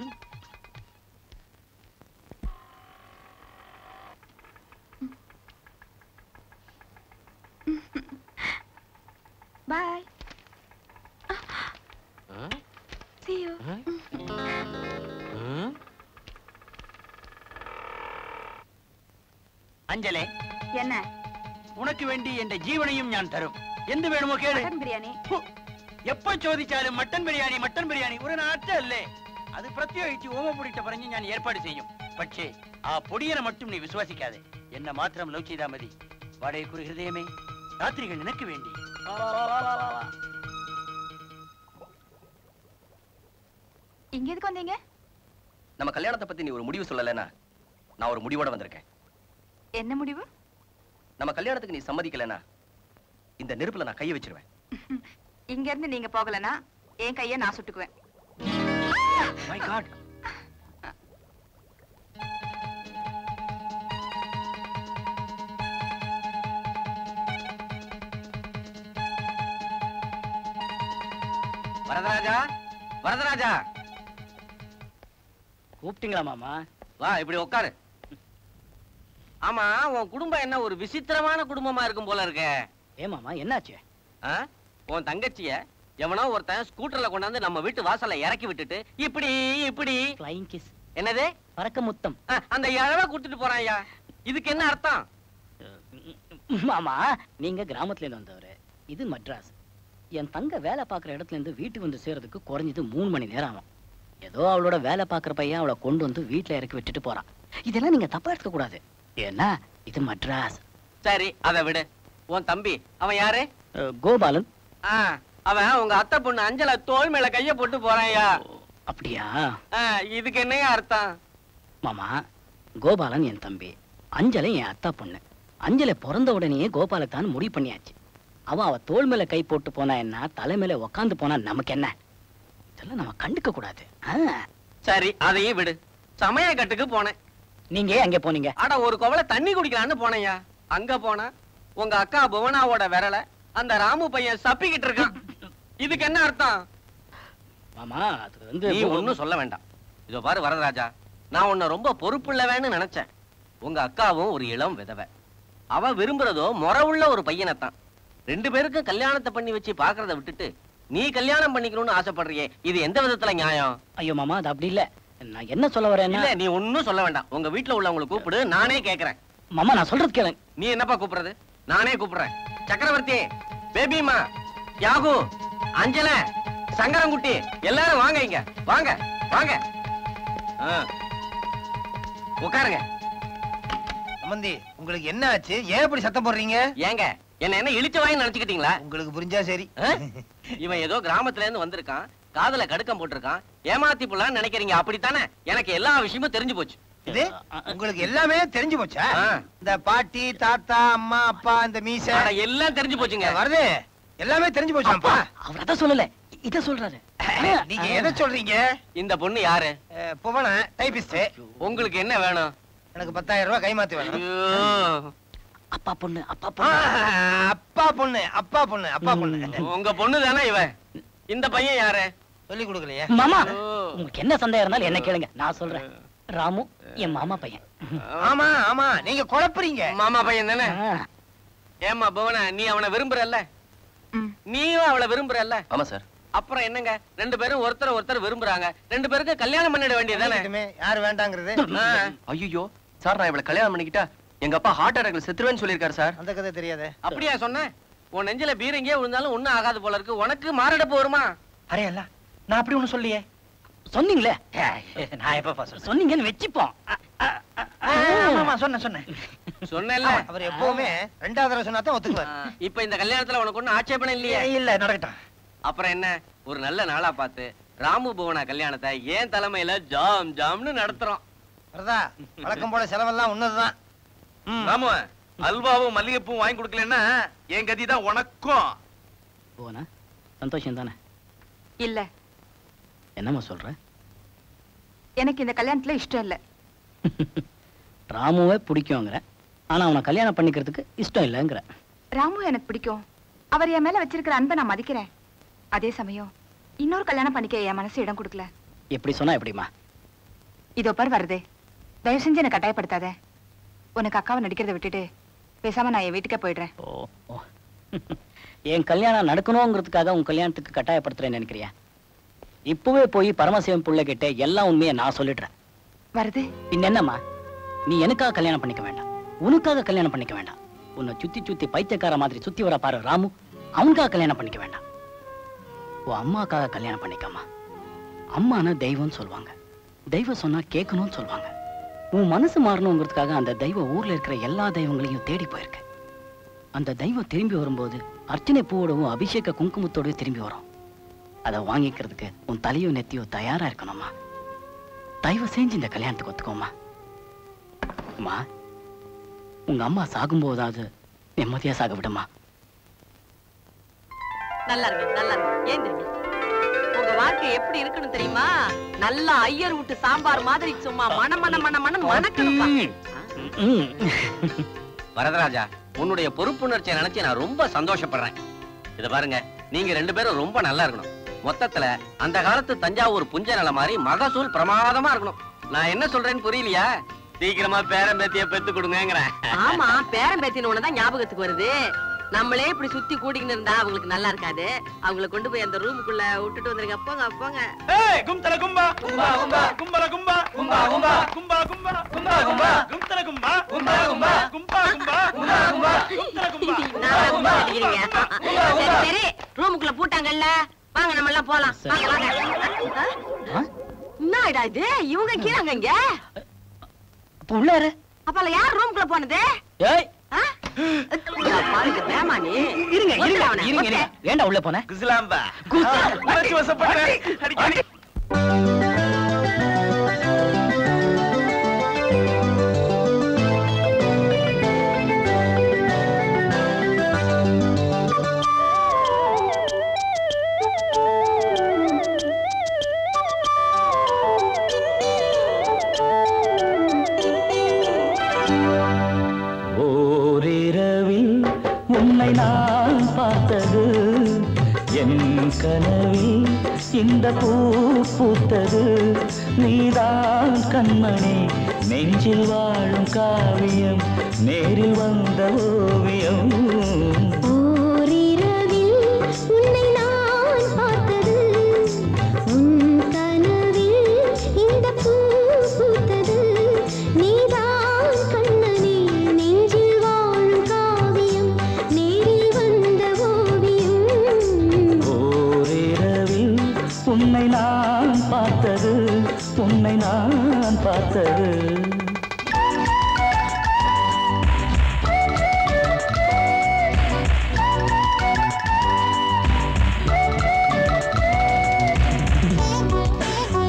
G: பாய் See you.
B: அஞ்சலே
G: என்ன
B: உனக்கு വേണ്ടി എന്റെ ജീവനെയും ഞാൻ തരും എന്ത് വേണമോ കേള്
G: மட்டன் பிரியாணி
B: എപ്പോ ചോദിച്ചാലും മട്ടൻ ബിരിയാണി മട്ടൻ ബിരിയാണി ഒരു നാറ്റല്ലേ അത് പ്രത്യേകിച്ച് ഓമപ്പൊടിയിട്ട് പറഞ്ഞ് ഞാൻ ഏർപ്പാട് ചെയ്യും പക്ഷേ ആ പൊടിയനെ മറ്റും നീ വിശ്വസിക്കാതെ എന്നെ മാത്രം ലവ് ചെയ്താൽ മതി വാടകയ്ക്കൊരു ഹൃദയമേ രാത്രികൾ നിനക്ക് വേണ്ടി വാ, വാ, വാ, വാ, വാ, വാ, വാ.
G: இங்க எதுக்கு வந்தீங்க
O: நம்ம கல்யாணத்தை பத்தி நீ ஒரு முடிவு சொல்லலைன்னா நான் ஒரு முடிவோட வந்திருக்கேன்
G: என்ன முடிவு
O: நம்ம கல்யாணத்துக்கு நீ சம்மதிக்கலைன்னா இந்த நெருப்புல நான் கையை வச்சிருவேன்
G: இங்க இருந்து நீங்க போகலனா என் கைய நான் சுட்டுக்குவேன்
B: My God.
L: வரதராஜா வரதராஜா
C: கூப்பிட்டீங்களா மாமா
L: வா இப்படி உட்காரு ஆமா உன் குடும்பம் என்ன ஒரு விசித்திரமான குடும்பமா இருக்கும் போல இருக்கே
C: ஏ மாமா என்னாச்சு
L: ஆ? உன் தங்கச்சிய எவனோ ஒருத்தன் ஸ்கூட்டர்ல கொண்டாந்து நம்ம வீட்டு வாசல்ல இறக்கி விட்டுட்டு இப்படி இப்படி
C: ஃப்ளைங் கிஸ்
L: என்னது
C: பறக்க முத்தம்
L: ஆ, அந்த இழவை கொடுத்துட்டு போறான் ஐயா இதுக்கு என்ன அர்த்தம்
C: மாமா நீங்க கிராமத்துல இருந்து வந்தவரு இது மட்ராஸ் என் தங்க வேலை பார்க்குற இடத்துல இருந்து வீட்டுக்கு வந்து சேர்றதுக்கு குறைஞ்சது மூணு மணி நேரம் ஆகும் ஏதோ அவளோட வேலை பார்க்குற பையன் அவளை கொண்டு வந்து வீட்டுல இறக்கி விட்டுட்டு போறான் இதெல்லாம் நீங்க தப்பா எடுக்க கூடாது ஏன்னா இது மட்ராஸ்
L: சரி அதை விடு உன் தம்பி அவன் யாரு
C: அஹ், கோபாலன்
L: ஆ, அவன் உங்க அத்தை பொண்ணு அஞ்சல தோல் மேல கைய போட்டு போறான் ஐயா
C: அப்படியா
L: ஆ, இதுக்கு என்னையா அர்த்தம்
C: மாமா கோபாலன் என் தம்பி அஞ்சலை என் அத்தா பொண்ணு அஞ்சலை பிறந்த உடனேயே கோபாலத்தான் முடிவு பண்ணியாச்சு அவ அவ தோள் மேல கை போட்டு போனா என்ன தலை மேல உக்காந்து போனா நமக்கு என்ன இதெல்லாம் நம்ம கண்டுக்க கூடாது ஆ.
L: சரி அதையும் விடு சமய கட்டுக்கு போனேன்
C: நீங்க ஏன் அங்க போனீங்க
L: அட ஒரு குவளை தண்ணி குடிக்கலான்னு போனேயா அங்க போனா உங்க அக்கா புவனாவோட விரல அந்த ராமு பையன் சப்பிக்கிட்டு இருக்கான் இதுக்கு என்ன அர்த்தம்
C: மாமா அது வந்து
L: நீ ஒண்ணும் சொல்ல வேண்டாம் இதோ பாரு வரதராஜா நான் உன்னை ரொம்ப பொறுப்புள்ளவன்னு நினைச்சேன் உங்க அக்காவும் ஒரு இளம் விதவை அவ விரும்புறதோ முறை உள்ள ஒரு பையனைத்தான் ரெண்டு பேருக்கும் கல்யாணத்தை பண்ணி வச்சு பாக்குறத விட்டுட்டு நீ கல்யாணம் பண்ணிக்கணும்னு ஆசைப்படுறியே இது எந்த விதத்துல நியாயம்
C: ஐயோ மாமா அது அப்படி இல்ல நான் என்ன சொல்ல வரேன்னா
L: இல்ல நீ ஒண்ணும் சொல்ல வேண்டாம் உங்க வீட்டுல உள்ளவங்களை கூப்பிடு நானே கேக்குறேன்
C: மாமா நான் சொல்றது கேளுங்க
L: நீ என்னப்பா கூப்பிடுறது நானே கூப்பிடுறேன் சக்கரவர்த்தி பேபிமா யாகு அஞ்சல சங்கரங்குட்டி எல்லாரும் வாங்க இங்க வாங்க வாங்க ஆ. உட்காருங்க
J: சம்பந்தி உங்களுக்கு என்ன ஆச்சு ஏன் இப்படி சத்தம் போடுறீங்க
L: ஏங்க என்ன என்ன இழிச்ச வாங்கி நினைச்சுக்கிட்டீங்களா
J: உங்களுக்கு புரிஞ்சா சரி
L: ஆ? இவன் ஏதோ கிராமத்துல இருந்து வந்திருக்கான் காதுல கடுக்கம் போட்டிருக்கான் ஏமாத்தி போலான்னு நினைக்கிறீங்க அப்படித்தானே எனக்கு எல்லா விஷயமும் தெரிஞ்சு போச்சு
J: இது உங்களுக்கு எல்லாமே தெரிஞ்சு போச்சா இந்த பாட்டி தாத்தா அம்மா அப்பா இந்த மீச
L: ஆனா எல்லாம் தெரிஞ்சு போச்சுங்க
J: வருது எல்லாமே தெரிஞ்சு போச்சாப்பா
B: அவர் அதான் சொல்லல இத சொல்றாரு
J: நீங்க எதை சொல்றீங்க
L: இந்த பொண்ணு யாரு
J: அஹ், புவன டைபிஸ்ட்
L: உங்களுக்கு என்ன வேணும்
J: எனக்கு பத்தாயிரம் ரூபாய் கைமாத்தி வேணும்
B: அப்பா பொண்ணு அப்பா
J: ஆ, அப்பா பொண்ணு அப்பா பொண்ணு அப்பா பொண்ணு
L: உங்க பொண்ணு தானே இவன் இந்த பையன் யாரு
J: சொல்லி கொடுக்கலையே
B: மாமா உங்களுக்கு என்ன சந்தேகம் இருந்தாலும் என்ன கேளுங்க நான் சொல்றேன் ராமு என் மாமா பையன்
J: ஆமா ஆமா நீங்க குழப்புறீங்க
L: மாமா பையன் தானே ஏமா புவன நீ அவனை விரும்புறல்ல நீயும் அவளை விரும்புறல்ல
O: ஆமா சார்
L: அப்புறம் என்னங்க ரெண்டு பேரும் ஒருத்தர் ஒருத்தர் விரும்புறாங்க ரெண்டு பேருக்கு கல்யாணம் பண்ணிட வேண்டியதானே
J: பண்ணிக்கிட்டுமே, யாரு வேண்டாங்கிறது
O: ஐயோ சார் நான் இவளை கல்யாணம் பண்ணிக்கிட்டா எங்க அப்பா ஹார்ட் அட்டாக்ல செத்துருவேன்னு சொல்லியிருக்காரு சார்
J: அந்த கதை தெரியாதே
L: அப்படியா சொன்னேன் உன் நெஞ்சில பீரங்கியே விழுந்தாலும் ஒண்ணும் ஆகாது போல இருக்கு உனக்கு மாரடைப்பு வருமா
B: அரே அல்ல நான் அப்படி ஒண்ணும் சொல்லியே சொன்னீங்களே நான் எப்ப சொல்றேன் சொன்னீங்கன்னு வச்சுப்போம் ஆமா சொன்னேன் சொன்னேன்
L: சொன்னேன்ல
J: அவர் எப்பவுமே ரெண்டாவது தடவை சொன்னா தான் ஒத்துக்குவார்
L: இப்ப இந்த கல்யாணத்துல உனக்கு ஒண்ணும் ஆட்சேபணம் இல்லையே
B: இல்ல நடக்கட்டும்
L: அப்புறம் என்ன ஒரு நல்ல நாளா பார்த்து ராமு புவனா கல்யாணத்தை ஏன் தலைமையில ஜாம் ஜாம்னு நடத்துறோம்
J: வரதா வழக்கம் போல செலவெல்லாம் ஒண்ணுதான்
N: ராமு அல்வாவும் மல்லிகைப்பூவும் வாங்கி கொடுக்கலன்னா என் கதி தான் உனக்கும்
C: போனா சந்தோஷம் தானே
G: இல்ல
C: என்னம்மா சொல்ற
G: எனக்கு இந்த கல்யாணத்துல இஷ்டம் இல்ல
C: ராமுவே பிடிக்குங்கிற ஆனா அவனை கல்யாணம் பண்ணிக்கிறதுக்கு இஷ்டம் இல்லைங்கிற
G: ராமு எனக்கு பிடிக்கும் அவர் என் மேல வச்சிருக்கிற அன்பை நான் மதிக்கிறேன் அதே சமயம் இன்னொரு கல்யாணம் பண்ணிக்க என் மனசு இடம் கொடுக்கல
C: எப்படி சொன்னா எப்படிமா
G: இதோ பார் வருதே தயவு செஞ்சு என்னை கட்டாயப்படுத்தாத உனக்கு அக்காவை நடிக்கிறத விட்டுட்டு பேசாம நான் என் வீட்டுக்கே போயிடுறேன்
C: ஓ ஓ. என் கல்யாணம் நடக்கணுங்கிறதுக்காக உன் கல்யாணத்துக்கு கட்டாயப்படுத்துறேன்னு நினைக்கிறியா இப்பவே போய் பரமசிவன் புள்ள கிட்ட எல்லா உண்மையை நான் சொல்லிடுறேன்
G: வருது
C: பின்ன என்னம்மா நீ எனக்காக கல்யாணம் பண்ணிக்க வேண்டாம் உனக்காக கல்யாணம் பண்ணிக்க வேண்டாம் உன்னை சுத்தி சுத்தி பைத்தியக்கார மாதிரி சுத்தி வர பாரு ராமு அவனுக்காக கல்யாணம் பண்ணிக்க வேண்டாம் உன் அம்மாக்காக கல்யாணம் பண்ணிக்கம்மா அம்மானா தெய்வம்னு சொல்லுவாங்க தெய்வம் சொன்னா கேட்கணும்னு சொல்லுவாங்க உன் மனசு மாறணுங்கிறதுக்காக அந்த தெய்வம் ஊர்ல இருக்கிற எல்லா தெய்வங்களையும் தேடி போயிருக்கு அந்த தெய்வம் திரும்பி வரும்போது அர்ச்சனை பூவோடவும் அபிஷேக குங்குமத்தோடவும் திரும்பி வரும் அதை வாங்கிக்கிறதுக்கு உன் தலையோ நெத்தியோ தயாரா இருக்கணும்மா தயவு செஞ்சு இந்த கல்யாணத்துக்கு ஒத்துக்கோமா அம்மா உங்க அம்மா சாகும்போதாவது நிம்மதியா சாக விடுமா
I: நல்லா இருக்கு நல்லா இருக்கு ஏன் தெரியுமா உங்க வாழ்க்கை எப்படி இருக்கணும் தெரியுமா நல்லா ஐயர் விட்டு சாம்பார் மாதிரி சும்மா மன மன மன மன மணக்கணுப்பா
L: வரதராஜா உன்னுடைய பொறுப்புணர்ச்சியை நினைச்சு நான் ரொம்ப சந்தோஷப்படுறேன் இத பாருங்க நீங்க ரெண்டு பேரும் ரொம்ப நல்லா இருக்கணும் மொத்தத்துல அந்த காலத்து தஞ்சாவூர் புஞ்ச நில மாதிரி மகசூல் பிரமாதமா இருக்கணும் நான் என்ன சொல்றேன்னு புரியலையா சீக்கிரமா பேரன் பேத்திய பெத்து கொடுங்கங்கிறேன்
I: ஆமா பேரன் பேத்தின தான் ஞாபகத்துக்கு வருது நம்மளே இப்படி சுத்தி கூட்டிக்கிட்டு இருந்தா அவங்களுக்கு நல்லா இருக்காது அவங்கள கொண்டு போய் அந்த ரூமுக்குள்ள விட்டுட்டு வந்துருங்க போங்க போங்க
N: ஏய் கும்தல கும்பா கும்பா கும்பா கும்பல கும்பா கும்பா கும்பா கும்பா கும்பா கும்பா கும்பா கும்தல கும்பா கும்பா கும்பா கும்பா கும்பா கும்பா கும்பா கும்தல கும்பா
I: நல்லா கும்பா அடிக்கிறீங்க. சரி சரி ரூமுக்குள்ள பூட்டாங்கல்ல வாங்க நம்ம எல்லாம் போலாம் வாங்க வாங்க என்னடா இது இவங்க கீழங்க இங்க
B: அப்ப உள்ளாரு
I: அப்ப யார் ரூமுக்குள்ள போனது
B: ஏய்
I: ஆ? ஐயா, பாருங்க வேமா நீ
B: இருங்க
I: ஒத்துக்க
B: இருங்க
I: அவனை,
B: இருங்க
I: ஒத்துக்க.
B: இருங்க. ஏன்டா உள்ள போன
N: குஸ்லாம்பா உணர்ச்சி வசப்பட்டேன் அடிக்கடி
A: ஓரிரவில் உன்னை நான் பார்த்தது என் கனவில் இந்த பூ பூத்தது நீதான் கண்மணி நெஞ்சில் வாழும் காவியம் நேரில் வந்த ஓவியம்
E: ஓரிரவில் உன்னை நான் பார்த்தது உன் கனவில் இந்த பூ பூத்தது நீதான் கண்ணனே நெஞ்சில் வாழும் காவியம் நேரில் வந்த ஓவியம்
A: ஓரிரவில் உன்னை நான் பார்த்தது உன்னை நான் பார்த்தது
E: ஆ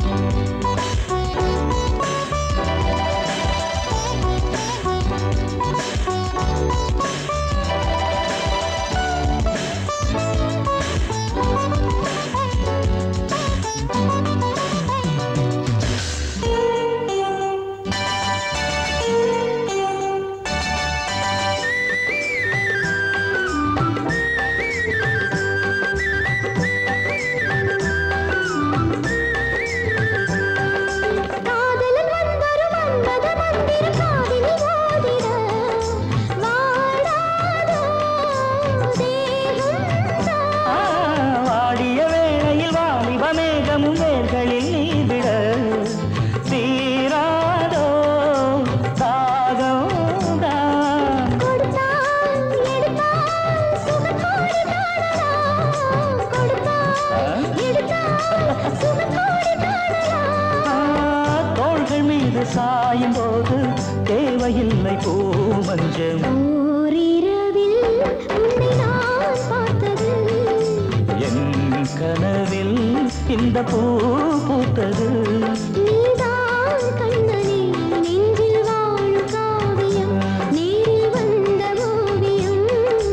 A: சாயும் போது தேவையில்லை பூ மஞ்சம்
E: ஓரிரவில் உன்னை நான் பார்த்தது
A: என் கனவில் இந்த பூ பூத்தது
E: நீதான் கண்ணனே நெஞ்சில் வாழும் காவியம் நேரில் வந்த ஓவியம்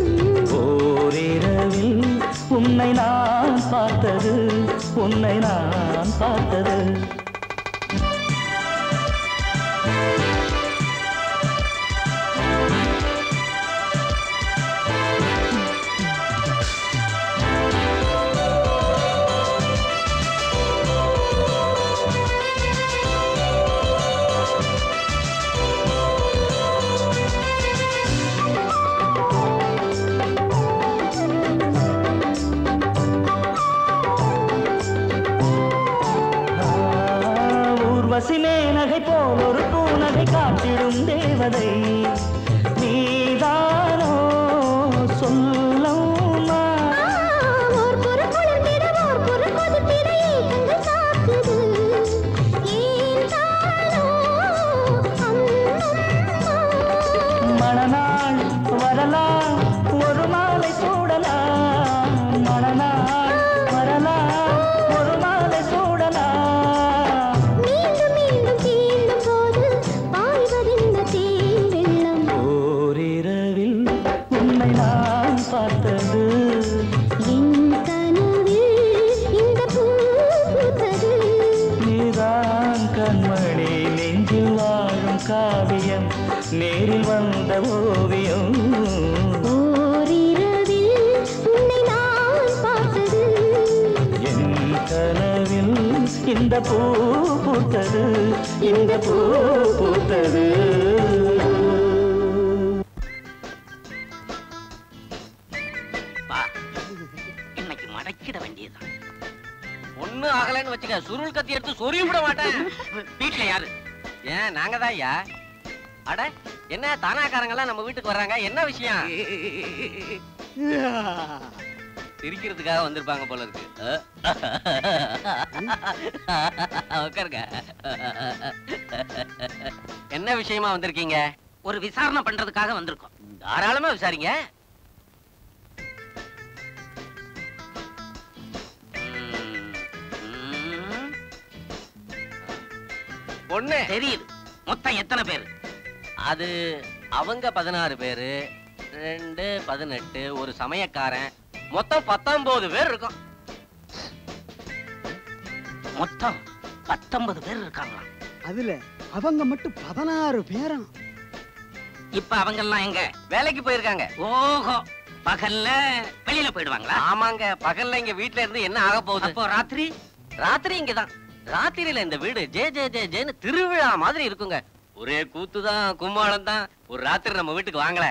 A: ஓரிரவில் உன்னை நான் பார்த்தது உன்னை நான் பார்த்தது ஊர்வசி மேனகை போல் ஒரு பூநகை காட்டிடும் தேவதை நீதானோ சொல்லம்மா
E: ஓர் புற குளிர்ந்திட ஓர் புற கொதித்திட ஏக்கங்கள் தாக்குது ஏன் தானோ
A: மணநாள் வரலாம் ஒரு மாலை சூடலாம் மணநாள் வரலாம் ஒரு மாலை சூடலாம்
E: மீண்டும் மீண்டும் தீண்டும் போது பாய்வதென்ன தேன் வெள்ளம்
A: ஓரிரவில் உன்னை நான் பார்த்தது
E: என் கனவில் இந்த பூ பூத்தது
A: நீதான் கண்மணி நெஞ்சில் வாழும் காவியம் நேரில் வந்த ஓவியம்
E: ஓரிரவில் உன்னை நான் பார்த்தது
A: என் கனவில் இந்த பூ பூத்தது இந்த பூ பூத்தது
L: வா இன்னைக்கு மடக்கிட வேண்டியதுதான்
H: ஒண்ணு ஆகலைன்னு வச்சுக்க சுருள் கத்தி எடுத்து சொருவி விட மாட்டேன் வீட்டுல யாரு ஏன் நாங்க தான் ஐயா அட என்ன தானாக்காரங்க நம்ம வீட்டுக்கு வர்றாங்க என்ன விஷயம் சிரிக்கிறதுக்காக வந்திருப்பாங்க போல இருக்கு உட்காருங்க என்ன விஷயமா வந்திருக்கீங்க
L: ஒரு விசாரணை பண்றதுக்காக வந்திருக்கோம்
H: தாராளமா விசாரிங்க பொண்ணு
L: தெரியுது மொத்தம் எத்தனை பேர்
H: அது அவங்க பதினாறு பேரு ரெண்டு பதினெட்டு ஒரு சமயக்காரன் மொத்தம் பத்தொன்பது பேர் இருக்கும்
L: மொத்தம் பத்தொன்பது பேர் இருக்காங்களாம்
Q: அதுல அவங்க மட்டும் பதினாறு பேரும்
L: இப்ப அவங்க எல்லாம் எங்க
H: வேலைக்கு போயிருக்காங்க
L: ஓஹோ பகல்ல வெளியில போயிடுவாங்களா
H: ஆமாங்க பகல்ல இங்க வீட்ல இருந்து என்ன ஆக போகுது
L: அப்போ ராத்திரி
H: ராத்திரி இங்கதான் ராத்திரியில இந்த வீடு ஜே ஜே ஜே ஜேன்னு திருவிழா மாதிரி இருக்குங்க ஒரே கூத்துதான் கும்மாளம் தான் ஒரு ராத்திரி நம்ம வீட்டுக்கு வாங்கல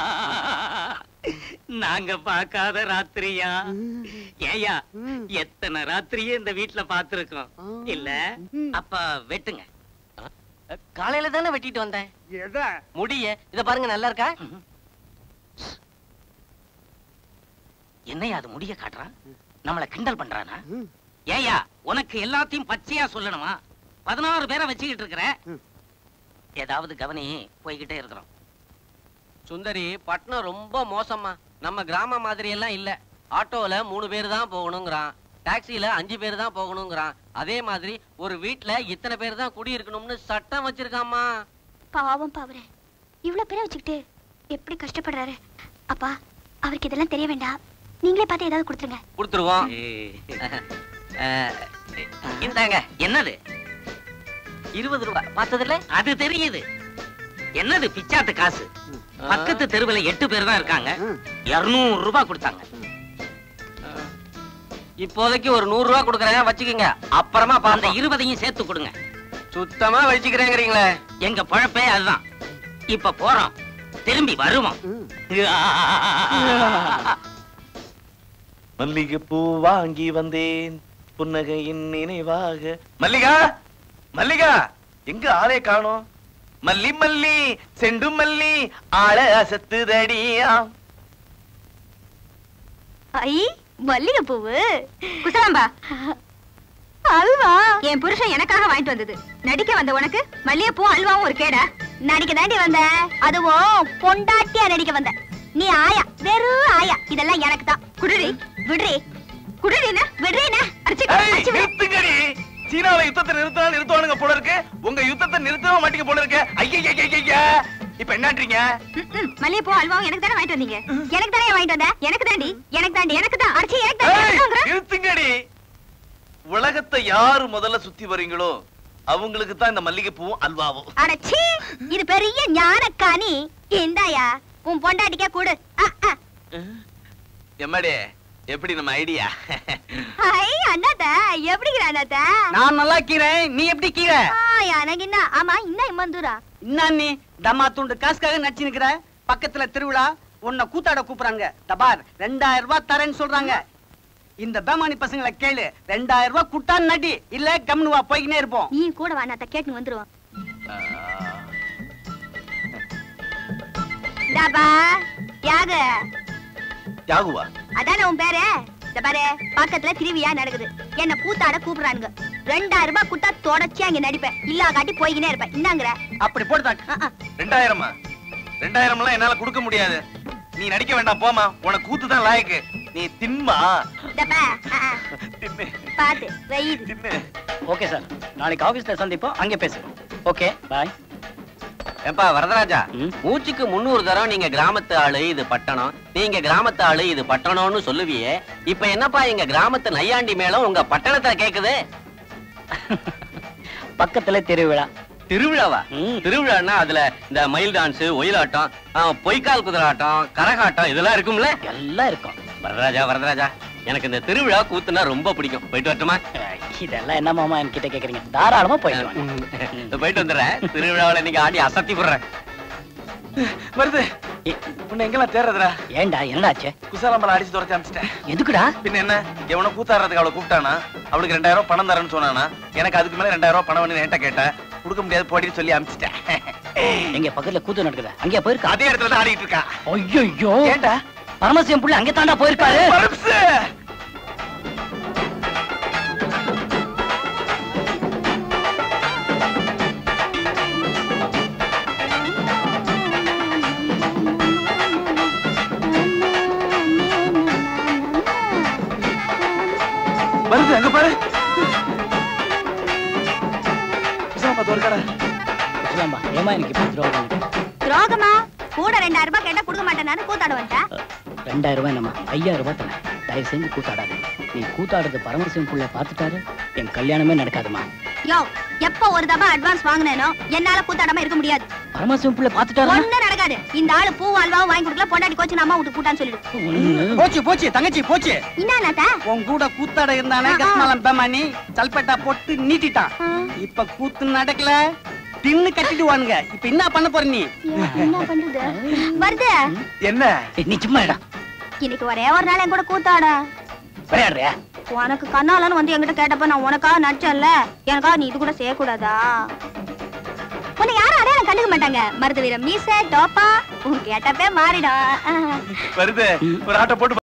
L: நாங்க பார்க்காத ராத்திரியா ஏயா எத்தனை ராத்திரியே இந்த வீட்டுல பாத்துருக்கோம் இல்ல அப்ப வெட்டுங்க
H: காலையில தானே வெட்டிட்டு வந்தேன் முடிய இத பாருங்க நல்லா இருக்கா
L: என்னையா அது முடிய காட்டுறான் நம்மள கிண்டல் பண்றானா ஏயா உனக்கு எல்லாத்தையும் பச்சையா சொல்லணுமா பதினாறு பேரை வச்சுக்கிட்டு இருக்கிற ஏதாவது கவனி போய்கிட்டே இருக்கிறோம்
H: சுந்தரி பட்டணம் ரொம்ப மோசமா நம்ம கிராம மாதிரி எல்லாம் இல்ல ஆட்டோல மூணு பேர் தான் போகணுங்கிறான் டாக்ஸில அஞ்சு பேர் தான் போகணுங்கிறான் அதே மாதிரி ஒரு வீட்ல இத்தனை பேர் தான் குடி இருக்கணும்னு சட்டம் வச்சிருக்காமா
M: பாவம் பாவரே இவ்வளவு பேரை வச்சுக்கிட்டு எப்படி கஷ்டப்படுறாரு அப்பா அவருக்கு இதெல்லாம் தெரிய வேண்டாம் நீங்களே பார்த்து ஏதாவது கொடுத்துருங்க
H: கொடுத்துருவோம் அஹ், இந்தாங்க
L: என்னது
H: இருபது ரூபாய் பார்த்ததில்ல
L: அது தெரியுது என்னது பிச்சாத்து காசு பக்கத்து தெருவுல எட்டு பேர் தான் இருக்காங்க இருநூறு ரூபாய் கொடுத்தாங்க
H: இப்போதைக்கு ஒரு நூறு ரூபாய் கொடுக்குறேன் வச்சுக்கோங்க அப்புறமா
L: அந்த
H: பார்ந்த
L: இருபதையும் சேர்த்து கொடுங்க
H: சுத்தமா வச்சுக்கிறேங்கிறீங்களே
L: எங்க பழப்பே அதுதான் இப்ப போறோம் திரும்பி வருவோம்
N: மல்லிகைப்பூ வாங்கி வந்தேன் புன்னகையின் நினைவாக மல்லிகா மல்லிகா எங்க ஆளே காணோம் மல்லி மல்லி செண்டு மல்லி ஆள அசத்துதடியா
M: ஐ மல்லிகை பூவு குசலாம்பா அல்வா என் புருஷன் எனக்காக வாங்கிட்டு வந்தது நடிக்க வந்த உனக்கு மல்லிகைப்பூ அல்வாவும் ஒரு கேடா நடிக்க தாண்டி வந்த அதுவும் பொண்டாட்டியா நடிக்க வந்த நீ ஆயா வெறும் ஆயா இதெல்லாம் எனக்கு தான் குடுறி விடுறி குடுறினா விடுறீனா அடிச்சு அடிச்சு விடு.
N: நிறுத்துங்கடி சீனாவை யுத்தத்தை நிறுத்தினா நிறுத்துவானுங்க போல இருக்கு உங்க யுத்தத்தை நிறுத்தவே மாட்டீங்க போல இருக்கு ஐயா இப்ப என்னன்றீங்க
M: ம், ம், மல்லிகைப்பூ அல்வாவும் எனக்கு தானே வாங்கிட்டு வந்தீங்க எனக்கு தானே வாங்கிட்டு வந்த எனக்கு தாண்டி எனக்கு தாண்டி எனக்கு தான் அடிச்சு எனக்கு தான்
N: ஏய்,
M: எனக்கு தாங்கிற.
N: நிறுத்துங்கடி உலகத்தை யாரு முதல்ல சுத்தி வரீங்களோ அவங்களுக்கு தான் இந்த மல்லிகைப்பூவும் அல்வாவும்
M: அடச்சீ இது பெரிய ஞானக்காணி இந்தாயா உன் பொண்டாட்டிக்கே கூடு அ, அ.
N: எம்மாடி எப்படி நம்ம ஐடியா
M: ஐ அண்ணாத்த எப்படிங்கிற அண்ணாத்த
B: நான் நல்லா கீறேன் நீ எப்படி கீரை
M: ஆ, எனக்கு என்ன ஆமா இன்னும் இம்மந்தூரா
B: என்ன நீ தம்மா துண்டு காசுக்காக நடிச்சு நிக்கிற பக்கத்துல திருவிழா உன்னை கூத்தாட கூப்பிடுறாங்க தபார் ரெண்டாயிரம் ரூபாய் தரேன்னு சொல்றாங்க இந்த பேமானி பசங்களை கேளு ரெண்டாயிரம் ரூபாய் குட்டான் நடி இல்ல கம்னு வா போய்க்கினே இருப்போம்
M: நீ கூட வா அண்ணாத்த கேட்டு வந்துருவோம் டபா யாக
N: யாகுவா
M: அதானே உன் பேரு இந்த பாரு பக்கத்துல திருவிழா நடக்குது என்ன கூத்தாட கூப்பிடுறானுங்க ரெண்டாயிரம் ரூபாய் குட்டா தொடச்சி அங்க நடிப்பேன் இல்லா காட்டி போய்கினே இருப்பேன் என்னங்கிற
B: அப்படி போடுதாங்க
N: ரெண்டாயிரமா ரெண்டாயிரம் எல்லாம் என்னால கொடுக்க முடியாது நீ நடிக்க வேண்டாம் போமா உனக்கு கூத்து தான் லாயக்கு நீ தின்மா
M: டபா பாத்து வெயிது
C: ஓகே சார் நாளைக்கு ஆபீஸ்ல சந்திப்போம் அங்கே பேசுறோம் ஓகே பாய்
L: ஏப்பா வரதராஜா மூச்சுக்கு முன்னூறு தரம் நீங்க கிராமத்து ஆளு இது பட்டணம் நீங்க கிராமத்து ஆளு இது பட்டணம்னு சொல்லுவியே இப்ப என்னப்பா எங்க கிராமத்து நையாண்டி மேளம் உங்க பட்டணத்துல கேக்குது
C: பக்கத்துல திருவிழா
L: திருவிழாவா திருவிழான்னா அதுல இந்த மயில் டான்ஸ் ஒயிலாட்டம் ஆ, பொய்க்கால் குதிராட்டம் கரகாட்டம் இதெல்லாம் இருக்கும்ல
C: எல்லாம் இருக்கும்
L: வரதராஜா வரதராஜா எனக்கு இந்த திருவிழா கூத்துனா ரொம்ப பிடிக்கும் போயிட்டு வரட்டுமா
C: இதெல்லாம் என்ன மாமா என்கிட்ட கேக்குறீங்க தாராளமா போயிட்டு வாங்க
L: போயிட்டு வந்துடுறேன் திருவிழாவுல நீங்க ஆடி அசத்தி போடுறேன்
N: வருது உன்னை எங்கெல்லாம் தேடுறதுடா
C: ஏன்டா என்னடாச்சு
N: குசாலம்பலம் அடிச்சு துரத்தி அனுப்பிச்சிட்டேன்
C: எதுக்குடா
N: பின்ன என்ன எவனோ கூத்தாடுறதுக்கு அவளை கூப்பிட்டானா அவளுக்கு ரெண்டாயிரம் ரூபாய் பணம் தரேன்னு சொன்னானா எனக்கு அதுக்கு மேல ரெண்டாயிரம் ரூபாய் பணம் வேணும்னு என்கிட்ட கேட்டேன் கொடுக்க முடியாது போடின்னு சொல்லி அனுப்பிச்சிட்டேன்
C: எங்க பக்கத்துல கூத்து நடக்குது அங்கே போயிருக்கா
N: அதே இடத்துல தான் ஆடிட்டு இருக்கா
C: ஐயோ
N: ஏன்டா
C: பரமசிவம் புள்ள அங்கே தாண்டா போயிருக்காரு
N: பரம்சு! வருது அங்க பாரு குசாலம்பா தோற்கடா
C: குசலாம்பா ஏமா எனக்கு இப்படி துரோகம்
M: துரோகமா கூட ரெண்டாயிரம் ரூபாய் கேட்டா கொடுக்க மாட்டேன் கூத்தாட வந்துட்டேன்
C: ரெண்டாயிரம் ரூபாய் நம்ம ஐயாயிரம் ரூபாய் தரேன் தயவு செஞ்சு கூத்தாடாது நீ கூத்தாடுறது பரமசிவம் புள்ள பார்த்துட்டாரு என் கல்யாணமே நடக்காதுமா
M: யோ எப்ப ஒரு தபா அட்வான்ஸ் வாங்கினேனோ என்னால கூத்தாடாம இருக்க முடியாது
C: பரமசிவம் புள்ள பார்த்துட்டாரு
M: ஒண்ணும் நடக்காது இந்த ஆளு பூ அல்வாவும் வாங்கி கொடுக்கல பொண்டாட்டி கோச்சு அம்மா விட்டு கூட்டான்னு சொல்லிடு
B: போச்சு போச்சு தங்கச்சி போச்சு
M: என்ன
B: உன் கூட கூத்தாட இருந்தானே கஸ்மாலம் பேமானி சல்பேட்டா போட்டு நீட்டிட்டான் இப்ப கூத்து நடக்கல தின்னு கட்டிடுவானுங்க இப்ப என்ன பண்ண போற நீ
M: என்ன பண்றது வருது
N: என்ன
C: நீ சும்மா இடா
M: இன்னைக்கு ஒரே ஒரு நாள் என் கூட கூத்தாட
C: விளையாடுறியா
M: உனக்கு கண்ணாலன்னு வந்து என்கிட்ட கேட்டப்ப நான் உனக்காக நடிச்சேன்ல எனக்காக நீ இது கூட செய்யக்கூடாதா உன்னை யாரும் அடையாளம் கண்டுக்க மாட்டாங்க மருது வீரம் மீச டோப்பா உன் கேட்டப்பே மாறிடும்
N: வருது ஒரு ஆட்டோ போட்டு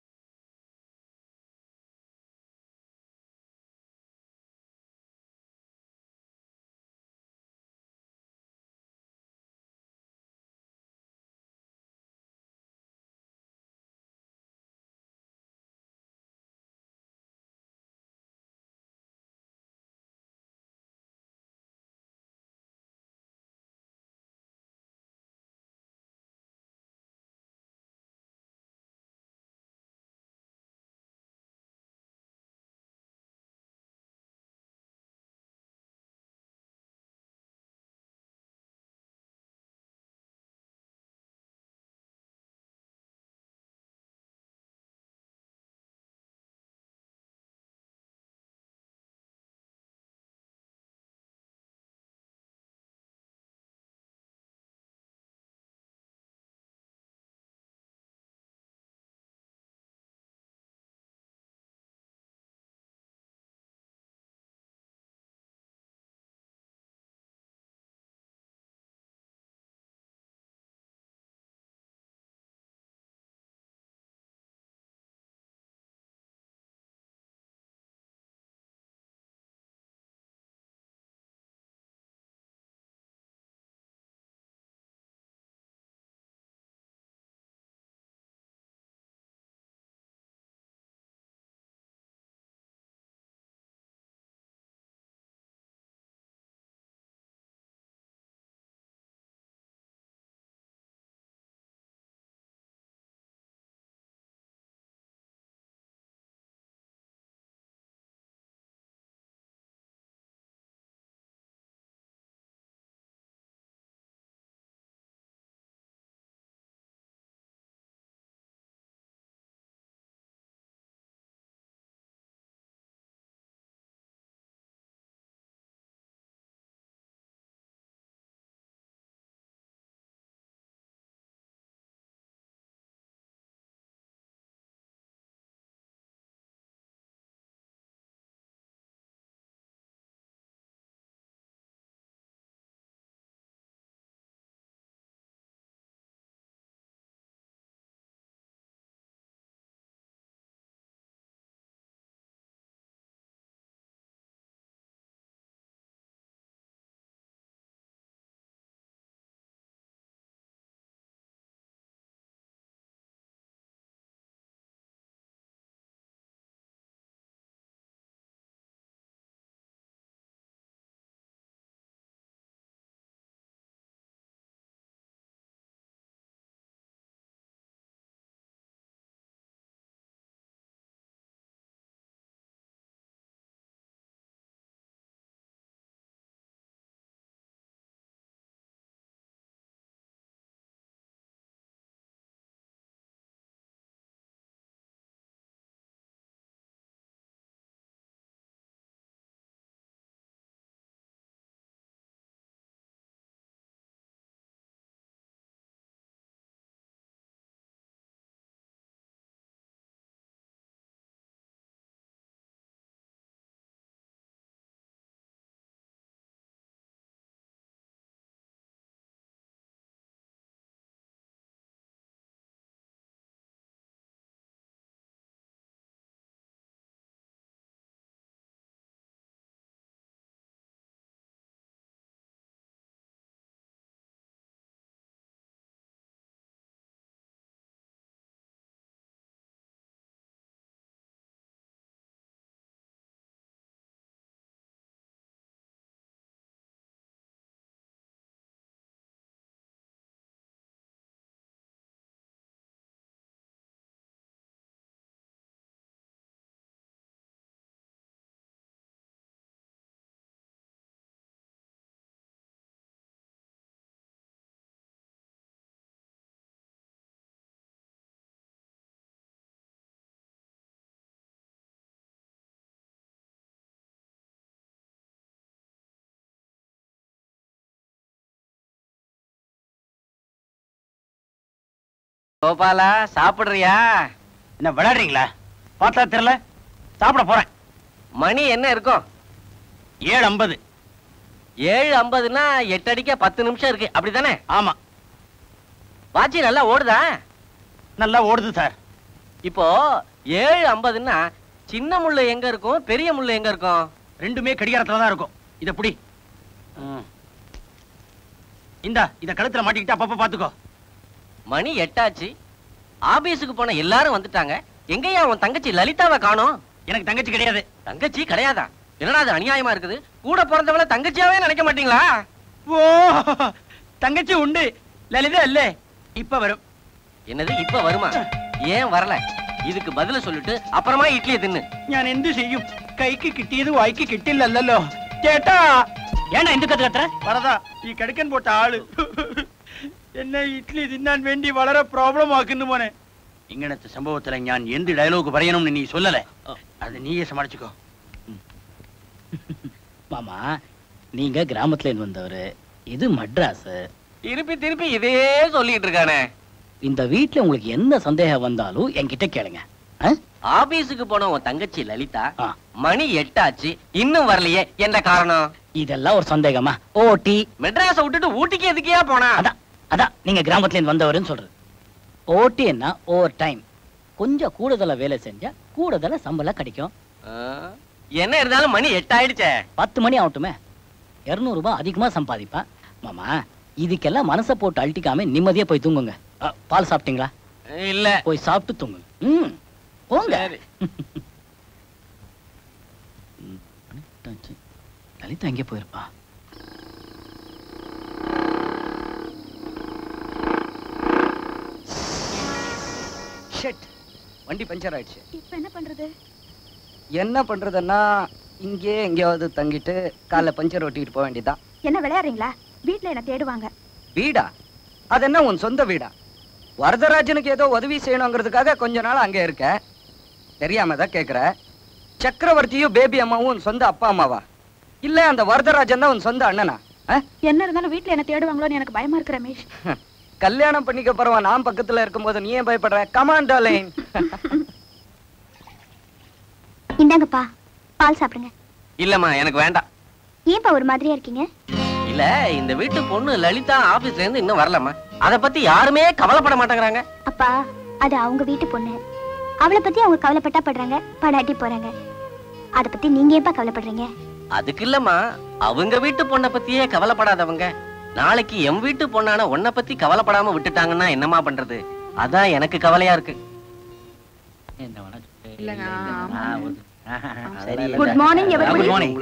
H: கோபாலா சாப்பிடுறியா
B: என்ன விளையாடுறீங்களா பார்த்தா தெரியல சாப்பிட போறேன்
H: மணி என்ன இருக்கும்
B: ஏழு ஐம்பது
H: ஏழு ஐம்பதுன்னா எட்டு அடிக்க பத்து நிமிஷம் இருக்கு அப்படிதானே
B: ஆமா
H: வாட்சி நல்லா ஓடுதா
B: நல்லா ஓடுது சார்
H: இப்போ ஏழு ஐம்பதுன்னா சின்ன முள்ளு எங்க இருக்கும் பெரிய முள்ளு எங்க இருக்கும்
B: ரெண்டுமே கடிகாரத்துல தான் இருக்கும் இத புடி ம். இந்தா இத கழுத்துல மாட்டிக்கிட்டு அப்பப்ப பாத்துக்கோ
H: மணி எட்டாச்சு ஆபீஸுக்கு போன எல்லாரும் வந்துட்டாங்க எங்கய்யா உன் தங்கச்சி லலிதாவை காணோம்
B: எனக்கு தங்கச்சி கிடையாது
H: தங்கச்சி கிடையாதா என்னடா அது அநியாயமா இருக்குது கூட பிறந்தவள தங்கச்சியாவே நினைக்க மாட்டீங்களா
B: ஓ தங்கச்சி உண்டு லலிதா இல்ல இப்ப வரும்
H: என்னது இப்ப வருமா ஏன் வரல இதுக்கு பதில சொல்லிட்டு அப்புறமா இட்லியை தின்னு
B: ഞാൻ എന്ത് ചെയ്യും കൈക്ക് കിട്ടിയത് വായിക്ക് കിട്ടില്ലല്ലോ ചേട്ടാ ഏണ എന്ത് കത്ത് കത്ര പറതാ ഈ കിടക്കൻ പോട്ട ആള് എന്നെ ഇഡ്ലി തിന്നാൻ വേണ്ടി വളരെ പ്രോബ്ലം ആക്കുന്നു മോനെ ഇങ്ങനത്തെ സംഭവത്തിലെ ഞാൻ എന്ത് ഡയലോഗ് പറയണമെന്ന് നീ சொல்லல അത് നീയെ സമാളിച്ചുക്കോ
C: மாமா நீங்க கிராமத்துல இருந்து வந்தவரு இது மட்ராஸ்
H: திருப்பி திருப்பி இதே சொல்லிட்டு இருக்கானே
C: இந்த வீட்ல உங்களுக்கு எந்த சந்தேகம் வந்தாலும் என்கிட்ட கேளுங்க ஆ?
H: ஆபீஸுக்கு போன உன் தங்கச்சி லலிதா மணி எட்டாச்சு இன்னும் வரலையே என்ன காரணம்
C: இதெல்லாம் ஒரு சந்தேகமா ஓட்டி
H: மெட்ராஸ விட்டுட்டு ஊட்டிக்கு எதுக்கியா போனா
C: அதான் அதான் நீங்க கிராமத்துல இருந்து வந்தவருன்னு சொல்றது ஓட்டி என்ன ஓவர் டைம் கொஞ்சம் கூடுதலா வேலை செஞ்சா கூடுதலா சம்பளம் கிடைக்கும்
H: என்ன இருந்தாலும் மணி எட்டாயிடுச்சே
C: பத்து மணி ஆகட்டுமே இருநூறு ரூபாய் அதிகமா சம்பாதிப்பேன் மாமா இதுக்கெல்லாம் மனசை போட்டு அழட்டிக்காம நிம்மதியா போய் தூங்குங்க அ, பால் சாப்பிட்டீங்களா
H: இல்ல
C: போய் சாப்பிட்டு தூங்குங்க ம் போங்க ம், எட்டாச்சு. லலிதா எங்கே போயிருப்பா
P: ஷெட் வண்டி பஞ்சர் ஆயிடுச்சு
G: இப்ப என்ன பண்றது
P: என்ன பண்றதுன்னா இங்கே எங்கேயாவது தங்கிட்டு காலைல பஞ்சர் ஓட்டிட்டு போக வேண்டியதுதான்
G: என்ன விளையாடுறீங்களா வீட்ல என்ன தேடுவாங்க
P: வீடா அது என்ன உன் சொந்த வீடா வரதராஜனுக்கு ஏதோ உதவி செய்யணுங்கிறதுக்காக கொஞ்ச நாள் அங்கே இருக்க தெரியாம தான் கேக்குற சக்கரவர்த்தியும் பேபி அம்மாவும் உன் சொந்த அப்பா அம்மாவா இல்ல அந்த வரதராஜன் தான் உன் சொந்த அண்ணனா ஆ?
G: என்ன இருந்தாலும் வீட்ல என்ன தேடுவாங்களோன்னு எனக்கு பயமா இருக்கு ரமேஷ்
P: கல்யாணம் பண்ணிக்க போறவன் நான் பக்கத்துல இருக்கும்போது நீ ஏன் பயப்படுற கமான் டார்லிங்
M: இந்தாங்கப்பா பால் சாப்பிடுங்க
H: இல்லம்மா எனக்கு வேண்டாம்
M: ஏன்பா ஒரு மாதிரியா இருக்கீங்க
H: இல்ல இந்த வீட்டு பொண்ணு லலிதா ஆபீஸ்ல இருந்து இன்னும் வரலம்மா அத பத்தி யாருமே கவலைப்பட மாட்டேங்கிறாங்க
M: அப்பா அது அவங்க வீட்டு பொண்ணு அவளை பத்தி அவங்க கவலைப்பட்டா படுறாங்க படாட்டி போறாங்க அத பத்தி நீங்க ஏன்பா கவலைப்படுறீங்க
H: அதுக்கு இல்லம்மா அவங்க வீட்டு பொண்ணை பத்தியே கவலைப்படாதவங்க நாளைக்கு எம் வீட்டு பொண்ணான உன்னை பத்தி கவலைப்படாம விட்டுட்டாங்கன்னா என்னம்மா பண்றது அதான் எனக்கு கவலையா இருக்கு
G: Good morning, everybody.
B: Good morning.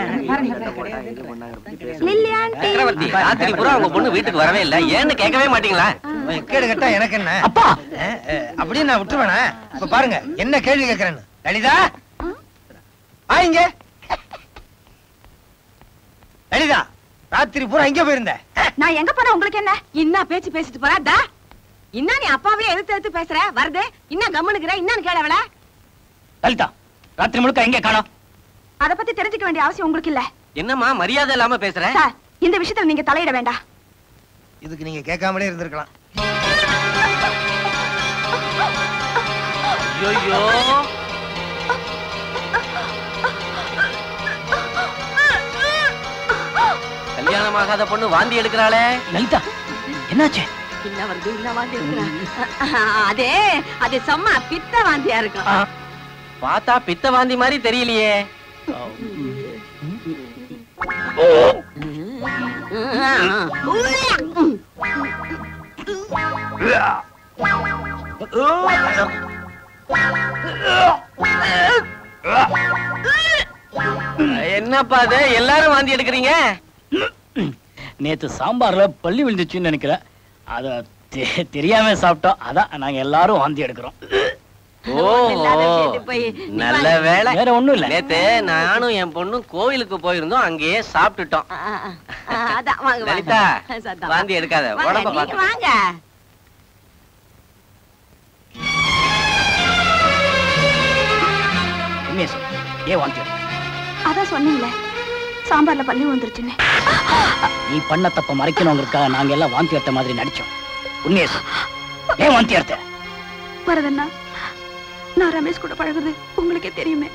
G: Lilly aunty
H: Chakravarthy ராத்திரி பூரா உங்க பொண்ணு வீட்டுக்கு வரவே இல்ல ஏன்னு கேட்கவே மாட்டீங்களா
J: கேடு கேட்டா எனக்கு என்ன அப்பா அப்படியே நான் விட்டுருவேனா இப்ப பாருங்க என்ன கேள்வி கேக்குறேன்னு லலிதா ஆயிங்க லலிதா ராத்திரி பூரா எங்க போயிருந்த
I: நான் எங்க போன உங்களுக்கு என்ன என்ன பேச்சு பேசிட்டு போறா தா என்ன நீ அப்பாவே எடுத்து எடுத்து பேசுற வருது இன்னும் கம்முனுக்குற இன்னும் கேளவள
C: லலிதா ராத்திரி முழுக்க எங்கே காணோம்
G: அத பத்தி தெரிஞ்சுக்க வேண்டிய அவசியம் உங்களுக்கு இல்ல
H: என்னம்மா மரியாதை இல்லாம பேசுற
G: சார் இந்த விஷயத்துல நீங்க தலையிட வேண்டாம்
J: இதுக்கு நீங்க கேட்காமலே இருந்திருக்கலாம்
H: ஐயோ கல்யாணமாகாத பொண்ணு வாந்தி எடுக்கிறாளே
C: லலிதா என்னாச்சு
I: என்ன வருது என்ன வாந்தி எடுக்கிறா அதே அது சும்மா பித்த வாந்தியா இருக்கும்
H: பார்த்தா பித்த வாந்தி மாதிரி தெரியலையே என்னப்பா அது எல்லாரும் வாந்தி எடுக்கிறீங்க
C: நேத்து சாம்பார்ல பள்ளி விழுந்துச்சுன்னு நினைக்கிறேன் அத தெ- தெரியாம சாப்பிட்டோம் அதான் நாங்க எல்லாரும் வாந்தி எடுக்கிறோம்
H: ஓ நல்ல வேலை
C: வேற ஒண்ணும் இல்ல
H: நேத்து நானும் என் பொண்ணும் கோவிலுக்கு போயிருந்தோம் அங்கேயே சாப்பிட்டுட்டோம்
I: அதான் வாங்க வாங்க.
H: லலிதா
I: சத்தம்.
H: வாந்தி எடுக்காத
I: வாங்க,
H: உடம்ப
I: நீங்க
H: பாத்து
I: வாங்க
C: உண்மையை சொல்லு ஏன் வாந்தி எடுத்த?
G: அதான் சொன்னீங்களே சாம்பார்ல பள்ளி வந்துருச்சுன்னு
C: நீ பண்ண தப்ப மறைக்கணுங்கிறதுக்காக நாங்க எல்லாம் வாந்தி எடுத்த மாதிரி நடிச்சோம் உண்மையை சொல்லு ஏன் வாந்தி எடுத்த
G: வரதண்ணா நான் ரமேஷ் கூட பழகுறது உங்களுக்கே தெரியுமே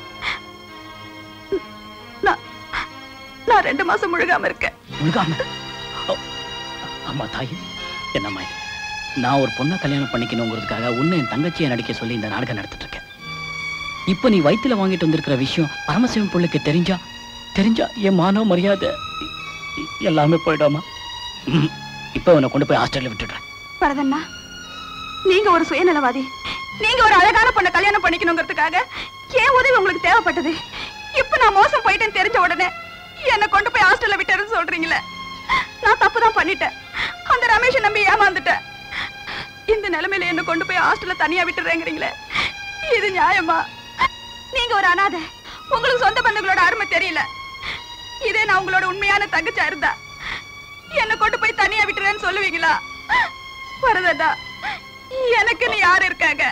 G: நான் நான் ரெண்டு மாசம் முழுகாம இருக்கேன்
C: முழுகாம ஓ, அம்மா தாயே என்னம்மா இது நான் ஒரு பொண்ணை கல்யாணம் பண்ணிக்கணுங்கிறதுக்காக உன்னை என் தங்கச்சியை நடிக்க சொல்லி இந்த நாடகம் நடத்திட்டு இருக்கேன் இப்போ நீ வயித்துல வாங்கிட்டு வந்திருக்கிற விஷயம் பரமசிவம் பிள்ளைக்கு தெரிஞ்சா தெரிஞ்சா என் மானோ மரியாதை எ- எல்லாமே போயிடுமா இப்போ உன்னை கொண்டு போய் ஹாஸ்டல்ல விட்டுடுறேன்
G: வரதண்ணா நீங்க ஒரு சுயநலவாதி நீங்க ஒரு அழகான பொண்ணை கல்யாணம் பண்ணிக்கணுங்கிறதுக்காக ஏன் உதவி உங்களுக்கு தேவைப்பட்டது இப்ப நான் மோசம் போயிட்டேன்னு தெரிஞ்ச உடனே என்ன கொண்டு போய் ஹாஸ்டல்ல விட்டுறேன்னு சொல்றீங்களே நான் தப்பு தான் பண்ணிட்டேன் அந்த ரமேஷை நம்பி ஏமாந்துட்டேன் இந்த நிலைமையில என்ன கொண்டு போய் ஹாஸ்டல்ல தனியா விட்டுறேங்கிறீங்களே இது நியாயமா நீங்க ஒரு அனாதை உங்களுக்கு சொந்த பந்தங்களோட அருமை தெரியல இதே நான் உங்களோட உண்மையான தங்கச்சா இருந்தா என்ன கொண்டு போய் தனியா விட்டுறேன்னு சொல்லுவீங்களா வரதா எனக்குன்னு யாரு இருக்காங்க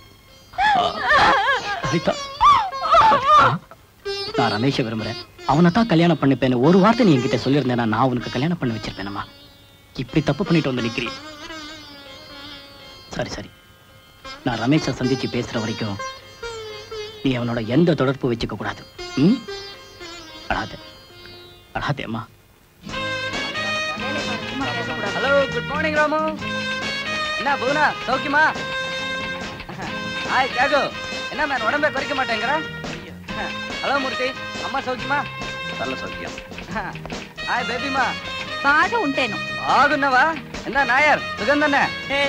C: லலிதா நான் ரமேஷை விரும்புறேன் அவனை தான் கல்யாணம் பண்ணிப்பேன்னு ஒரு வார்த்தை நீ என்கிட்ட சொல்லியிருந்தேன்னா நான் உனக்கு கல்யாணம் பண்ணி வச்சிருப்பேனம்மா இப்படி தப்பு பண்ணிட்டு வந்து நிக்கிறீ சரி சரி நான் ரமேஷை சந்திச்சு பேசுற வரைக்கும் நீ அவனோட எந்த தொடர்பு வச்சுக்க கூடாது ம் அழாத அழாதே அம்மா
P: ஹலோ குட் மார்னிங் ராமு என்ன புவனா சௌக்கியமா ஹாய் தியாகு என்ன மேன் உடம்பே குறைக்க மாட்டேங்கிற ஹலோ மூர்த்தி అమ్మ సౌఖ్యమా
O: நல்ல சௌக்கியம்
P: హాయ్ బేబీమా
G: బాగా ఉంటాను
P: బాగున్నావా என்ன நாயர் சுகம் தானே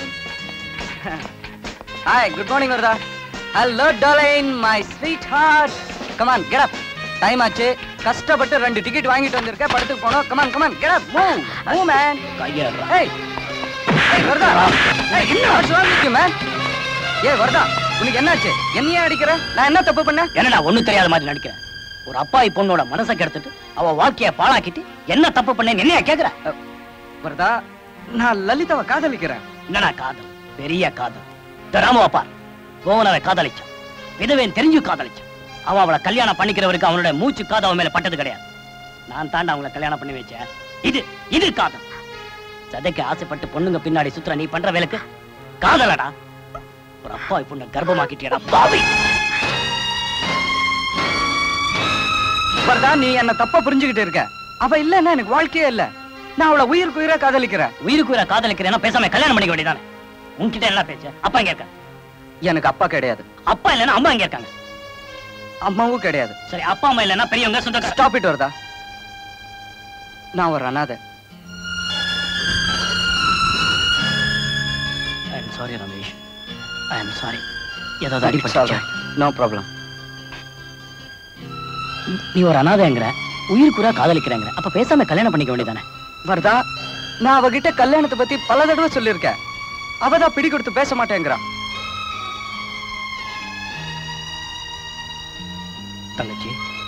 P: hi good morning Varadha hello darling my sweetheart come on get up time ஆச்சு கஷ்டப்பட்டு ரெண்டு டிக்கெட் வாங்கிட்டு வந்திருக்க படத்துக்கு போனோம் come on come on get up move move man
C: கையறா
P: ஏய் ஏய் வரதா ஏய் என்ன what's wrong with you man ஏய் வரதா உனக்கு என்னாச்சு என்னையே அடிக்கிற நான் என்ன தப்பு பண்ணேன்
C: என்னடா ஒண்ணு தெரியாத மாதிரி நடிக்கிறேன் ஒரு அப்பாவி பொண்ணோட மனசை கெடுத்துட்டு அவ வாழ்க்கைய பாழாக்கிட்டு என்ன தப்பு பண்ணேன்னு என்னையா கேக்குற
P: வரதா நான் லலிதாவை காதலிக்கிறேன்
C: என்னடா காதல் பெரிய காதல் இந்த ராமுவ பார் கோவனவை காதலிச்சான் விதவேன் தெரிஞ்சு காதலிச்சான் அவன் அவளை கல்யாணம் பண்ணிக்கிறவருக்கு அவனுடைய மூச்சு காது அவன் மேல பட்டது கிடையாது நான் தாண்டா அவங்கள கல்யாணம் பண்ணி வச்சேன் இது இது காதல் சதைக்கு ஆசைப்பட்டு பொண்ணுங்க பின்னாடி சுத்துற நீ பண்ற வேலைக்கு காதலடா ஒரு அப்பா பொண்ணை கர்ப்பமாக்கிட்டியடா பாவி
P: வரதா நீ என்ன தப்பா புரிஞ்சுகிட்டு இருக்க அவ இல்லன்னா எனக்கு வாழ்க்கையே இல்ல நான் அவளை உயிருக்கு உயிரா காதலிக்கிறேன்
C: உயிருக்கு உயிரை காதலிக்கிறேன்னா பேசாம கல்யாணம் பண்ணிக்க வேண்டியதானே உன்கிட்ட என்ன பேச்சு அப்பா எங்க இருக்க
P: எனக்கு அப்பா கிடையாது
C: அப்பா இல்லைன்னா அம்மா எங்க இருக்காங்க
P: அம்மாவும் கிடையாது
C: சரி அப்பா அம்மா இல்லைன்னா பெரியவங்க சொந்த
P: ஸ்டாப் இட் வரதா நான் ஒரு அனாதை
C: I am sorry Ramesh I am sorry ஏதாவது அடிப்பட்டு
P: நோ ப்ராப்ளம்
C: நீ ஒரு அனாதைங்கிற உயிருக்குறா காதலிக்கிறேங்கிற அப்ப பேசாம கல்யாணம் பண்ணிக்க வேண்டியதானே
P: வரதா நான் அவகிட்ட கல்யாணத்தை பத்தி பல தடவை சொல்லியிருக்கேன் அவ தான் பிடி கொடுத்து பேச மாட்டேங்கிறா
C: தங்கச்சி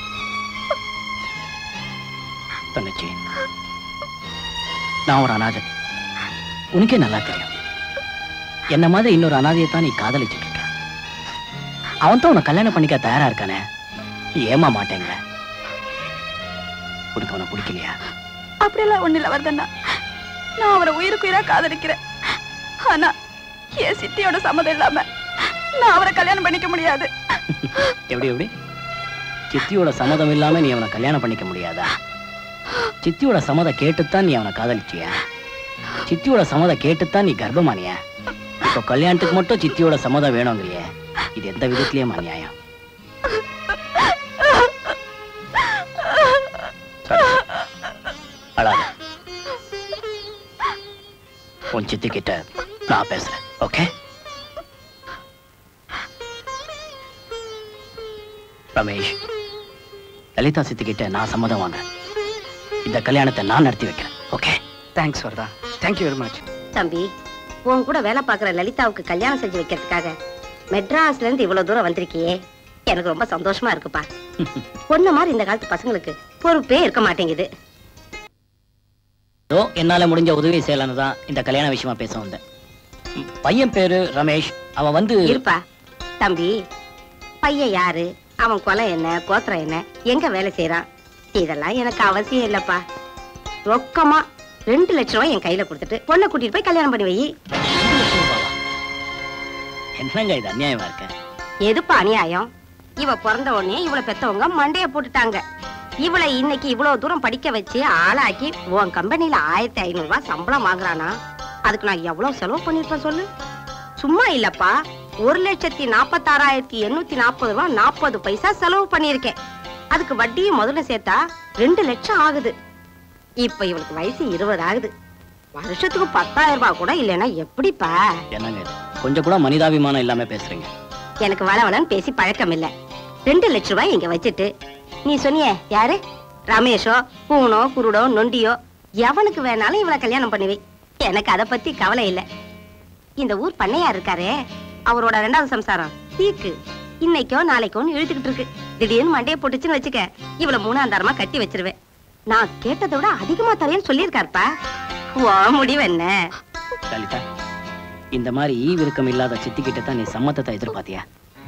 C: தங்கச்சி நான் ஒரு அனாதை உனக்கே நல்லா தெரியும் என்ன மாதிரி இன்னொரு அனாதையை தான் நீ காதலிச்சுட்டு இருக்க அவன் தான் உன்னை கல்யாணம் பண்ணிக்க தயாரா இருக்கானே நீ ஏமா மாட்டேங்கிற உனக்கு அவனை பிடிக்கலையா
G: அப்படியெல்லாம் ஒண்ணு இல்ல வரதண்ணா நான் அவரை உயிருக்கு உயிரா காதலிக்கிறேன் ஆனா என் சித்தியோட சம்மதம் இல்லாம நான் அவரை கல்யாணம் பண்ணிக்க முடியாது
C: எப்படி எப்படி சித்தியோட சம்மதம் இல்லாம நீ அவனை கல்யாணம் பண்ணிக்க முடியாதா சித்தியோட சம்மதம் கேட்டுத்தான் நீ அவனை காதலிச்சியா சித்தியோட சம்மதம் கேட்டுத்தான் நீ கர்ப்பமானியா இப்போ கல்யாணத்துக்கு மட்டும் சித்தியோட சம்மதம் வேணுங்கிறியே இது எந்த விதத்திலயும் அநியாயம் சரி, அழாத உன் சித்தி கிட்ட நான் பேசுறேன் ஓகே ரமேஷ் லலிதா சித்தி கிட்ட நான் சம்மதம் வாங்குறேன் இந்த கல்யாணத்தை நான் நடத்தி வைக்கிறேன் okay
P: thanks Varadha thank you very much
R: தம்பி உன் கூட வேலை பார்க்குற லலிதாவுக்கு கல்யாணம் செஞ்சு வைக்கிறதுக்காக மெட்ராஸ்ல இருந்து இவ்வளவு தூரம் வந்திருக்கியே எனக்கு ரொம்ப சந்தோஷமா இருக்குப்பா பொண்ணு மாதிரி இந்த காலத்து பசங்களுக்கு பொறுப்பே இருக்க மாட்டேங்குது
C: ஏதோ என்னால முடிஞ்ச உதவி செய்யலான்னு தான் இந்த கல்யாண விஷயமா பேச வந்தேன் ம், பையன் பேரு ரமேஷ் அவன் வந்து
R: இருப்பா தம்பி பையன் யாரு அவன் குலம் என்ன கோத்திரம் என்ன எங்க வேலை செய்யறான் இதெல்லாம் எனக்கு அவசியம் இல்லப்பா ரொக்கமா ரெண்டு லட்சம் ரூபாய் என் கையில கொடுத்துட்டு பொண்ணை கூட்டிட்டு போய் கல்யாணம் பண்ணி வை
C: என்னங்க இது அநியாயமா இருக்க
R: எதுப்பா அநியாயம் இவ பிறந்த உடனே இவளை பெத்தவங்க மண்டைய போட்டுட்டாங்க இவளை இன்னைக்கு இவ்வளவு தூரம் படிக்க வச்சு ஆளாக்கி உன் கம்பெனில ஆயிரத்தி ஐநூறு ரூபாய் சம்பளம் வாங்குறானா அதுக்கு நான் எவ்வளவு செலவு பண்ணிருப்பேன் சொல்லு சும்மா இல்லப்பா ஒரு லட்சத்தி நாப்பத்தாறாயிரத்தி எண்ணூத்தி நாற்பது ரூபாய் நாற்பது பைசா செலவு பண்ணிருக்கேன் அதுக்கு வட்டியும் முதல்ல சேர்த்தா ரெண்டு லட்சம் ஆகுது இப்ப இவளுக்கு வயசு இருபது ஆகுது வருஷத்துக்கு பத்தாயிரம் ரூபாய் கூட இல்லைன்னா எப்படிப்பா
C: என்னங்க இது கொஞ்சம் கூட மனிதாபிமானம் இல்லாம பேசுறீங்க
R: எனக்கு வளவளன்னு பேசி பழக்கம் இல்ல ரெண்டு லட்ச ரூபாய் இங்க வச்சுட்டு நீ சொன்னியே யாரு ரமேஷோ பூனோ குருடோ நொண்டியோ எவனுக்கு வேணாலும் இவளை கல்யாணம் பண்ணுவே எனக்கு அத பத்தி கவலை இல்ல இந்த ஊர் பண்ணையார் இருக்காரே அவரோட ரெண்டாவது சம்சாரம் சீக்கு இன்னைக்கோ நாளைக்கோன்னு இழுத்துக்கிட்டு இருக்கு திடீர்னு மண்டைய போட்டுச்சுன்னு வச்சுக்க இவள மூணாந்தாரமா கட்டி வச்சிருவேன் நான் கேட்டதை விட அதிகமா தரேன்னு சொல்லியிருக்காருப்பா ஓ முடிவு என்ன
C: லலிதா இந்த மாதிரி ஈவிருக்கம் இல்லாத சித்திக்கிட்ட தான் நீ சம்மதத்தை எதிர்பார்த்தியா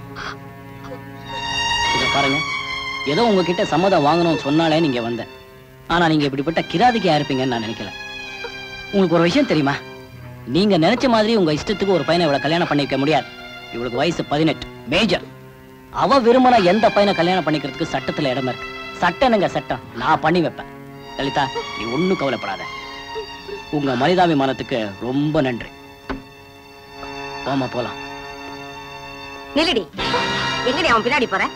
C: இத பாருங்க ஏதோ உங்ககிட்ட சம்மதம் வாங்கணும்னு சொன்னாலே நீங்க வந்த ஆனா நீங்க இப்படிப்பட்ட கிராதிக்கா இருப்பீங்கன்னு நான் நினைக்கல உங்களுக்கு ஒரு விஷயம் தெரியுமா நீங்க நினைச்ச மாதிரி உங்க இஷ்டத்துக்கு ஒரு பையனை இவளை கல்யாணம் பண்ணி வைக்க முடியாது இவளுக்கு வயசு பதினெட்டு மேஜர் அவ விரும்பின எந்த பையனை கல்யாணம் பண்ணிக்கிறதுக்கு சட்டத்துல இடம் இருக்கு சட்டம் என்னங்க சட்டம் நான் பண்ணி வைப்பேன் லலிதா நீ ஒண்ணும் கவலைப்படாத உங்க மனிதாபிமானத்துக்கு ரொம்ப நன்றி போமா போலாம்
R: நில்லடி எங்கடி அவன் பின்னாடி போற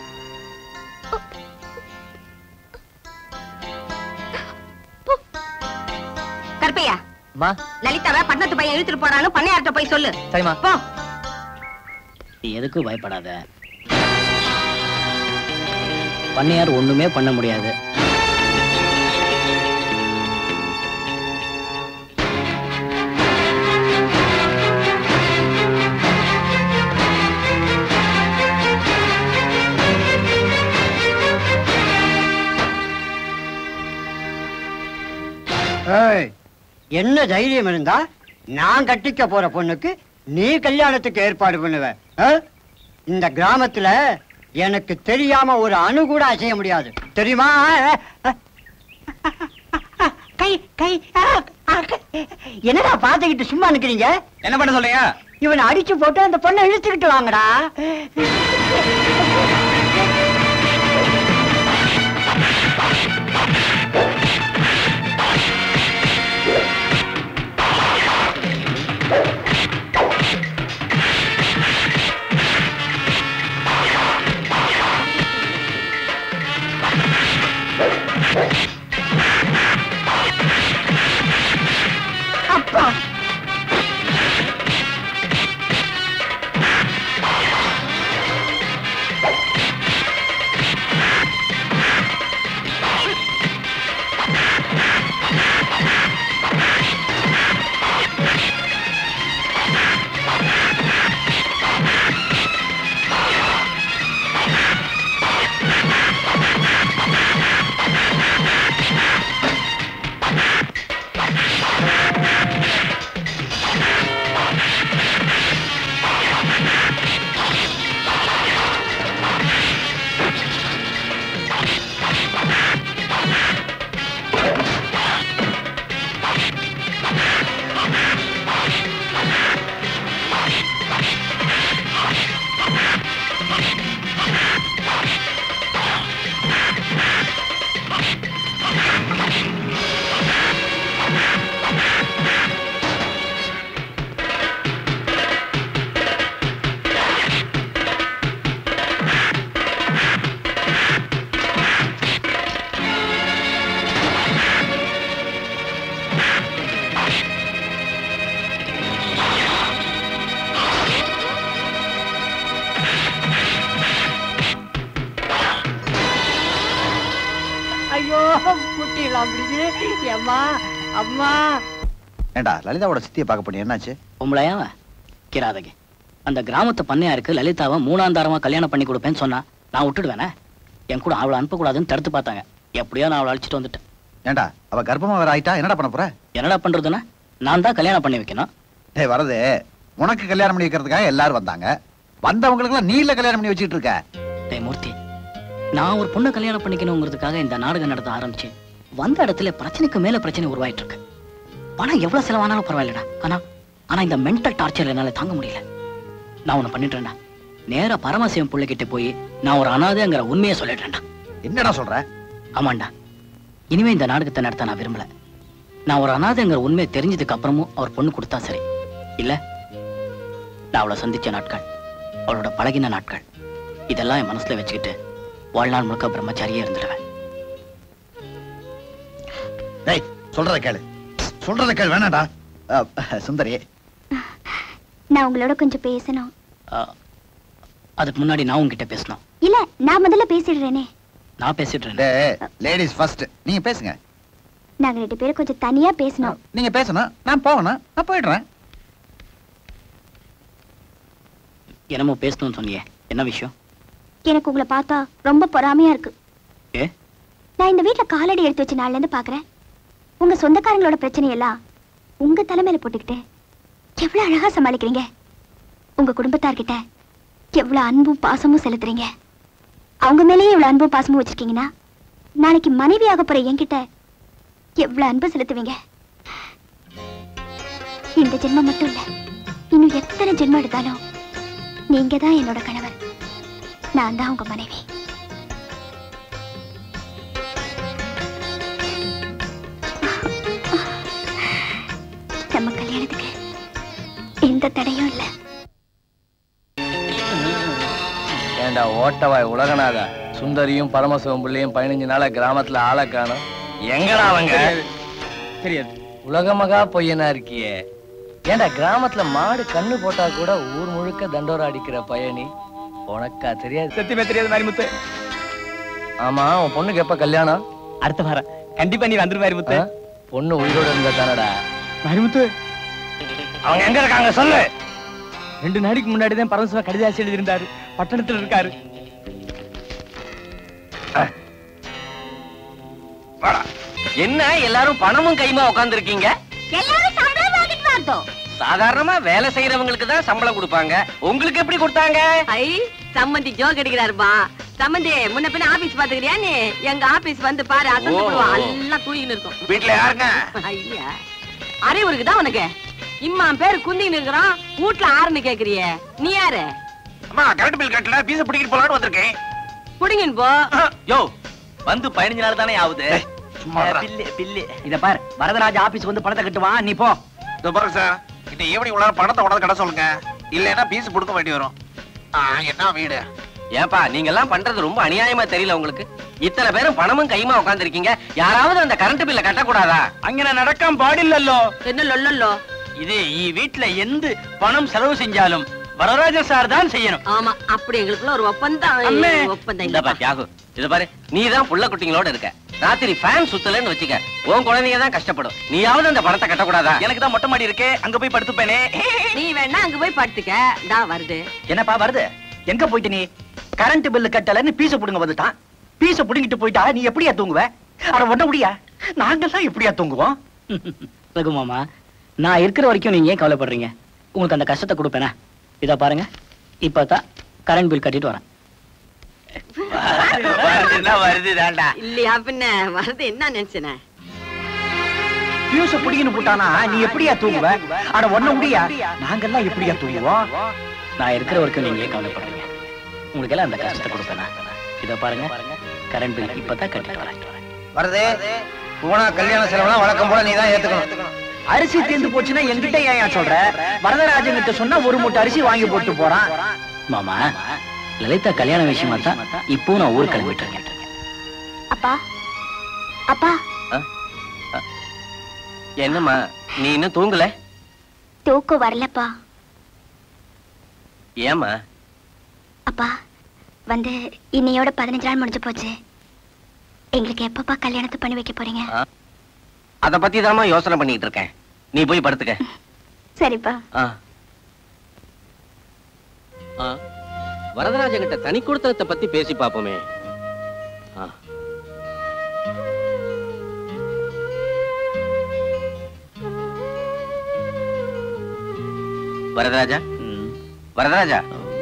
R: கருப்பையா
O: அம்மா
R: லலிதாவை பட்டணத்து பையன் இழுத்துட்டு போறான்னு பண்ணையார்ட்ட போய் சொல்லு
O: சரிம்மா
R: போ
C: நீ எதுக்கும் பயப்படாத பண்ணையார் ஒண்ணுமே பண்ண முடியாது
S: ஏய், என்ன தைரியம் இருந்தா நான் கட்டிக்க போற பொண்ணுக்கு நீ கல்யாணத்துக்கு ஏற்பாடு பண்ணுவ ஆ? இந்த கிராமத்துல எனக்கு தெரியாம ஒரு அணு கூட அசைய முடியாது தெரியுமா கை கை ஆ, ஆ, கை. என்னடா பாத்துக்கிட்டு சும்மா நிக்கிறீங்க
O: என்ன பண்ண சொல்றீங்க
S: இவனை அடிச்சு போட்டு அந்த பொண்ணை இழுத்துக்கிட்டு வாங்கடா அப்பா ஐயோ முட்டிடலாம் அப்படிங்குது அம்மா அம்மா
F: ஏண்டா லலிதாவோட சித்தியை பார்க்க போனீங்க என்னாச்சு
C: பொம்பளையா கிராதகி அந்த கிராமத்து பண்ணையாருக்கு லலிதாவை மூணாந்தாரமா கல்யாணம் பண்ணி கொடுப்பேன்னு சொன்னா நான் விட்டுடுவேனே என் கூட அவளை அனுப்பக்கூடாதுன்னு தடுத்து பார்த்தாங்க எப்படியோ நான் அவளை அழைச்சிட்டு வந்துட்டேன்
F: ஏண்டா அவ கர்ப்பமா வேற ஆயிட்டா என்னடா பண்ண போற
C: என்னடா பண்றதுன்னா நான் தான் கல்யாணம் பண்ணி வைக்கணும்
F: டேய் வரது உனக்கு கல்யாணம் பண்ணி வைக்கிறதுக்காக எல்லாரும் வந்தாங்க வந்தவங்களுக்கு எல்லாம் நீ இல்ல கல்யாணம் பண்ணி வச்சிட்டு இருக்க
C: டேய் மூர்த்தி நான் ஒரு பொண்ணை கல்யாணம் பண்ணிக்கணுங்கிறதுக்காக இந்த நாடகம் நடத்த ஆரம்பிச்சு வந்த இடத்துல பிரச்சனைக்கு மேல பிரச்சனை உருவாயிட்டு இருக்கு பணம் எவ்வளவு செலவானாலும் பரவாயில்லடா ஆனா ஆனா இந்த மென்டல் டார்ச்சர் என்னால தாங்க முடியல நான் ஒண்ணு பண்ணிட்டேன்டா நேரா பரமசிவம் பிள்ளைகிட்ட போய் நான் ஒரு அனாதைங்கிற உண்மையை சொல்லிடுறேன்டா
F: என்னடா சொல்ற
C: ஆமாண்டா இனிமே இந்த நாடகத்தை நடத்த நான் விரும்பல நான் ஒரு அனாதைங்கிற உண்மையை தெரிஞ்சதுக்கு அப்புறமும் அவர் பொண்ணு கொடுத்தா சரி இல்ல நான் அவளை சந்திச்ச நாட்கள் அவளோட பழகின நாட்கள் இதெல்லாம் என் மனசுல வச்சுக்கிட்டு வாழ்நாள் முழுக்க பிரம்மச்சாரியே இருந்துடுவேன்
F: டேய் சொல்றத கேளு சொல்றத கேளு வேணாடா அஹ், சுந்தரி
M: நான் உங்களோட கொஞ்சம் பேசணும்
C: அதுக்கு முன்னாடி நான் உங்ககிட்ட பேசணும்
M: இல்ல நான் முதல்ல பேசிடுறேனே
C: நான் பேசிடுறேன்
F: லேடிஸ் ஃபர்ஸ்ட் நீங்க பேசுங்க
M: நாங்க ரெண்டு பேரும் கொஞ்சம் தனியா பேசணும்
F: நீங்க பேசணும் நான் போகணும் நான் போயிடுறேன்
C: என்னமோ பேசணும்னு சொன்னியே என்ன விஷயம்
M: எனக்கு உங்களை பார்த்தா ரொம்ப பொறாமையா இருக்கு
C: ஏ?
M: நான் இந்த வீட்ல காலடி எடுத்து வச்ச நாள்ல இருந்து பாக்குறேன் உங்க சொந்தக்காரங்களோட பிரச்சனையெல்லாம் உங்க தலைமையில போட்டுக்கிட்டு எவ்வளவு அழகா சமாளிக்கிறீங்க உங்க குடும்பத்தார்கிட்ட எவ்வளவு அன்பும் பாசமும் செலுத்துறீங்க அவங்க மேலேயே இவ்வளவு அன்பும் பாசமும் வச்சிருக்கீங்கன்னா நாளைக்கு மனைவியாக போற என்கிட்ட எவ்வளவு அன்பு செலுத்துவீங்க இந்த ஜென்மம் மட்டும் இல்ல இன்னும் எத்தனை ஜென்மம் எடுத்தாலும் நீங்க தான் என்னோட கணவர் நான் தான் உங்க மனைவி நம்ம கல்யாணத்துக்கு எந்த தடையும் இல்ல
T: ஏண்டா ஓட்டவாய் உலகநாதா சுந்தரியும் பரமசிவம் பிள்ளையும் பதினஞ்சு நாளா கிராமத்துல ஆளை காணும் எங்கடா அவங்க தெரியாது உலக மகா பொய்யனா இருக்கியே ஏண்டா கிராமத்துல மாடு கண்ணு போட்டா கூட ஊர் முழுக்க தண்டோரா அடிக்கிற பயணி உனக்கா தெரியாது
H: சத்தியமே தெரியாது மாரிமுத்து
T: ஆமா உன் பொண்ணுக்கு எப்ப கல்யாணம்
H: அடுத்த வாரம் கண்டிப்பா நீ வந்துரு மாரிமுத்து
T: ஆ? பொண்ணு உயிரோட இருந்தா தானடா
H: மாரிமுத்து
T: அவங்க எங்க இருக்காங்க சொல்லு
H: ரெண்டு நாளைக்கு முன்னாடி தான் பரமசிவா கடிதாசி எழுதியிருந்தாரு பட்டணத்துல இருக்காரு
L: என்ன எல்லாரும் பணமும் கைமா உட்கார்ந்து இருக்கீங்க
M: எல்லாரும் சம்பளம் வாங்கிட்டு வந்தோம்
L: சாதாரணமா வேலை செய்யறவங்களுக்கு தான் சம்பளம் கொடுப்பாங்க உங்களுக்கு எப்படி கொடுத்தாங்க
I: ஐ சம்மந்தி ஜோக் அடிக்கிறாருப்பா சம்மந்தி முன்ன பின்ன ஆபீஸ் பாத்துக்கிறியா நீ எங்க ஆபீஸ் வந்து பாரு அசந்து
L: ஓ.
I: போடுவான் எல்லாம் தூக்கின்னு இருக்கும்
F: வீட்டுல யாருங்க
I: இல்லையா அறிவுருக்கு தான் உனக்கு இம்மா பேர் குந்தின்னு இருக்கிறான் வீட்ல ஆறுன்னு கேக்குறியே நீ யாரு
N: அம்மா கரண்ட் பில் கட்டல பீஸ பிடிக்கிட்டு போலான்னு வந்திருக்கேன்
I: புடிங்கின்னு போ
N: யோ வந்து பதினஞ்சு நாள் தானே ஆகுது
B: பில்லு பில்லு இத பார் வரதராஜ ஆபீஸ் வந்து பணத்தை கட்டுவான் நீ போ
N: இதோ பாருங்க சார் இந்த ஈவினிங் உள்ள பணத்தை உடனே கட்ட சொல்லுங்க இல்லைன்னா பீஸ் கொடுக்க வேண்டி வரும் ஆ, என்ன வீடு
L: ஏன்பா நீங்க எல்லாம் பண்றது ரொம்ப அநியாயமா தெரியல உங்களுக்கு இத்தனை பேரும் பணமும் கைமா உட்கார்ந்து இருக்கீங்க யாராவது அந்த கரண்ட் பில்ல கட்டக்கூடாதா
B: அங்கே நடக்காம பாடில்லல்லோ
I: என்ன லொல்லோ
B: இது ஈ வீட்ல எந்த பணம் செலவு செஞ்சாலும் வரராஜ சார் தான் செய்யணும்
I: ஆமா அப்படி எங்களுக்குள்ள ஒரு ஒப்பந்தம்
B: அம்மே.
I: ஒப்பந்தம்
L: இந்த பா
I: இல்லப்பா
L: தியாகு இது பாரு நீ தான் புள்ள குட்டிங்களோட இருக்க ராத்திரி ஃபேன் சுத்தலன்னு வச்சுக்க உன் குழந்தைங்க தான் கஷ்டப்படும் நீயாவது அந்த பணத்தை கட்டக்கூடாதா
B: எனக்கு தான் மொட்டை மாடி இருக்கு அங்க போய் படுத்துப்பேனே
I: நீ வேணா அங்க போய் படுத்துக்க தா வருது
B: என்னப்பா வருது எங்க போயிட்டு நீ கரண்ட் பில்லு கட்டலன்னு பீச புடுங்க வந்துட்டான் பீச புடுங்கிட்டு போயிட்டா நீ எப்படியா தூங்குவ அட ஒண்ண முடியா நாங்கெல்லாம் எப்படியா தூங்குவோம்
C: ரகு மாமா நான் இருக்கிற வரைக்கும் நீங்க ஏன் கவலைப்படுறீங்க உங்களுக்கு அந்த கஷ்டத்தை கொடுப்பேனா இத பாருங்க இப்பதான் கரண்ட் பில் கட்டிட்டு வரேன்
N: வருதுன்னா வருது தாண்டா
I: இல்லையா பின்ன வருது என்ன நினைச்சன
B: பியூச புடிங்கின்னு போட்டானா நீ எப்படியா தூங்குவ அட ஒண்ண முடியா நாங்கெல்லாம் எப்படியா தூங்குவோம்
C: நான் இருக்கிற வரைக்கும் நீங்க ஏன் கவலைப்படுறீங்க உங்களுக்கு எல்லாம் அந்த கஷ்டத்தை கொடுப்பேனா இத பாருங்க கரண்ட் பில் இப்பதான் கட்டிட்டு வரேன்
J: வருது போனா கல்யாண செலவுலாம் வழக்கம் போல நீ தான் ஏத்துக்கணும்
B: அரிசி தீர்ந்து போச்சுன்னா என்கிட்ட ஏன் சொல்ற வரதராஜன் கிட்ட சொன்னா ஒரு மூட்டை அரிசி வாங்கி போட்டு போறான்
C: மாமா லலிதா கல்யாண விஷயமா தான் இப்போ நான் ஊர் கிளம்பிட்டு இருக்கேன்
M: அப்பா அப்பா
L: என்னம்மா நீ இன்னும் தூங்கல
M: தூக்கம் வரலப்பா
L: ஏமா
M: அப்பா வந்து இன்னையோட பதினஞ்சு நாள் முடிஞ்சு போச்சு எங்களுக்கு எப்பப்பா கல்யாணத்தை பண்ணி வைக்க போறீங்க
L: அத பத்தி தாம்மா யோசனை பண்ணிட்டு இருக்கேன் நீ போய் படுத்துக்க
M: சரிப்பா
L: ஆ. ஆ, வரதராஜன் கிட்ட தனி கொடுத்தனத்தை பத்தி பேசி பாப்போமே ஆ. வரதராஜா வரதராஜா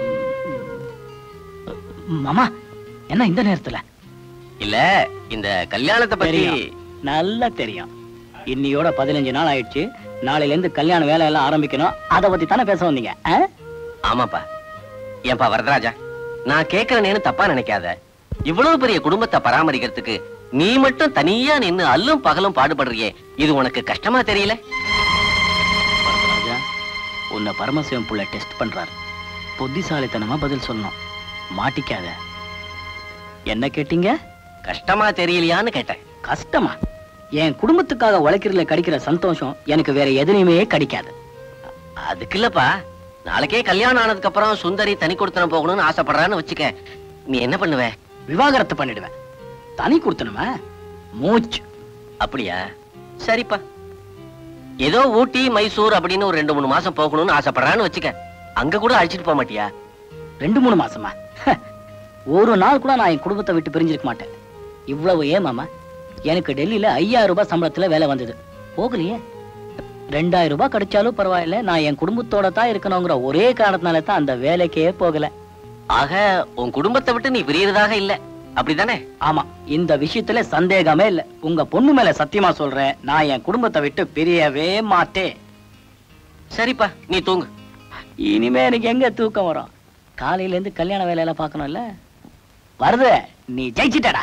C: மாமா என்ன இந்த நேரத்துல
L: இல்ல இந்த கல்யாணத்தை பத்தி
C: தெரியும் நல்லா தெரியும் இன்னியோட பதினஞ்சு நாள் ஆயிடுச்சு நாளையில இருந்து கல்யாண வேலை எல்லாம் ஆரம்பிக்கணும் அத பத்தி தானே பேச வந்தீங்க ஆ?
L: ஆமாப்பா ஏன்பா வரதராஜா நான் கேக்குறேனேன்னு தப்பா நினைக்காத இவ்வளவு பெரிய குடும்பத்தை பராமரிக்கிறதுக்கு நீ மட்டும் தனியா நின்னு அல்லும் பகலும் பாடுபடுறியே இது உனக்கு கஷ்டமா தெரியல
C: ராஜா உன்னை பரமசிவம் புள்ள டெஸ்ட் பண்றாரு புத்திசாலித்தனமா பதில் சொல்லணும் மாட்டிக்காத என்ன கேட்டீங்க
L: கஷ்டமா தெரியலையான்னு கேட்டேன்
C: கஷ்டமா என் குடும்பத்துக்காக உழைக்கிறதுல கிடைக்கிற சந்தோஷம் எனக்கு வேற எதுலையுமே கிடைக்காது
L: அதுக்கு இல்லப்பா நாளைக்கே கல்யாணம் ஆனதுக்கு அப்புறம் சுந்தரி தனி கொடுத்தனம் போகணும்னு ஆசைப்படுறான்னு வச்சுக்க நீ என்ன பண்ணுவ
C: விவாகரத்து பண்ணிடுவேன் தனி கொடுத்தனுமா மூச்சு
L: அப்படியா சரிப்பா ஏதோ ஊட்டி மைசூர் அப்படின்னு ஒரு ரெண்டு மூணு மாசம் போகணும்னு ஆசைப்படுறான்னு வச்சுக்க அங்க கூட அழைச்சிட்டு போக மாட்டியா
C: ரெண்டு மூணு மாசமா ஒரு நாள் கூட நான் என் குடும்பத்தை விட்டு பிரிஞ்சிருக்க மாட்டேன் இவ்வளவு ஏன் மாமா எனக்கு டெல்லியில ஐயாயிரம் ரூபாய் சம்பளத்துல வேலை வந்தது போகலையே ரெண்டாயிரம் ரூபாய் கிடைச்சாலும் பரவாயில்ல நான் என் குடும்பத்தோட தான் இருக்கணுங்கிற ஒரே காரணத்தினால தான் அந்த வேலைக்கே போகல
L: ஆக உன் குடும்பத்தை விட்டு நீ பிரியறதாக இல்ல அப்படிதானே
C: ஆமா இந்த விஷயத்துல சந்தேகமே இல்ல உங்க பொண்ணு மேல சத்தியமா சொல்றேன் நான் என் குடும்பத்தை விட்டு பிரியவே மாட்டேன்
L: சரிப்பா நீ தூங்கு
C: இனிமே எனக்கு எங்க தூக்கம் வரும் காலையில இருந்து கல்யாண வேலையெல்லாம் பார்க்கணும்ல வருது நீ ஜெயிச்சிட்டடா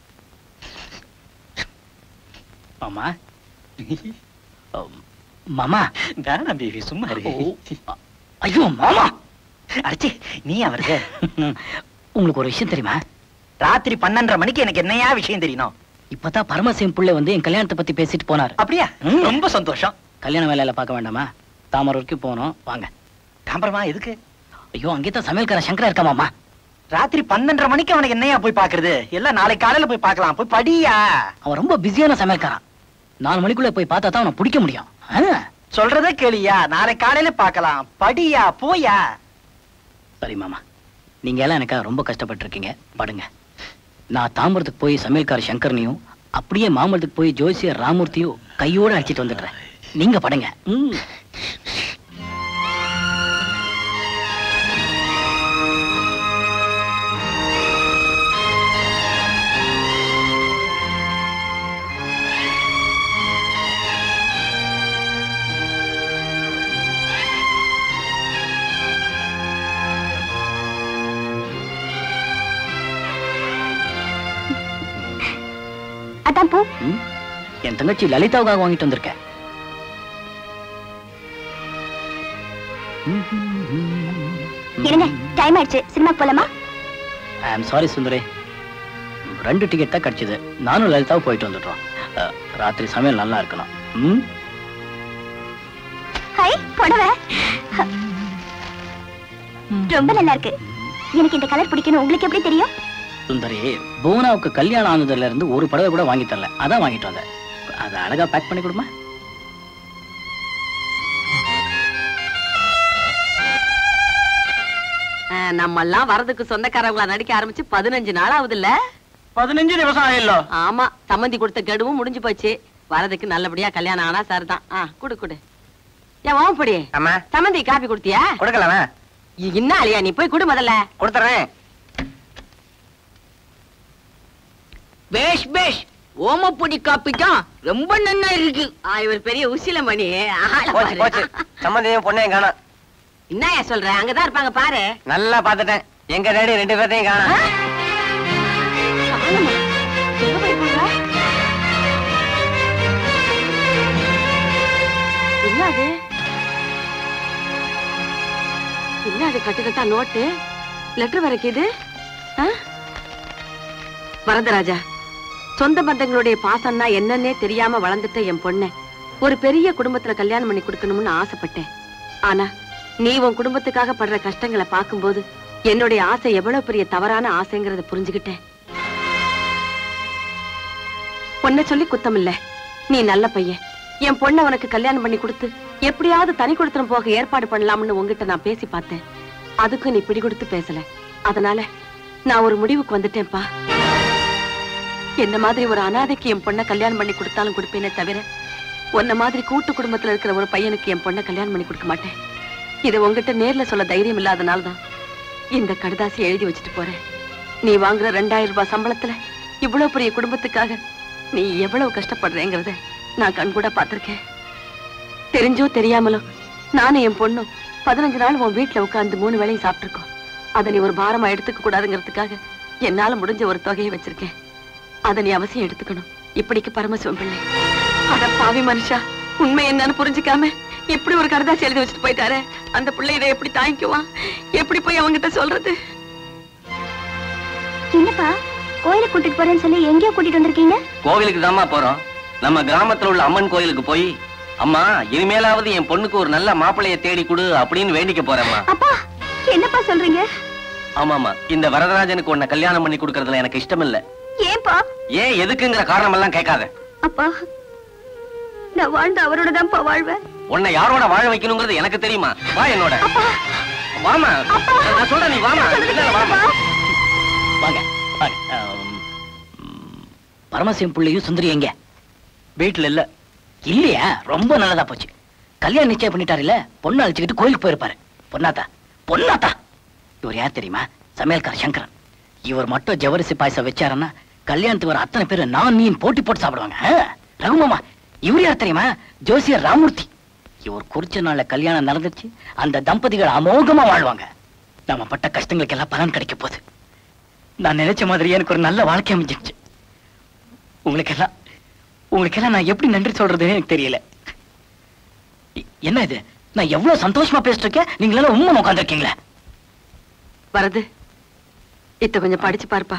C: மாமா மாமா
B: வேணாம் பேபி சும்மா இரு
C: ஐயோ மாமா
B: அடிச்சி நீ அவருக்கு
C: உங்களுக்கு ஒரு விஷயம் தெரியுமா
B: ராத்திரி பன்னெண்டரை மணிக்கு எனக்கு என்னையா விஷயம் தெரியணும்
C: இப்பதான் பரமசிவம் புள்ள வந்து என் கல்யாணத்தை பத்தி பேசிட்டு போனார்
B: அப்படியா ரொம்ப சந்தோஷம்
C: கல்யாண வேலையில பார்க்க வேண்டாமா தாமரை வரைக்கும் போனோம் வாங்க
B: தாம்பரமா எதுக்கு
C: ஐயோ அங்கேதான் சமையல்கார சங்கரா இருக்கா மாமா
B: ராத்திரி பன்னெண்டரை மணிக்கு அவனுக்கு என்னையா போய் பாக்குறது எல்லாம் நாளைக்கு காலையில போய் பார்க்கலாம் போய் படியா
C: அவன் ரொம்ப பிஸியான சமையல்காரன் நாலு மணிக்குள்ள போய் பார்த்தா தான் அவனை பிடிக்க முடியும் ஆ?
B: சொல்றதே கேளியா நாளைக்கு காலையில பார்க்கலாம் படியா போயா
C: சரி மாமா நீங்க எல்லாம் எனக்காக ரொம்ப கஷ்டப்பட்டிருக்கீங்க படுங்க நான் தாம்பரத்துக்கு போய் சமையல்கார சங்கரனையும் அப்படியே மாமல்லத்துக்கு போய் ஜோசியர் ராமூர்த்தியும் கையோட அழைச்சிட்டு வந்துடுறேன் நீங்க படுங்க ம்.
M: அதான் பூ
C: ம். என் தங்கச்சி லலிதாவுக்காக வாங்கிட்டு வந்திருக்கேன்
M: இருங்க டைம் ஆயிடுச்சு சினிமா போலாமா
C: ஐ ஆம் சாரி சுந்தரே ரெண்டு டிக்கெட் தான் கிடைச்சது நானும் லலிதாவும் போயிட்டு வந்துடுறோம் அஹ், ராத்திரி சமையல் நல்லா இருக்கணும் ம்
M: ஹை புடவை ரொம்ப நல்லா இருக்கு எனக்கு இந்த கலர் பிடிக்கணும் உங்களுக்கு எப்படி தெரியும்
C: சுந்தரி பூனாவுக்கு கல்யாணம் ஆனதுல இருந்து ஒரு புடவை கூட வாங்கி தரல அதான் வாங்கிட்டு வந்தேன் அதை அழகா பேக் பண்ணி கொடுமா
I: நம்ம எல்லாம் வரதுக்கு சொந்தக்காரங்களா நடிக்க ஆரம்பிச்சு பதினஞ்சு நாள் ஆகுது இல்ல
B: பதினஞ்சு நிமிஷம் ஆயில்லோ
I: ஆமா சம்மந்தி கொடுத்த கெடுவும் முடிஞ்சு போச்சு வரதுக்கு நல்லபடியா கல்யாணம் ஆனா சார் தான் ஆ குடு குடு ஏன் ஓம்படி
B: அம்மா
I: சம்மந்தி காப்பி கொடுத்தியா
B: கொடுக்கலாமா
I: என்ன அழியா நீ போய் குடு முதல்ல
B: கொடுத்துறேன்
I: பேஷ் பேஷ் ஓமப்பொடி காப்பி தான் ரொம்ப நன்னா இருக்கு ஆ, இவர் பெரிய உசில மணி ஆள
J: போச்சு
I: பாரு.
J: போச்சு சம்மந்தியும் பொண்ணையும் காணோம்
I: என்னய்யா சொல்ற அங்கதான் இருப்பாங்க பாரு
J: நல்லா பாத்துட்டேன் எங்க டேடி ரெண்டு பேர்த்தையும் காணோம்
I: எங்க போயிருப்பாங்க என்ன அது என்ன அது கட்டு கட்டா நோட்டு லெட்டர் வரைக்குது ஆ? வரதராஜா சொந்த பந்தங்களுடைய பாசம்னா என்னன்னே தெரியாம வளர்ந்துட்ட என் பொண்ண ஒரு பெரிய குடும்பத்துல கல்யாணம் பண்ணி கொடுக்கணும்னு ஆசைப்பட்டேன் ஆனா நீ உன் குடும்பத்துக்காக படுற கஷ்டங்களை பார்க்கும்போது என்னுடைய ஆசை எவ்வளவு பெரிய தவறான ஆசைங்கிறத புரிஞ்சுகிட்டேன் பொண்ணை சொல்லி குத்தம் இல்ல நீ நல்ல பையன் என் பொண்ணை உனக்கு கல்யாணம் பண்ணி கொடுத்து எப்படியாவது தனி கொடுத்தனம் போக ஏற்பாடு பண்ணலாம்னு உன்கிட்ட நான் பேசி பார்த்தேன் அதுக்கும் நீ பிடி கொடுத்து பேசல அதனால நான் ஒரு முடிவுக்கு வந்துட்டேன்ப்பா என்ன மாதிரி ஒரு அனாதைக்கு என் பொண்ணை கல்யாணம் பண்ணி கொடுத்தாலும் கொடுப்பேனே தவிர உன்ன மாதிரி கூட்டு குடும்பத்துல இருக்கிற ஒரு பையனுக்கு என் பொண்ணை கல்யாணம் பண்ணி கொடுக்க மாட்டேன் இதை உன்கிட்ட நேர்ல சொல்ல தைரியம் இல்லாதனால தான் இந்த கடுதாசி எழுதி வச்சுட்டு போறேன் நீ வாங்குற ரெண்டாயிரம் ரூபாய் சம்பளத்துல இவ்வளவு பெரிய குடும்பத்துக்காக நீ எவ்வளவு கஷ்டப்படுறேங்கிறத நான் கண்கூட பார்த்திருக்கேன் தெரிஞ்சோ தெரியாமலோ நானும் என் பொண்ணும் பதினஞ்சு நாள் உன் வீட்டுல உட்கார்ந்து மூணு வேளையும் சாப்பிட்டிருக்கோம் அதை நீ ஒரு பாரமா எடுத்துக்க கூடாதுங்கிறதுக்காக என்னால முடிஞ்ச ஒரு தொகையை வச்சிருக்கேன் அதை நீ அவசியம் எடுத்துக்கணும் இப்படிக்கு பரமசிவம் பிள்ளை அட பாவி மனுஷா உண்மை என்னன்னு புரிஞ்சுக்காம இப்படி ஒரு கரதாசி எழுதி வச்சுட்டு போயிட்டாரே அந்த பிள்ளை இதை எப்படி தாங்கிக்குவான் எப்படி போய் அவங்கிட்ட சொல்றது
M: என்னப்பா கோயிலுக்கு கூட்டிட்டு போறேன்னு சொல்லி எங்கேயோ கூட்டிட்டு வந்திருக்கீங்க
L: கோவிலுக்கு தாம்மா போறோம் நம்ம கிராமத்துல உள்ள அம்மன் கோயிலுக்கு போய் அம்மா இனிமேலாவது என் பொண்ணுக்கு ஒரு நல்ல மாப்பிளைய தேடி கொடு அப்படின்னு வேண்டிக்க போறேம்மா
M: அப்பா என்னப்பா சொல்றீங்க
L: ஆமாமா இந்த வரதராஜனுக்கு உன்னை கல்யாணம் பண்ணி கொடுக்கறதுல எனக்கு இஷ்டம் இல்ல
M: ஏன்பா
L: ஏன் எதுக்குங்கிற காரணம் எல்லாம் கேட்காத
M: அப்பா நான் வாழ்ந்த அவரோட தான்ப்பா வாழ்வேன்
L: உன்னை யாரோட வாழ வைக்கணுங்கிறது எனக்கு தெரியுமா வா என்னோட வாமா நான் சொல்றேன் நீ வாமா இல்ல, வாமா
C: வாங்க வாங்க ஆம், ம், பரமசிவம் பிள்ளையும் சுந்தரி எங்க வீட்டுல இல்ல இல்லையா ரொம்ப நல்லதா போச்சு கல்யாணம் நிச்சயம் பண்ணிட்டாரு இல்ல பொண்ணு அழைச்சுக்கிட்டு கோயிலுக்கு போயிருப்பாரு பொன்னாத்தா பொன்னாத்தா இவர் யார் தெரியுமா சமையல்கார சங்கரன் இவர் மட்டும் ஜவரிசி பாயசம் வச்சாருன்னா கல்யாணத்துக்கு வர அத்தனை பேர் நான் நீ போட்டி போட்டு சாப்பிடுவாங்க ஆ? ரகுமாமா இவர் யார் தெரியுமா ஜோசியர் ராமூர்த்தி இவர் குறிச்ச நாள்ல கல்யாணம் நடந்துச்சு அந்த தம்பதிகள் அமோகமா வாழ்வாங்க நாம பட்ட கஷ்டங்களுக்கு எல்லாம் பலன் கிடைக்க போகுது நான் நினைச்ச மாதிரி எனக்கு ஒரு நல்ல வாழ்க்கை அமைஞ்சிருச்சு உங்களுக்கெல்லாம் உங்களுக்கெல்லாம் நான் எப்படி நன்றி சொல்றதுன்னு எனக்கு தெரியல இ- என்ன இது நான் எவ்வளவு சந்தோஷமா பேசிட்டு இருக்கேன் நீங்க எல்லாம் உண்மை உட்காந்துருக்கீங்களே
I: வரது இத்த கொஞ்சம் படிச்சு பாருப்பா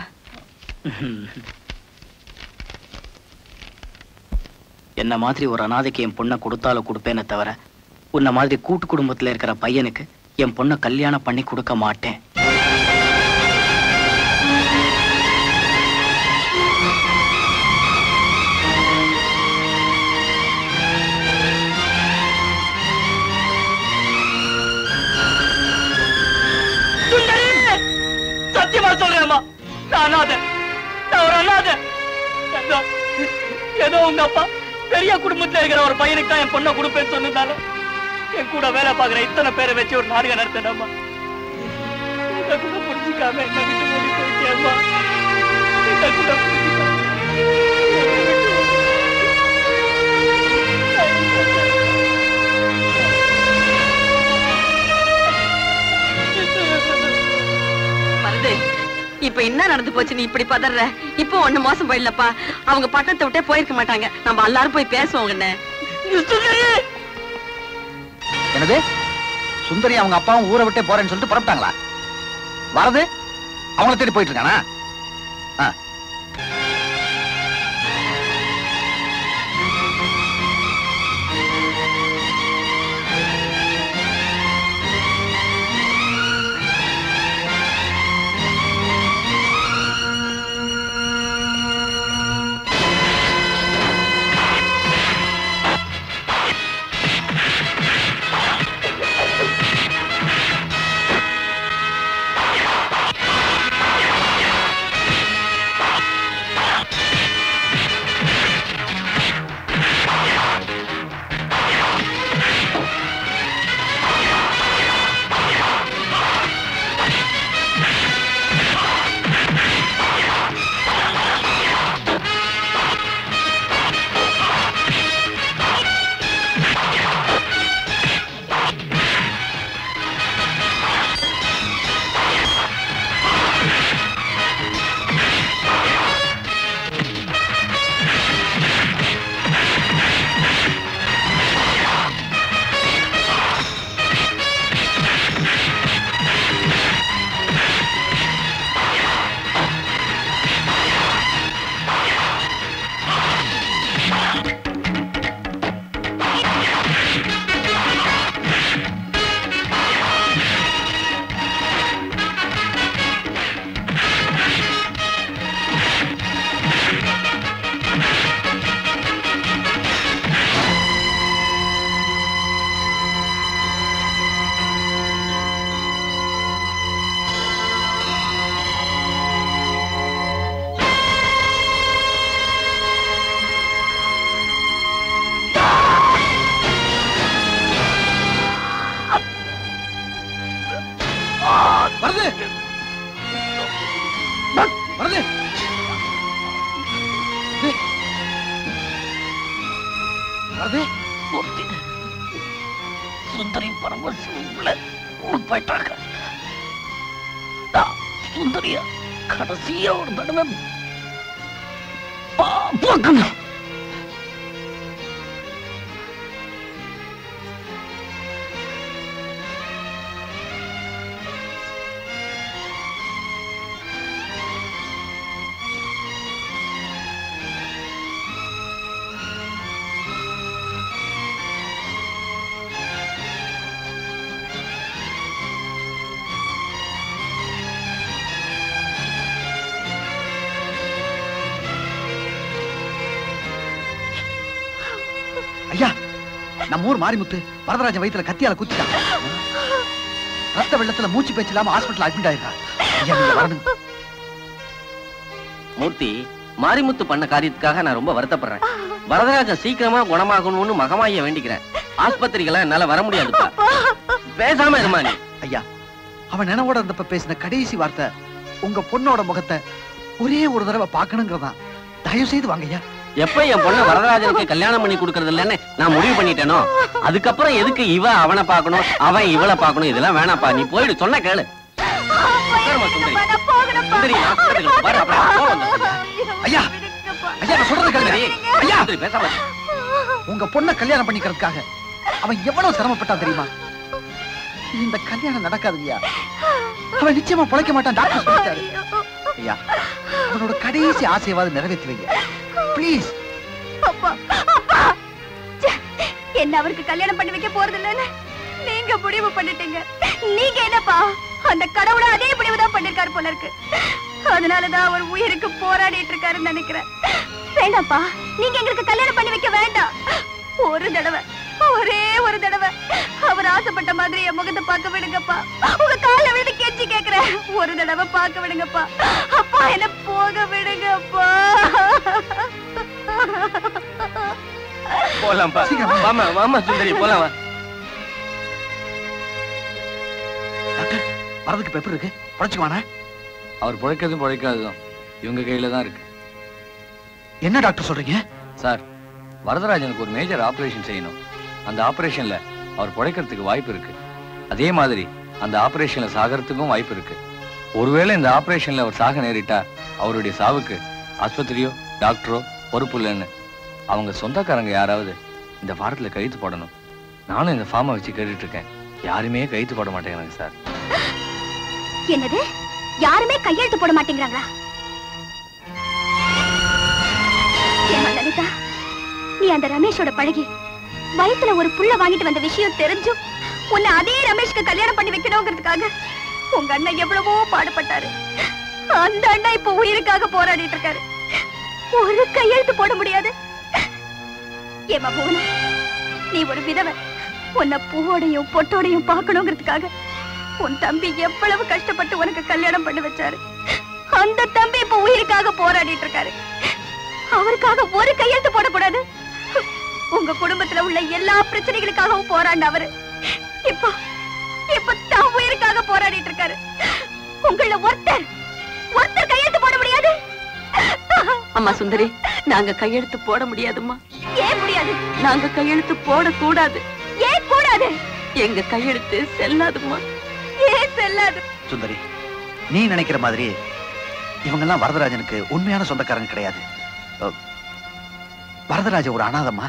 C: என்ன மாதிரி ஒரு அனாதைக்கு என் பொண்ணை கொடுத்தாலும் கொடுப்பேனே தவிர உன்ன மாதிரி கூட்டு குடும்பத்துல இருக்கிற பையனுக்கு என் பொண்ணை கல்யாணம் பண்ணி கொடுக்க மாட்டேன்
B: சத்தியமா சொல்றேம்மா நான் அனாதை நான் ஒரு அனாதை ஏதோ ஏதோ உங்க அப்பா பெரிய குடும்பத்துல இருக்கிற ஒரு பையனுக்கு தான் என் பொண்ணை கொடுப்பேன்னு சொன்னதால என் கூட வேலை பார்க்குற இத்தனை பேரை வச்சு ஒரு நாடகம் நடத்தினம்மா இதை கூட புரிஞ்சுக்காம என்ன விட்டு ஓடி போயிட்டேம்மா இதை கூட
I: வருது இப்ப என்ன நடந்து போச்சு நீ இப்படி பதற இப்போ ஒண்ணு மோசம் போயிடலப்பா அவங்க பட்டத்தை விட்டே போயிருக்க மாட்டாங்க நம்ம எல்லாரும் போய் பேசுவோம் என்ன
F: என்னது சுந்தரி அவங்க அப்பாவும் ஊரை விட்டே போறேன்னு சொல்லிட்டு புறப்பட்டாங்களா வரது அவங்கள தேடி போயிட்டு இருக்கானா ஆ.
B: ஆ
C: சுந்தரி பரமசிவம்ல ஊர் போயிட்டாங்க நான் சுந்தரியா கடைசியா ஒரு தடவை பா- பார்க்கணும்
F: ஐயா நம்ம ஊர் மாரிமுத்து வரதராஜன் வயித்துல கத்தியால குத்திட்டான் ரத்த வெள்ளத்துல மூச்சு பேச்சு இல்லாம ஹாஸ்பிட்டல் அட்மிட் ஆயிருக்கா ஐயா நீங்க வரணும்
L: மூர்த்தி மாரிமுத்து பண்ண காரியத்துக்காக நான் ரொம்ப வருத்தப்படுறேன் வரதராஜன் சீக்கிரமா குணமாகணும்னு மகமாய வேண்டிக்கிறேன் ஆஸ்பத்திரிக்கெல்லாம் என்னால வர முடியாதுப்பா பேசாம இருமா நீ
F: ஐயா அவன் நினைவோட இருந்தப்ப பேசின கடைசி வார்த்தை உங்க பொண்ணோட முகத்தை ஒரே ஒரு தடவை பார்க்கணுங்கிறதான் தயவு செய்து வாங்க ஐயா
L: எப்ப என் பொண்ண வரதராஜனுக்கு கல்யாணம் பண்ணி கொடுக்கறது இல்லைன்னு நான் முடிவு பண்ணிட்டேனோ அதுக்கப்புறம் எதுக்கு இவ அவனை பார்க்கணும் அவன் இவளை பார்க்கணும் இதெல்லாம் வேணாப்பா நீ போயிடு சொன்ன கேளு உட்காரும்மா, சுந்தரி. சுந்தரி, ஆஸ்பத்திரிக்கு வர, அப்புறம் கோவம் வந்துடும்.
F: ஐயா ஐயா நான் சொல்றது கேளுங்க ஐயா
L: சுந்தரி, பேசாம இரு.
F: உங்க பொண்ண கல்யாணம் பண்ணிக்கிறதுக்காக அவன் எவ்வளவு சிரமப்பட்டான் தெரியுமா இந்த கல்யாணம் நடக்காதுங்கய்யா அவன் நிச்சயமா பொழைக்க மாட்டான் டாக்டர் சொல்லிட்டாரு ஐயா அவனோட கடைசி ஆசையாவது நிறைவேற்றி வைங்க ப்ளீஸ்
M: அப்பா அப்பா ச்சே, என்ன அவருக்கு கல்யாணம் பண்ணி வைக்க போறது இல்லைன்னு நீங்க முடிவு பண்ணிட்டீங்க நீங்க என்னப்பா அந்த கடவுள அதே முடிவு தான் பண்ணிருக்காரு போல இருக்கு அதனாலதான் அவர் உயிருக்கு போராடிட்டு இருக்காருன்னு நினைக்கிறேன் வேண்டாம்ப்பா நீங்க எங்களுக்கு கல்யாணம் பண்ணி வைக்க வேண்டாம் ஒரு தடவை ஒரே ஒரு தடவை அவர் ஆசைப்பட்ட மாதிரி என் முகத்தை பார்க்க விடுங்கப்பா உங்க கால விழுந்து கெஞ்சி கேக்குறேன் ஒரு தடவை பார்க்க விடுங்கப்பா அப்பா என்ன போக விடுங்கப்பா
L: போலாம்ப்பா வாமா வாமா சுந்தரி போலாம் வா
F: வரதுக்கு பெப்பர் இருக்கு பொழைச்சுக்குவானா
T: அவர் பிழைக்கிறதும் பிழைக்காததும் இவங்க கையில தான் இருக்கு
F: என்ன டாக்டர் சொல்றீங்க
T: சார் வரதராஜனுக்கு ஒரு மேஜர் ஆபரேஷன் செய்யணும் அந்த ஆபரேஷன்ல அவர் பிழைக்கிறதுக்கு வாய்ப்பு இருக்கு அதே மாதிரி அந்த ஆபரேஷன்ல சாகறதுக்கும் வாய்ப்பு இருக்கு ஒருவேளை இந்த ஆபரேஷன்ல அவர் சாக நேரிட்டா அவருடைய சாவுக்கு ஆஸ்பத்திரியோ டாக்டரோ பொறுப்பு இல்லைன்னு அவங்க சொந்தக்காரங்க யாராவது இந்த வாரத்துல கையெழுத்து போடணும் நானும் இந்த ஃபார்மை வச்சு கேட்டுட்டு இருக்கேன் யாருமே கையெழுத்து போட மாட்டேங்கிறாங்க சார்
M: என்னது யாருமே கையெழுத்து போட மாட்டேங்கிறாங்களா ஏம்மா லலிதா நீ அந்த ரமேஷோட பழகி வயித்துல ஒரு புள்ள வாங்கிட்டு வந்த விஷயம் தெரிஞ்சும் உன்னை அதே ரமேஷ்க்கு கல்யாணம் பண்ணி வைக்கணுங்கிறதுக்காக உங்க அண்ணன் எவ்வளவோ பாடுபட்டாரு அந்த அண்ணா இப்ப உயிருக்காக போராடிட்டு இருக்காரு ஒரு கையெழுத்து போட முடியாது ஏமா புவனா நீ ஒரு விதவை உன்னை பூவோடையும் பொட்டோடையும் பார்க்கணுங்கிறதுக்காக உன் தம்பி எவ்வளவு கஷ்டப்பட்டு உனக்கு கல்யாணம் பண்ணி வச்சாரு அந்த தம்பி இப்ப உயிருக்காக போராடிட்டு இருக்காரு அவருக்காக ஒரு கையெழுத்து போடக்கூடாது உங்க குடும்பத்துல உள்ள எல்லா பிரச்சனைகளுக்காகவும் போராடின அவரு இப்போ இப்ப தான் உயிருக்காக போராடிட்டு இருக்காரு உங்கள ஒருத்தர் ஒருத்தர் கையெழுத்து போட முடியாது
I: அம்மா சுந்தரி நாங்க கையெழுத்து போட முடியாதும்மா
M: ஏன் முடியாது
I: நாங்க கையெழுத்து போடக்கூடாது
M: ஏன் கூடாது
I: எங்க கையெழுத்து செல்லாதும்மா
M: ஏன் செல்லாது
F: சுந்தரி நீ நினைக்கிற மாதிரி இவங்கெல்லாம் வரதராஜனுக்கு உண்மையான சொந்தக்காரங்க கிடையாது அஹ், வரதராஜ ஒரு அனாதம்மா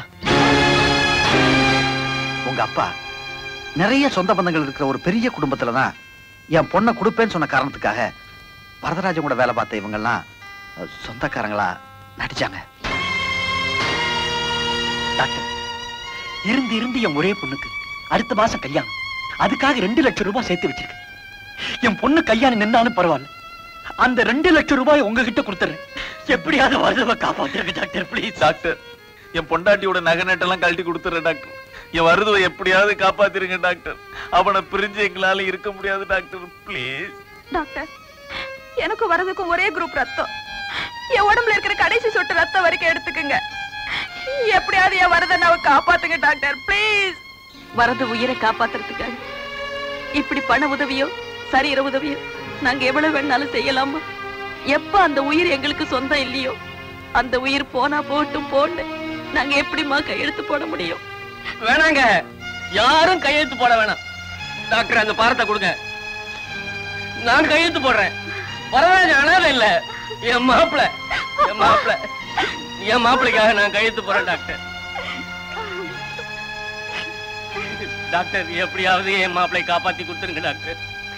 F: உங்க அப்பா நிறைய சொந்த பந்தங்கள் இருக்கிற ஒரு பெரிய குடும்பத்துல தான் என் பொண்ணை கொடுப்பேன்னு சொன்ன காரணத்துக்காக வரதராஜன் கூட வேலை பார்த்த இவங்கெல்லாம் அஹ், சொந்தக்காரங்களா நடிச்சாங்க
B: டாக்டர் இருந்து இருந்து என் ஒரே பொண்ணுக்கு அடுத்த மாசம் கல்யாணம் அதுக்காக ரெண்டு லட்சம் ரூபாய் சேர்த்து வச்சிருக்கேன் என் பொண்ணு கல்யாணம் நின்னாலும் பரவாயில்ல அந்த ரெண்டு லட்சம் ரூபாய் உங்ககிட்ட கொடுத்துறேன் எப்படியாவது வருதவை காப்பாத்துருங்க டாக்டர் ப்ளீஸ்
N: டாக்டர் என் பொண்டாட்டியோட நகை நட்டெல்லாம் கழட்டி கொடுத்துறேன் டாக்டர் என் வருதுவை எப்படியாவது காப்பாத்திருங்க டாக்டர் அவனை பிரிஞ்சு எங்களால இருக்க முடியாது டாக்டர் ப்ளீஸ்
G: டாக்டர் எனக்கும் வரதுக்கும் ஒரே குரூப் ரத்தம் என் உடம்புல இருக்கிற கடைசி சொட்டு ரத்தம் வரைக்கும் எடுத்துக்குங்க எப்படியாவது என் வரதனாவை காப்பாத்துங்க டாக்டர் ப்ளீஸ்
I: வரது உயிரை காப்பாத்துறதுக்காக இப்படி பண உதவியோ சரீர உதவியோ நாங்க எவ்வளவு வேணாலும் செய்யலாமா எப்ப அந்த உயிர் எங்களுக்கு சொந்தம் இல்லையோ அந்த உயிர் போனா போட்டும் போன்னு நாங்க எப்படிம்மா கையெழுத்து போட முடியும்
H: வேணாங்க
L: யாரும் கையெழுத்து போட வேணாம் டாக்டர் அந்த பாரத்தை கொடுங்க நான் கையெழுத்து போடுறேன் வரராஜ அனாதை இல்ல என் மாப்பிள என் மாப்பிள என் மாப்பிளைக்காக நான் கையெழுத்து போறேன் டாக்டர் டாக்டர் எப்படியாவது என் மாப்பிளை காப்பாத்தி கொடுத்துருங்க டாக்டர்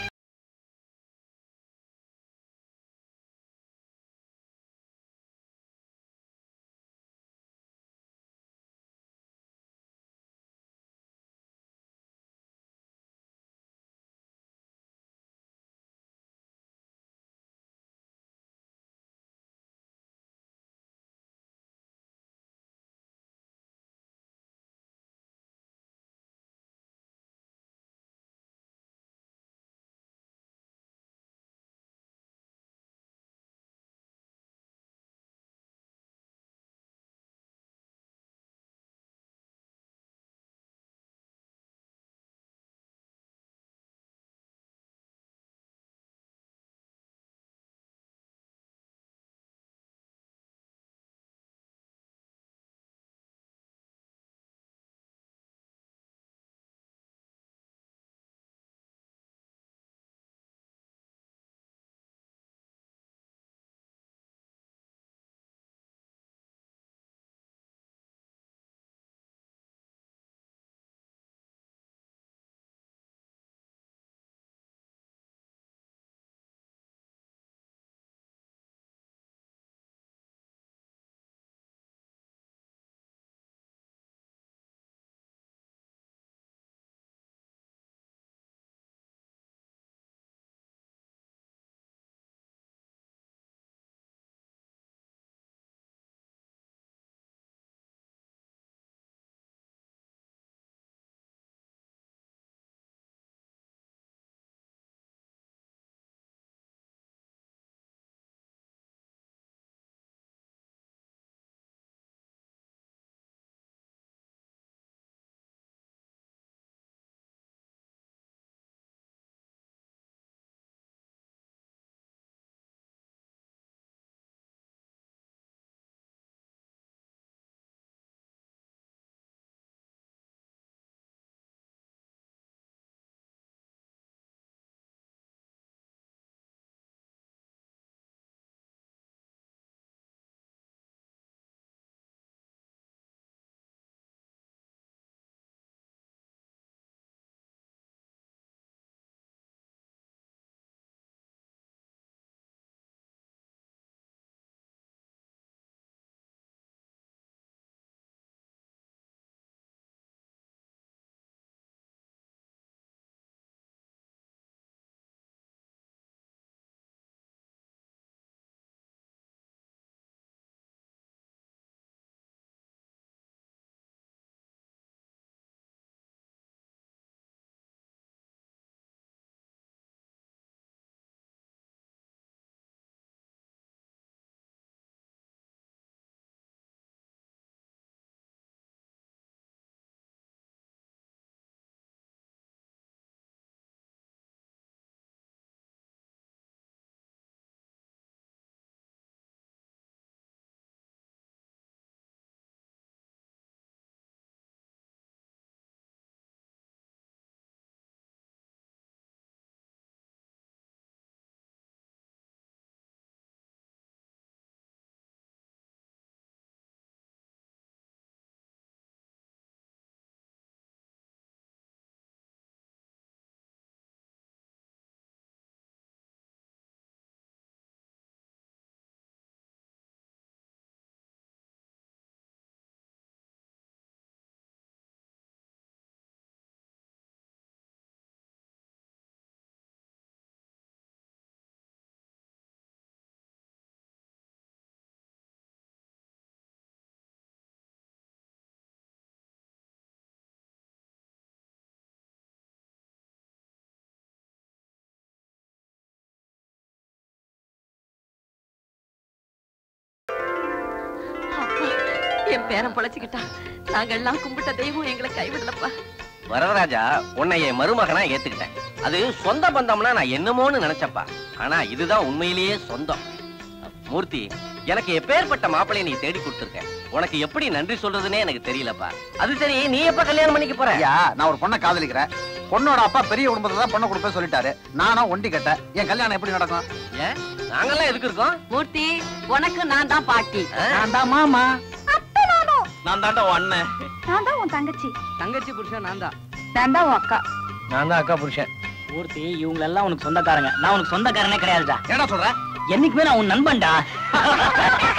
I: அப்பா, என் பேரன் பொழைச்சுக்கிட்டான் நாங்கெல்லாம் கும்பிட்ட தெய்வம் எங்களை கைவிடலப்பா
L: வரதராஜா உன்னை என் மருமகனா ஏத்துக்கிட்டேன் அது சொந்த பந்தம்னா நான் என்னமோன்னு நினைச்சப்பா ஆனா இதுதான் உண்மையிலேயே சொந்தம் மூர்த்தி எனக்கு எப்பேற்பட்ட மாப்பிள்ளைய நீ தேடி கொடுத்துருக்க உனக்கு எப்படி நன்றி சொல்றதுன்னே எனக்கு தெரியலப்பா அது சரி நீ எப்ப கல்யாணம் பண்ணிக்க போற
F: ஐயா நான் ஒரு பொண்ணை காதலிக்கிறேன் பொண்ணோட அப்பா பெரிய குடும்பத்தை தான் பொண்ணை கொடுப்பேன் சொல்லிட்டாரு நானும் ஒண்டி கட்ட என் கல்யாணம் எப்படி நடக்கும்
L: ஏன் நாங்கெல்லாம் எதுக்கு இருக்கோம்
I: மூர்த்தி உனக்கு நான் தான் பாட்டி
B: நான் தான் மாமா
N: நான் தாண்டா உன் அண்ணன்
G: நான் தான் உன் தங்கச்சி
B: தங்கச்சி புருஷன் நான் தான்
G: நான் தான் உன் அக்கா
T: நான் தான் அக்கா புருஷன்
C: மூர்த்தி இவங்க எல்லாம் உனக்கு சொந்தக்காரங்க நான் உனக்கு சொந்தக்காரனே கிடையாதுடா
F: என்ன சொல்ற
C: என்னைக்குமே நான் உன் நண்பன்டா